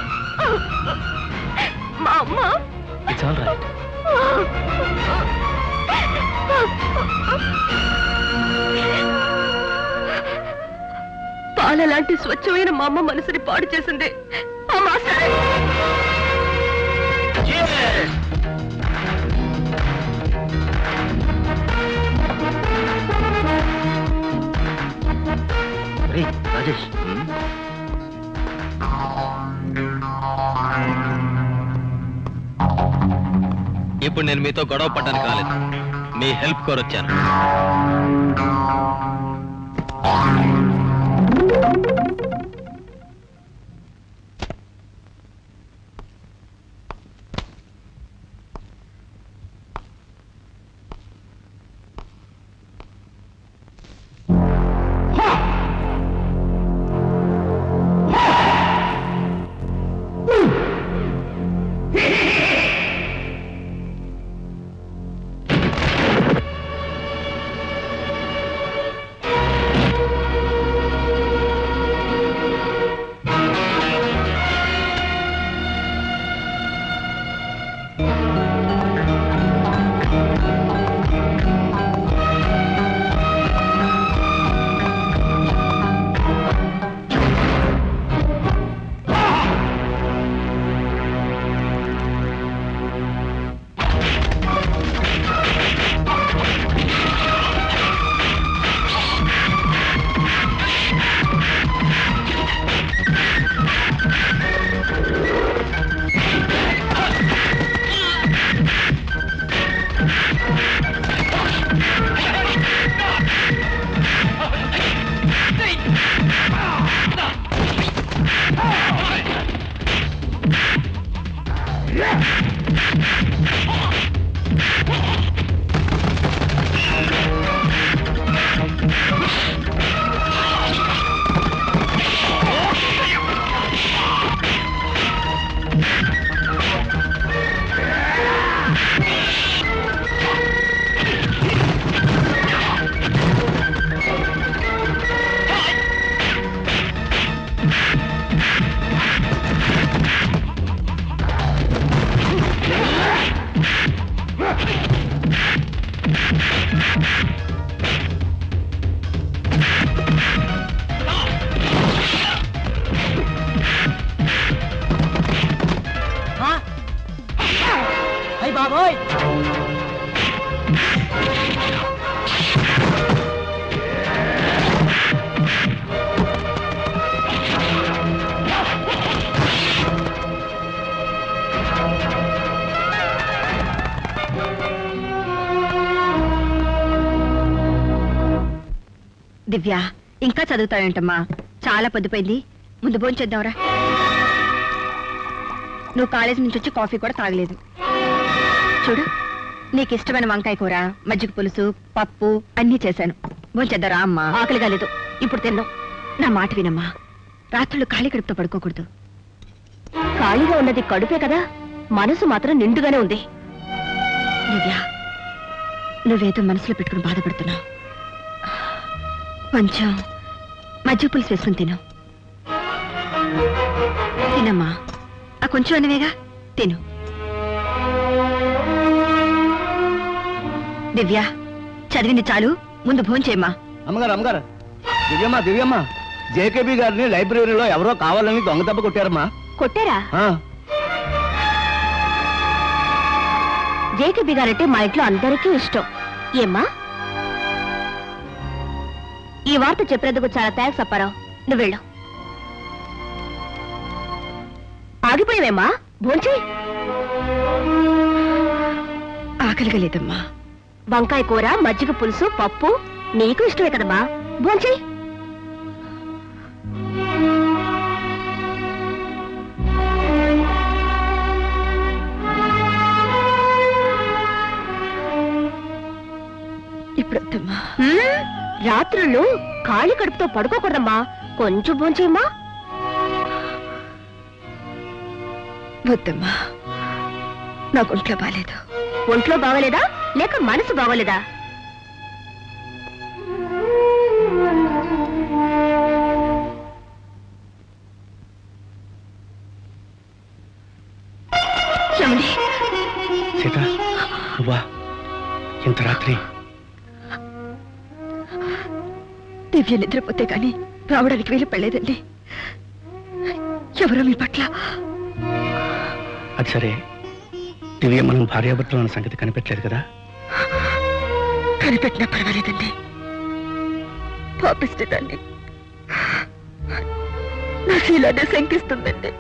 మా అమ్మ ఇట్స్ ఆల్ రైట్ పాల లాంటి స్వచ్ఛమైన మా అమ్మ మనసుని పాడు చేసింది ఆ మాస్టర్ రాజేష్ ఇప్పుడు నేను మీతో గొడవ పడ్డానికి రాలేదు మీ హెల్ప్ కోరొచ్చాను అయ్యి బాబోయ్ దివ్య ఇంకా చదువుతావేంటమ్మా చాలా పొద్దుపోయింది ముందు భోంచేద్దాంరా నువ్వు కాలేజీ నుంచి వచ్చి కాఫీ కూడా తాగలేదు చూడు నీకు ఇష్టమైన వంకాయ కూర మజ్జిగ పులుసు పప్పు అన్నీ చేశాను భోంచేద్దారా అమ్మా ఆకలిగా లేదు ఇప్పుడు తిన్నాం నా మాట వినమ్మా రాత్రులు ఖాళీ కడుపుతో పడుకోకూడదు ఖాళీగా ఉన్నది కడుపే కదా మనసు మాత్రం నిండుగానే ఉంది దివ్య నువ్వేదో మనసులో పెట్టుకుని బాధపడుతున్నావు కొంచెం మజ్జిగ పులుసు వేసుకుని తిను తినమ్మా ఆ కొంచెం అన్నవేగా తిను దివ్య చదివింది చాలు ముందు భోంచేయమ్మా అమ్మగారు అమ్మగారు దివ్యమ్మ దివ్యమ్మ జేకేబీ గారిని లైబ్రరీలో ఎవరో కావాలని దొంగ దెబ్బ కొట్టారమ్మా కొట్టారా ఆ, జేకబి గారంటే మా ఇంట్లో అందరికీ ఇష్టం ఏమ్మా ఈ వార్త చెప్పినందుకు చాలా థ్యాంక్స్ అప్పారావు నువ్వు వెళ్ళు ఆగిపోయావేమ్మా భోంచి ఆకలిగా లేదమ్మా వంకాయ కూర మజ్జిగ పులుసు పప్పు నీకు ఇష్టమే కదమ్మా భోంచి ఇప్పుడు వద్దమ్మా హ్మ్, రాత్రుళ్ళు ఖాళీ కడుపుతో పడుకోకూడదమ్మా కొంచెం భోంచేయమ్మా వద్దమ్మా నాకు ఒంట్లో బాలేదు ఒంట్లో బాగలేదా లేక మనసు బాగోలేదా ఏమండి సీత నువ్వా ఇంత రాత్రి దివ్య నిద్రపోతే కానీ రావడానికి వీలు పడలేదండి ఎవరో మీ పట్ల అది సరే దివ్య మనం భార్యాభర్తలు అన్న సంగతి కనిపెట్టలేదు కదా కనిపెట్టినా పర్వాలేదండి పాపిస్తే దాన్ని నా శీలాన్ని శంకిస్తుందండి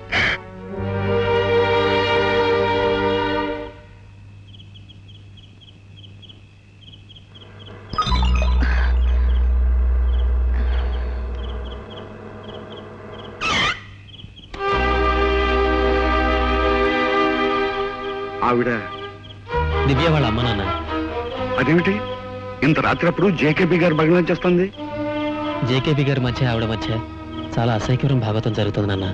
ఆవిడ దివ్య వాళ్ళ అమ్మ నాన్న అదేమిటి ఇంత రాత్రి అప్పుడు జేకేబీ గారు భగ్నం చేస్తుంది జేకేబీ గారి మధ్య ఆవిడ మధ్య చాలా అసహ్యకరం భాగవతం జరుగుతుంది నాన్న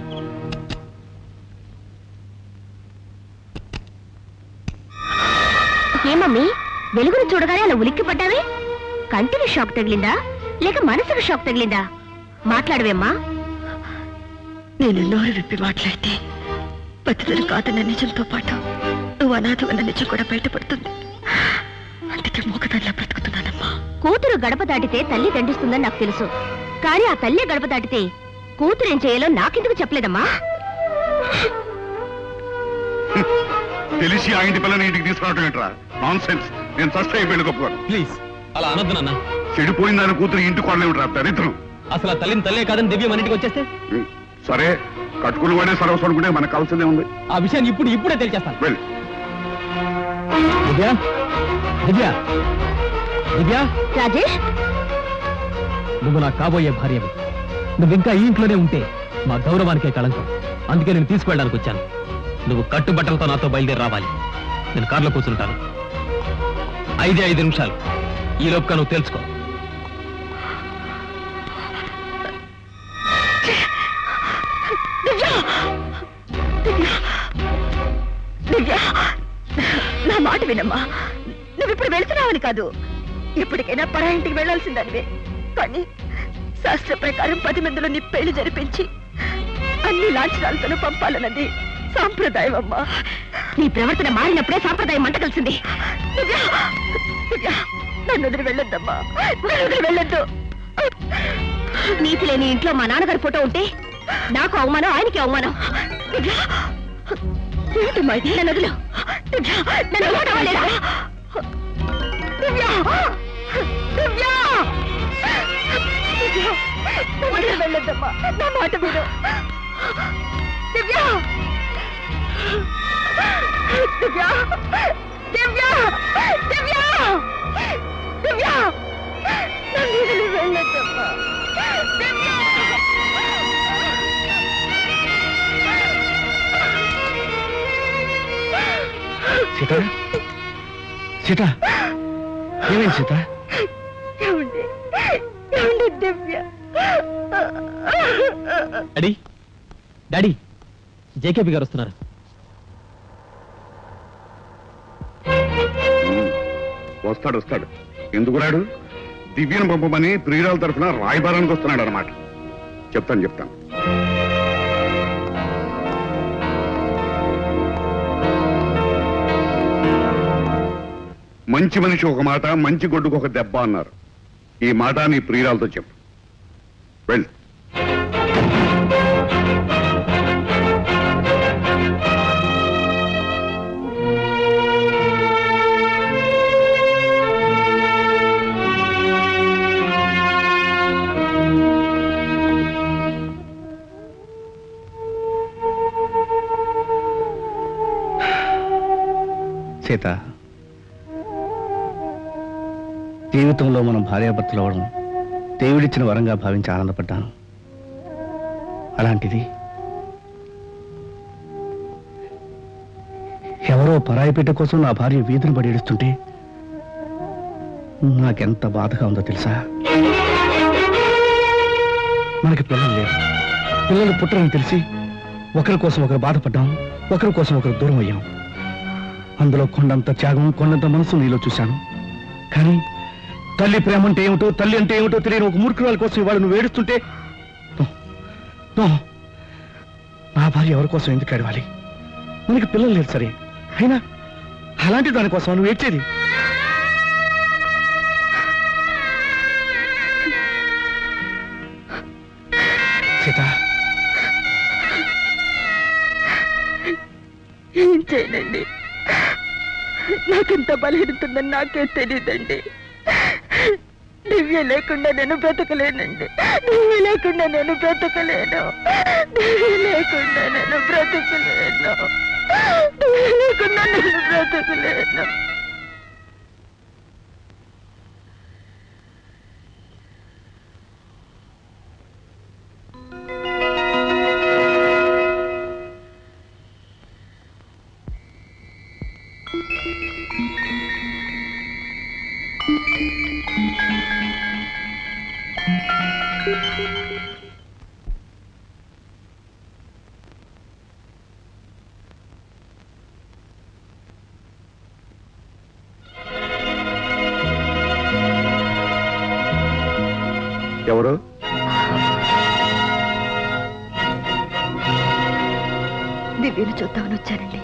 ఏమమ్మీ వెలుగును చూడగానే అలా ఉలిక్కి పడ్డావే కంటికి షాక్ తగిలిందా లేక మనసుకు షాక్ తగిలిందా మాట్లాడవేమ్మా నేను నోరు విప్పి మాట్లాడితే బతిదలు కాదన్న నిజంతో పాటు నువ్వు అనాథమన్న నిజం కూడా బయటపడుతుంది అందుకే మూగదల్లా బ్రతుకుతున్నానమ్మా కూతురు గడప దాటితే తల్లి దండిస్తుందని నాకు తెలుసు కానీ ఆ తల్లి గడప దాటితే కూతురు ఏం చేయాలో నాకెందుకు చెప్పలేదమ్మా తెలిసి ఆ ఇంటి పిల్లని ఇంటికి తీసుకురావటం ఏంట్రా నాన్ సెన్స్ నేను ఫస్ట్ అయి పెళ్లి గొప్పవాడు ప్లీజ్ అలా అనొద్దు నాన్న చెడిపోయిన దాని కూతురు ఇంటి కొనలేమిట్రా దరిద్రం అసలు ఆ తల్లిని తల్లే కాదని దివ్య మన ఇంటికి వచ్చేస్తే ఉం, సరే కట్టుకుని వాడే సర్వస్వం అనుకుంటే మనకు కావాల్సిందే ఉంది ఆ విషయాన్ని ఇప్పుడు ఇప్పుడే తెలిచేస్తాను వెళ్ళి దివ్య దివ్య దివ్య రాజేష్ నువ్వు నా కాబోయే భార్యవి నువ్వు ఇంకా ఈ ఇంట్లోనే ఉంటే మా గౌరవానికే కళంకం అందుకే నేను తీసుకువెళ్ళడానికి వచ్చాను నువ్వు కట్టుబట్టలతో నాతో బయలుదేరి రావాలి నేను కారులో కూర్చుంటాను ఐదే ఐదు నిమిషాలు ఈ లోపుగా నువ్వు తెలుసుకో దివ్య నా మాట వినమ్మా నువ్వు ఇప్పుడు వెళ్తున్నావని కాదు ఎప్పటికైనా పరా ఇంటికి వెళ్ళాల్సిందనివే కానీ శాస్త్ర ప్రకారం పది మందిలో నీ పెళ్లి జరిపించి అన్ని లాంఛనాలతో పంపాలన్నది సాంప్రదాయం అమ్మా నీ ప్రవర్తన మారినప్పుడే సాంప్రదాయం మంట కలిసింది దివ్య దివ్య నన్ను వదిలి వెళ్ళొద్దమ్మా నన్ను వదిలి వెళ్ళొద్దు నీతి లేని ఇంట్లో మా నాన్నగారి ఫోటో ఉంటే నాకు అవమానం ఆయనకి అవమానం దివ్య ఏమిటమ్మా ఇది నన్ను వదిలు దివ్య నన్ను వదలవలేదా? దివ్య దివ్య దివ్య నన్ను వదిలి వెళ్ళొద్దమ్మా నా మాట విను దివ్య దివ్య దివ్య దివ్య దివ్య నన్ను వదిలి వెళ్ళొద్దమ్మా దివ్య సీత సీత ఏమైంది సీత ఏమండి ఏమండి దివ్య డాడీ డాడీ జేకేబీ గారు వస్తున్నారు వస్తాడు వస్తాడు ఎందుకు రాడు దివ్యను పంపమని ప్రియురాల తరఫున రాయబారానికి వస్తున్నాడు అనమాట చెప్తాను చెప్తాను మంచి మనిషి ఒక మాట మంచి గొడ్డుకు ఒక దెబ్బ అన్నారు ఈ మాట నీ ప్రియురాలతో చెప్పు వెళ్ళు సీత జీవితంలో మనం భార్యాభర్తలు అవడం దేవుడిచ్చిన వరంగా భావించి ఆనందపడ్డాను అలాంటిది ఎవరో పరాయి బిడ్డ కోసం నా భార్య వీధిని పడి ఏడుస్తుంటే నాకెంత బాధగా ఉందో తెలుసా మనకి పిల్లలు లేరు పిల్లలు పుట్టరని తెలిసి ఒకరి కోసం ఒకరు బాధపడ్డాం ఒకరి కోసం ఒకరు దూరం అయ్యాం అందులో కొండంత త్యాగం కొండంత మనసు నీలో చూశాను కానీ తల్లి ప్రేమ అంటే ఏమిటో తల్లి అంటే ఏమిటో తెలియని ఒక మూర్ఖురాల కోసం ఇవాళ నువ్వు ఏడుస్తుంటే నో, నో. నా భార్య ఎవరి కోసం ఎందుకు ఏడవాలి మనకి పిల్లలు లేరు సరే అయినా అలాంటి దానికోసం నువ్వు ఏడ్చేది సీత ఏం చేయనండి నాకెంత బలహీనతుందని నాకే తెలియదండి దివ్య లేకుండా నేను బ్రతకలేనండి దివ్య లేకుండా నేను బ్రతకలేను దివ్య లేకుండా నేను బ్రతకలేను దివ్య లేకుండా నేను బ్రతకలేను ఎవరు దివ్యను చూద్దామని వచ్చానండి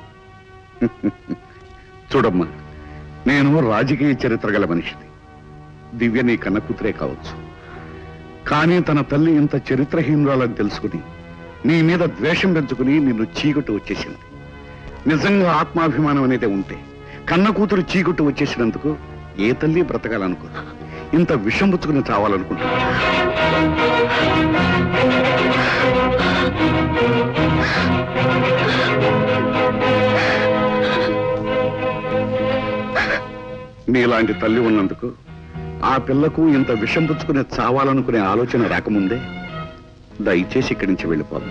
చూడమ్మా నేను రాజకీయ చరిత్ర గల మనిషిని దివ్య నీ కన్న కూతురే కావచ్చు కానీ తన తల్లి ఇంత చరిత్రహీనురాలని తెలుసుకుని నీ మీద ద్వేషం పెంచుకుని నిన్ను చీకట్టు వచ్చేసింది నిజంగా ఆత్మాభిమానం అనేది ఉంటే కన్న కూతురు చీకట్టు వచ్చేసినందుకు ఏ తల్లి బ్రతకాలనుకో ఇంత విషం పుచ్చుకుని చావాలనుకుంటున్నా నీలాంటి తల్లి ఉన్నందుకు ఆ పిల్లకు ఇంత విషం పుచ్చుకుని చావాలనుకునే ఆలోచన రాకముందే దయచేసి ఇక్కడి నుంచి వెళ్ళిపోదాం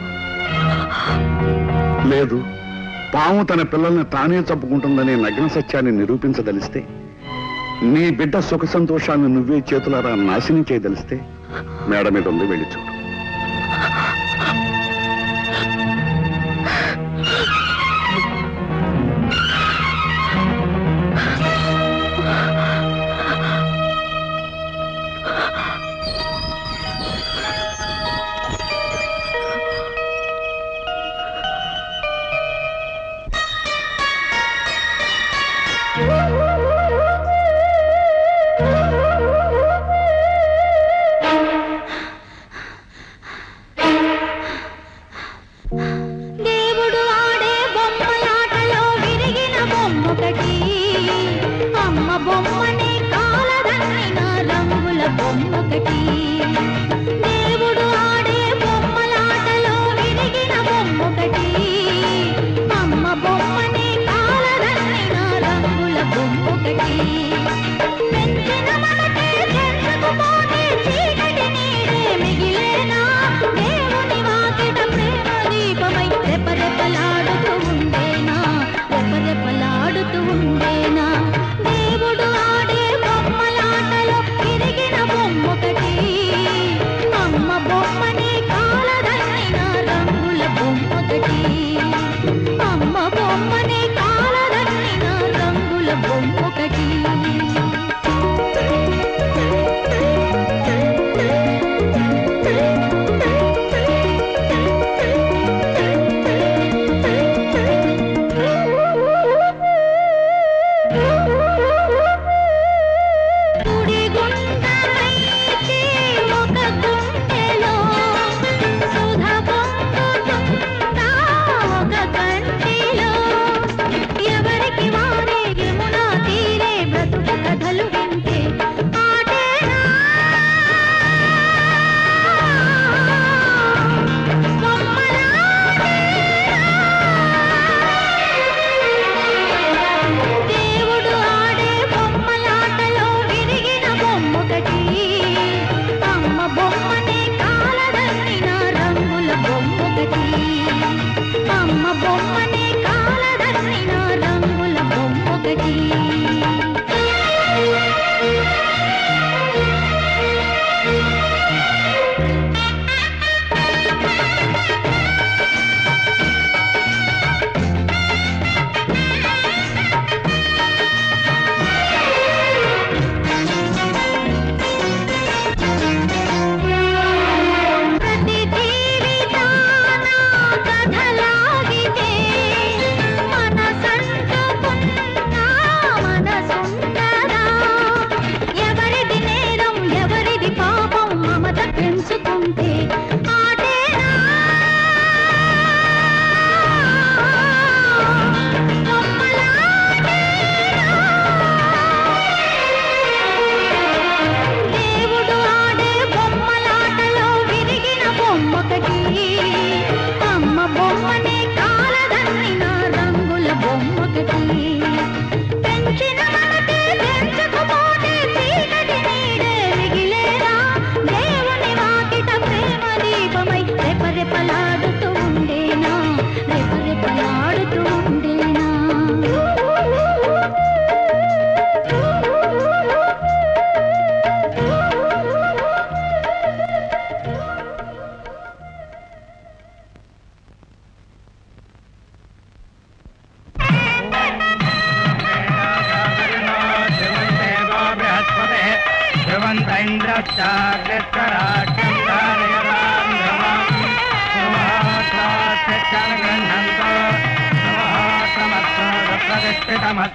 లేదు పాము తన పిల్లల్ని తానే చంపుకుంటుందనే నగ్న సత్యాన్ని నిరూపించదలిస్తే నీ బిడ్డ సుఖ సంతోషాన్ని నువ్వే చేతులారా నాశనం చేయదలిస్తే మేడ మీద ఉంది వెళ్ళి చూడు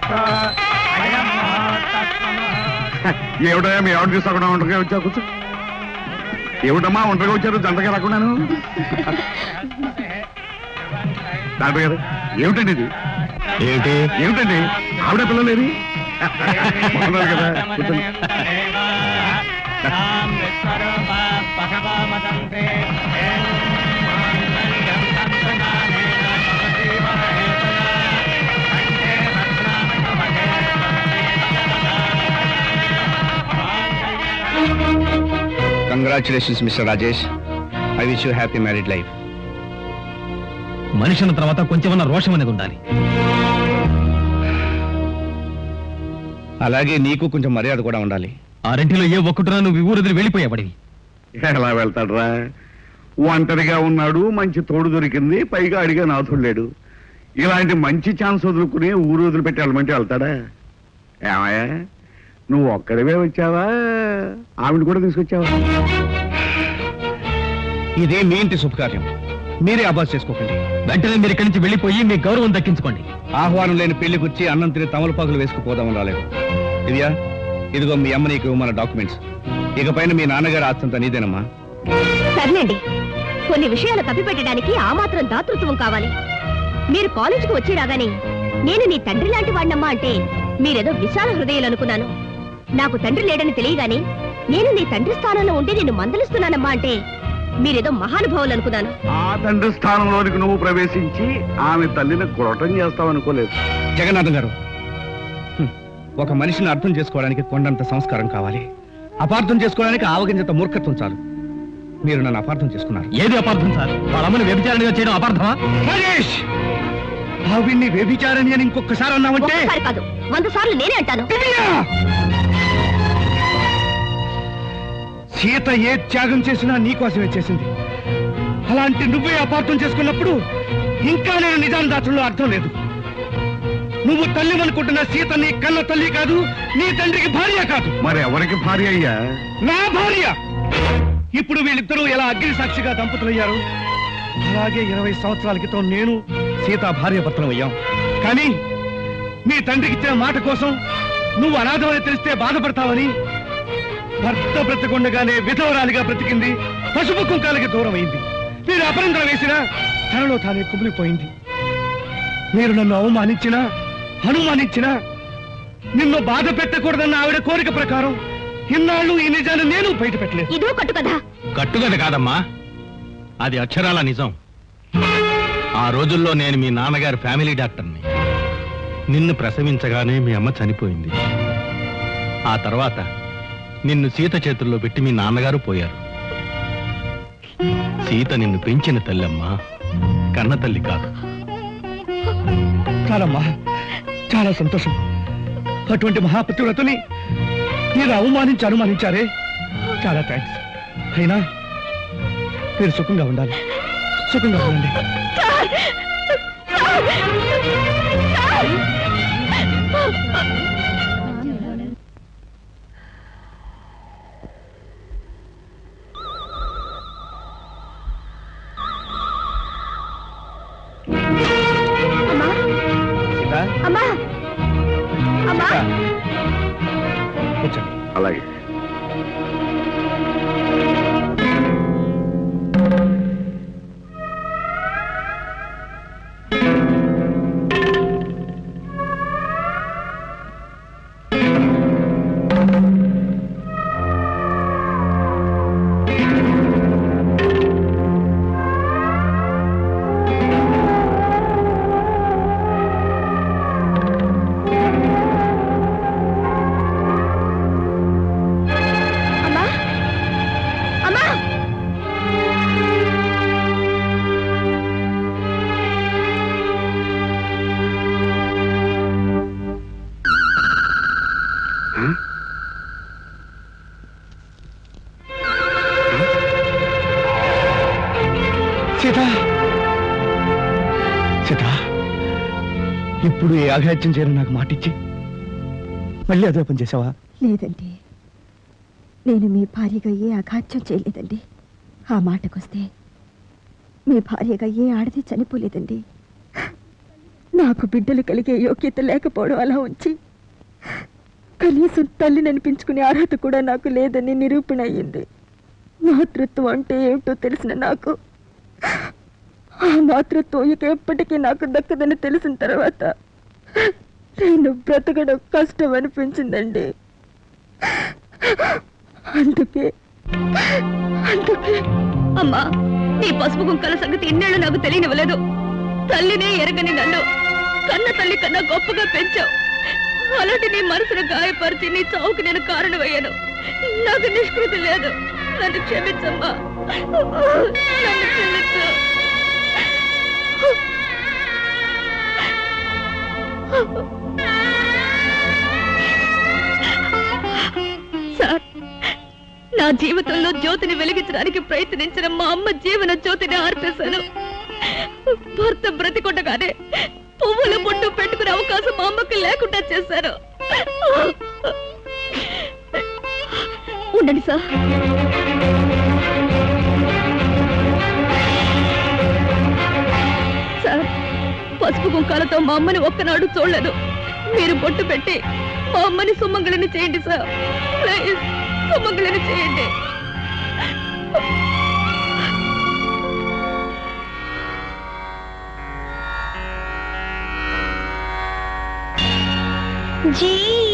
ఏమిటయ్యా మీ ఆవిడ చూసి అక్కడ ఒంటరిగా వచ్చా కూర్చో ఏమిటమ్మా ఒంటరిగా వచ్చారు జంటగా రాకున్నాను డాక్టర్ గారు ఏమిటండి ఇది ఏమిటి ఏమిటండి ఆవిడ పిల్లలేది బాగున్నారు కదా కూర్చోండి. Congratulations mister Rajesh I wish you happy married life మనిషి అన్న తర్వాత కొంచెమన్నా రోషం అనేది ఉండాలి అలాగే నీకు కొంచెం మర్యాద కూడా ఉండాలి ఆ రెంటిలో ఏ ఒక్కటినా నువ్వు ఈ ఊరు వదిలి వెళ్ళిపోయావడివి ఎలా వెళ్తాడ్రా ఒంటరిగా ఉన్నాడు మంచి తోడు దొరికింది పైగా అడిగా నాథుడు లేడు ఇలాంటి మంచి ఛాన్స్ వదులుకుని ఊరు వదిలిపెట్టి వెళ్ళమంటే వెళ్తాడా ఏమయ్యా నువ్వు ఒక్కడివే వచ్చావా ఆవిడ కూడా తీసుకొచ్చావా ఇది మీ ఇంటి శుభకార్యం మీరే అబాస్ చేసుకోకండి వెంటనే మీరు ఇక్కడి నుంచి వెళ్ళిపోయి మీ గౌరవం దక్కించుకోండి ఆహ్వానం లేని పెళ్లి గుర్చి అన్నం తిని తమలపాకులు వేసుకుపోదామని రాలేదు ఇదియా ఇదిగో మీ అమ్మ నీకు మన డాక్యుమెంట్స్ ఇకపైన మీ నాన్నగారి ఆస్తంతా నీదేనమ్మా సర్లేండి కొన్ని విషయాలు కప్పిపెట్టడానికి ఆ మాత్రం దాతృత్వం కావాలి మీరు కాలేజీకి వచ్చి రాగానే నేను నీ తండ్రి లాంటి వాడినమ్మా అంటే మీరేదో విశాల హృదయాలు అనుకున్నాను నాకు తండ్రి లేడని తెలియగానే నేను నీ తండ్రి స్థానంలో ఉండి నిన్ను మందలిస్తున్నానమ్మా అంటే మీరేదో మహానుభావులు అనుకున్నాను ఆ తండ్రి స్థానంలోనికి నువ్వు ప్రవేశించి ఆమె తల్లిని కురటం చేస్తావు అనుకోలేదు జగన్నాథం గారు హ్మ్. ఒక మనిషిని అర్థం చేసుకోవడానికి కొండంత సంస్కారం కావాలి అపార్థం చేసుకోవడానికి ఆవగింజంత మూర్ఖత్వం చాలు మీరు నన్ను అపార్థం చేసుకున్నారు ఏది అపార్థం సార్ వాళ్ళ అమ్మని వ్యభిచారణగా చేయడం అపార్థమా రాజేష్ ఆవిడ్ని వ్యభిచారణి అని ఇంకొకసారి అన్నావంటే ఒక్కసారి కాదు వంద సార్లు నేనే అంటాను సీత ఏ త్యాగం చేసినా నీకోసమే చేసింది అలాంటి నువ్వే అపార్థం చేసుకున్నప్పుడు ఇంకా నేను నిజాన్ని దాచడంలో అర్థం లేదు నువ్వు తల్లి అనుకుంటున్న సీత నీ కన్న తల్లి కాదు నీ తండ్రికి భార్య కాదు మరి ఎవరికి భార్య అయ్యా నా భార్య ఇప్పుడు వీళ్ళిద్దరూ ఎలా అగ్ని సాక్షిగా దంపతులయ్యారు అలాగే ఇరవై బ్రతకాల క్రితం నేను సీత భార్య భర్తలం అయ్యాం కానీ మీ తండ్రికి ఇచ్చిన మాట కోసం నువ్వు అనాథమని తెలిస్తే బాధపడతావని భర్త బ్రతకుండగానే విధవరాలిగా బ్రతికింది పసుపు కుంకాలకి దూరం అయింది మీరు అపరంగా వేసినా తనలో తానే కుమిలిపోయింది మీరు నన్ను అవమానించినా అనుమానించినా నిన్ను బాధ పెట్టకూడదన్న ఆవిడ కోరిక ప్రకారం ఇన్నాళ్ళు ఈ నిజాన్ని నేను బయట పెట్టలేదు ఇదో కట్టు కదా కట్టుకథ కాదమ్మా అది అక్షరాల నిజం ఆ రోజుల్లో నేను మీ నాన్నగారి ఫ్యామిలీ డాక్టర్ని నిన్ను ప్రసవించగానే మీ అమ్మ చనిపోయింది ఆ తర్వాత నిన్ను సీత చేతుల్లో పెట్టి మీ నాన్నగారు పోయారు సీత నిన్ను పెంచిన తల్లమ్మా కన్న తల్లి కాదు చాలమ్మా చాలా సంతోషం అటువంటి మహాపతివ్రతని మీరు అవమానించి అనుమానించారే చాలా థ్యాంక్స్ అయినా మీరు సుఖంగా ఉండాలి సుఖంగా ఉండండి సీతా అమ్మా అమ్మా కూర్చోండి అలాగే అమ్మా అమ్మా సీత సీత ఇప్పుడు ఏ అఘాత్యం చేయని నాకు మాటిచ్చి మళ్ళీ అదే పని చేసావా లేదండి నేను మీ భార్యగా ఏ అఘాత్యం చేయలేదండి ఆ మాటకొస్తే మీ భార్యగా ఏ ఆడది చనిపోలేదండి నాకు బిడ్డలు కలిగే యోగ్యత లేకపోవడం అలా ఉంచి కనీసం తల్లిని అనిపించుకునే అర్హత కూడా నాకు లేదని నిరూపణ అయ్యింది మాతృత్వం అంటే ఏమిటో తెలిసిన నాకు ఆ మాతృత్వం ఇక ఎప్పటికీ నాకు దక్కదని తెలిసిన తర్వాత నేను బ్రతకడం కష్టం అనిపించిందండి అందుకే అందుకే అమ్మా నీ పసుపు కుంకాల సంగతి ఇన్నేళ్ళు నాకు తెలియనివ్వలేదు తల్లినే ఎరగని నన్ను కన్న తల్లి కన్నా గొప్పగా పెంచావు అలాంటి నీ మనసును గాయపరిచి నీ చావుకి నేను కారణమయ్యాను నాకు నిష్కృతి లేదు నన్ను క్షమించమ్మా నన్ను క్షమించు సార్ నా జీవితంలో జ్యోతిని వెలిగించడానికి ప్రయత్నించిన మా అమ్మ జీవన జ్యోతిని ఆర్పేశాను భర్త బ్రతికొట్టగానే పువ్వుల పుట్టు పెట్టుకునే అవకాశం మా అమ్మకి లేకుండా చేశారు ఉండండి సార్ సార్ పసుపు కుంకాలతో మా అమ్మని ఒక్కనాడు చూడలేదు మీరు బొట్టు పెట్టి మా అమ్మని సుమంగళని చేయండి సార్ ప్లీజ్ సుమంగళని చేయండి जी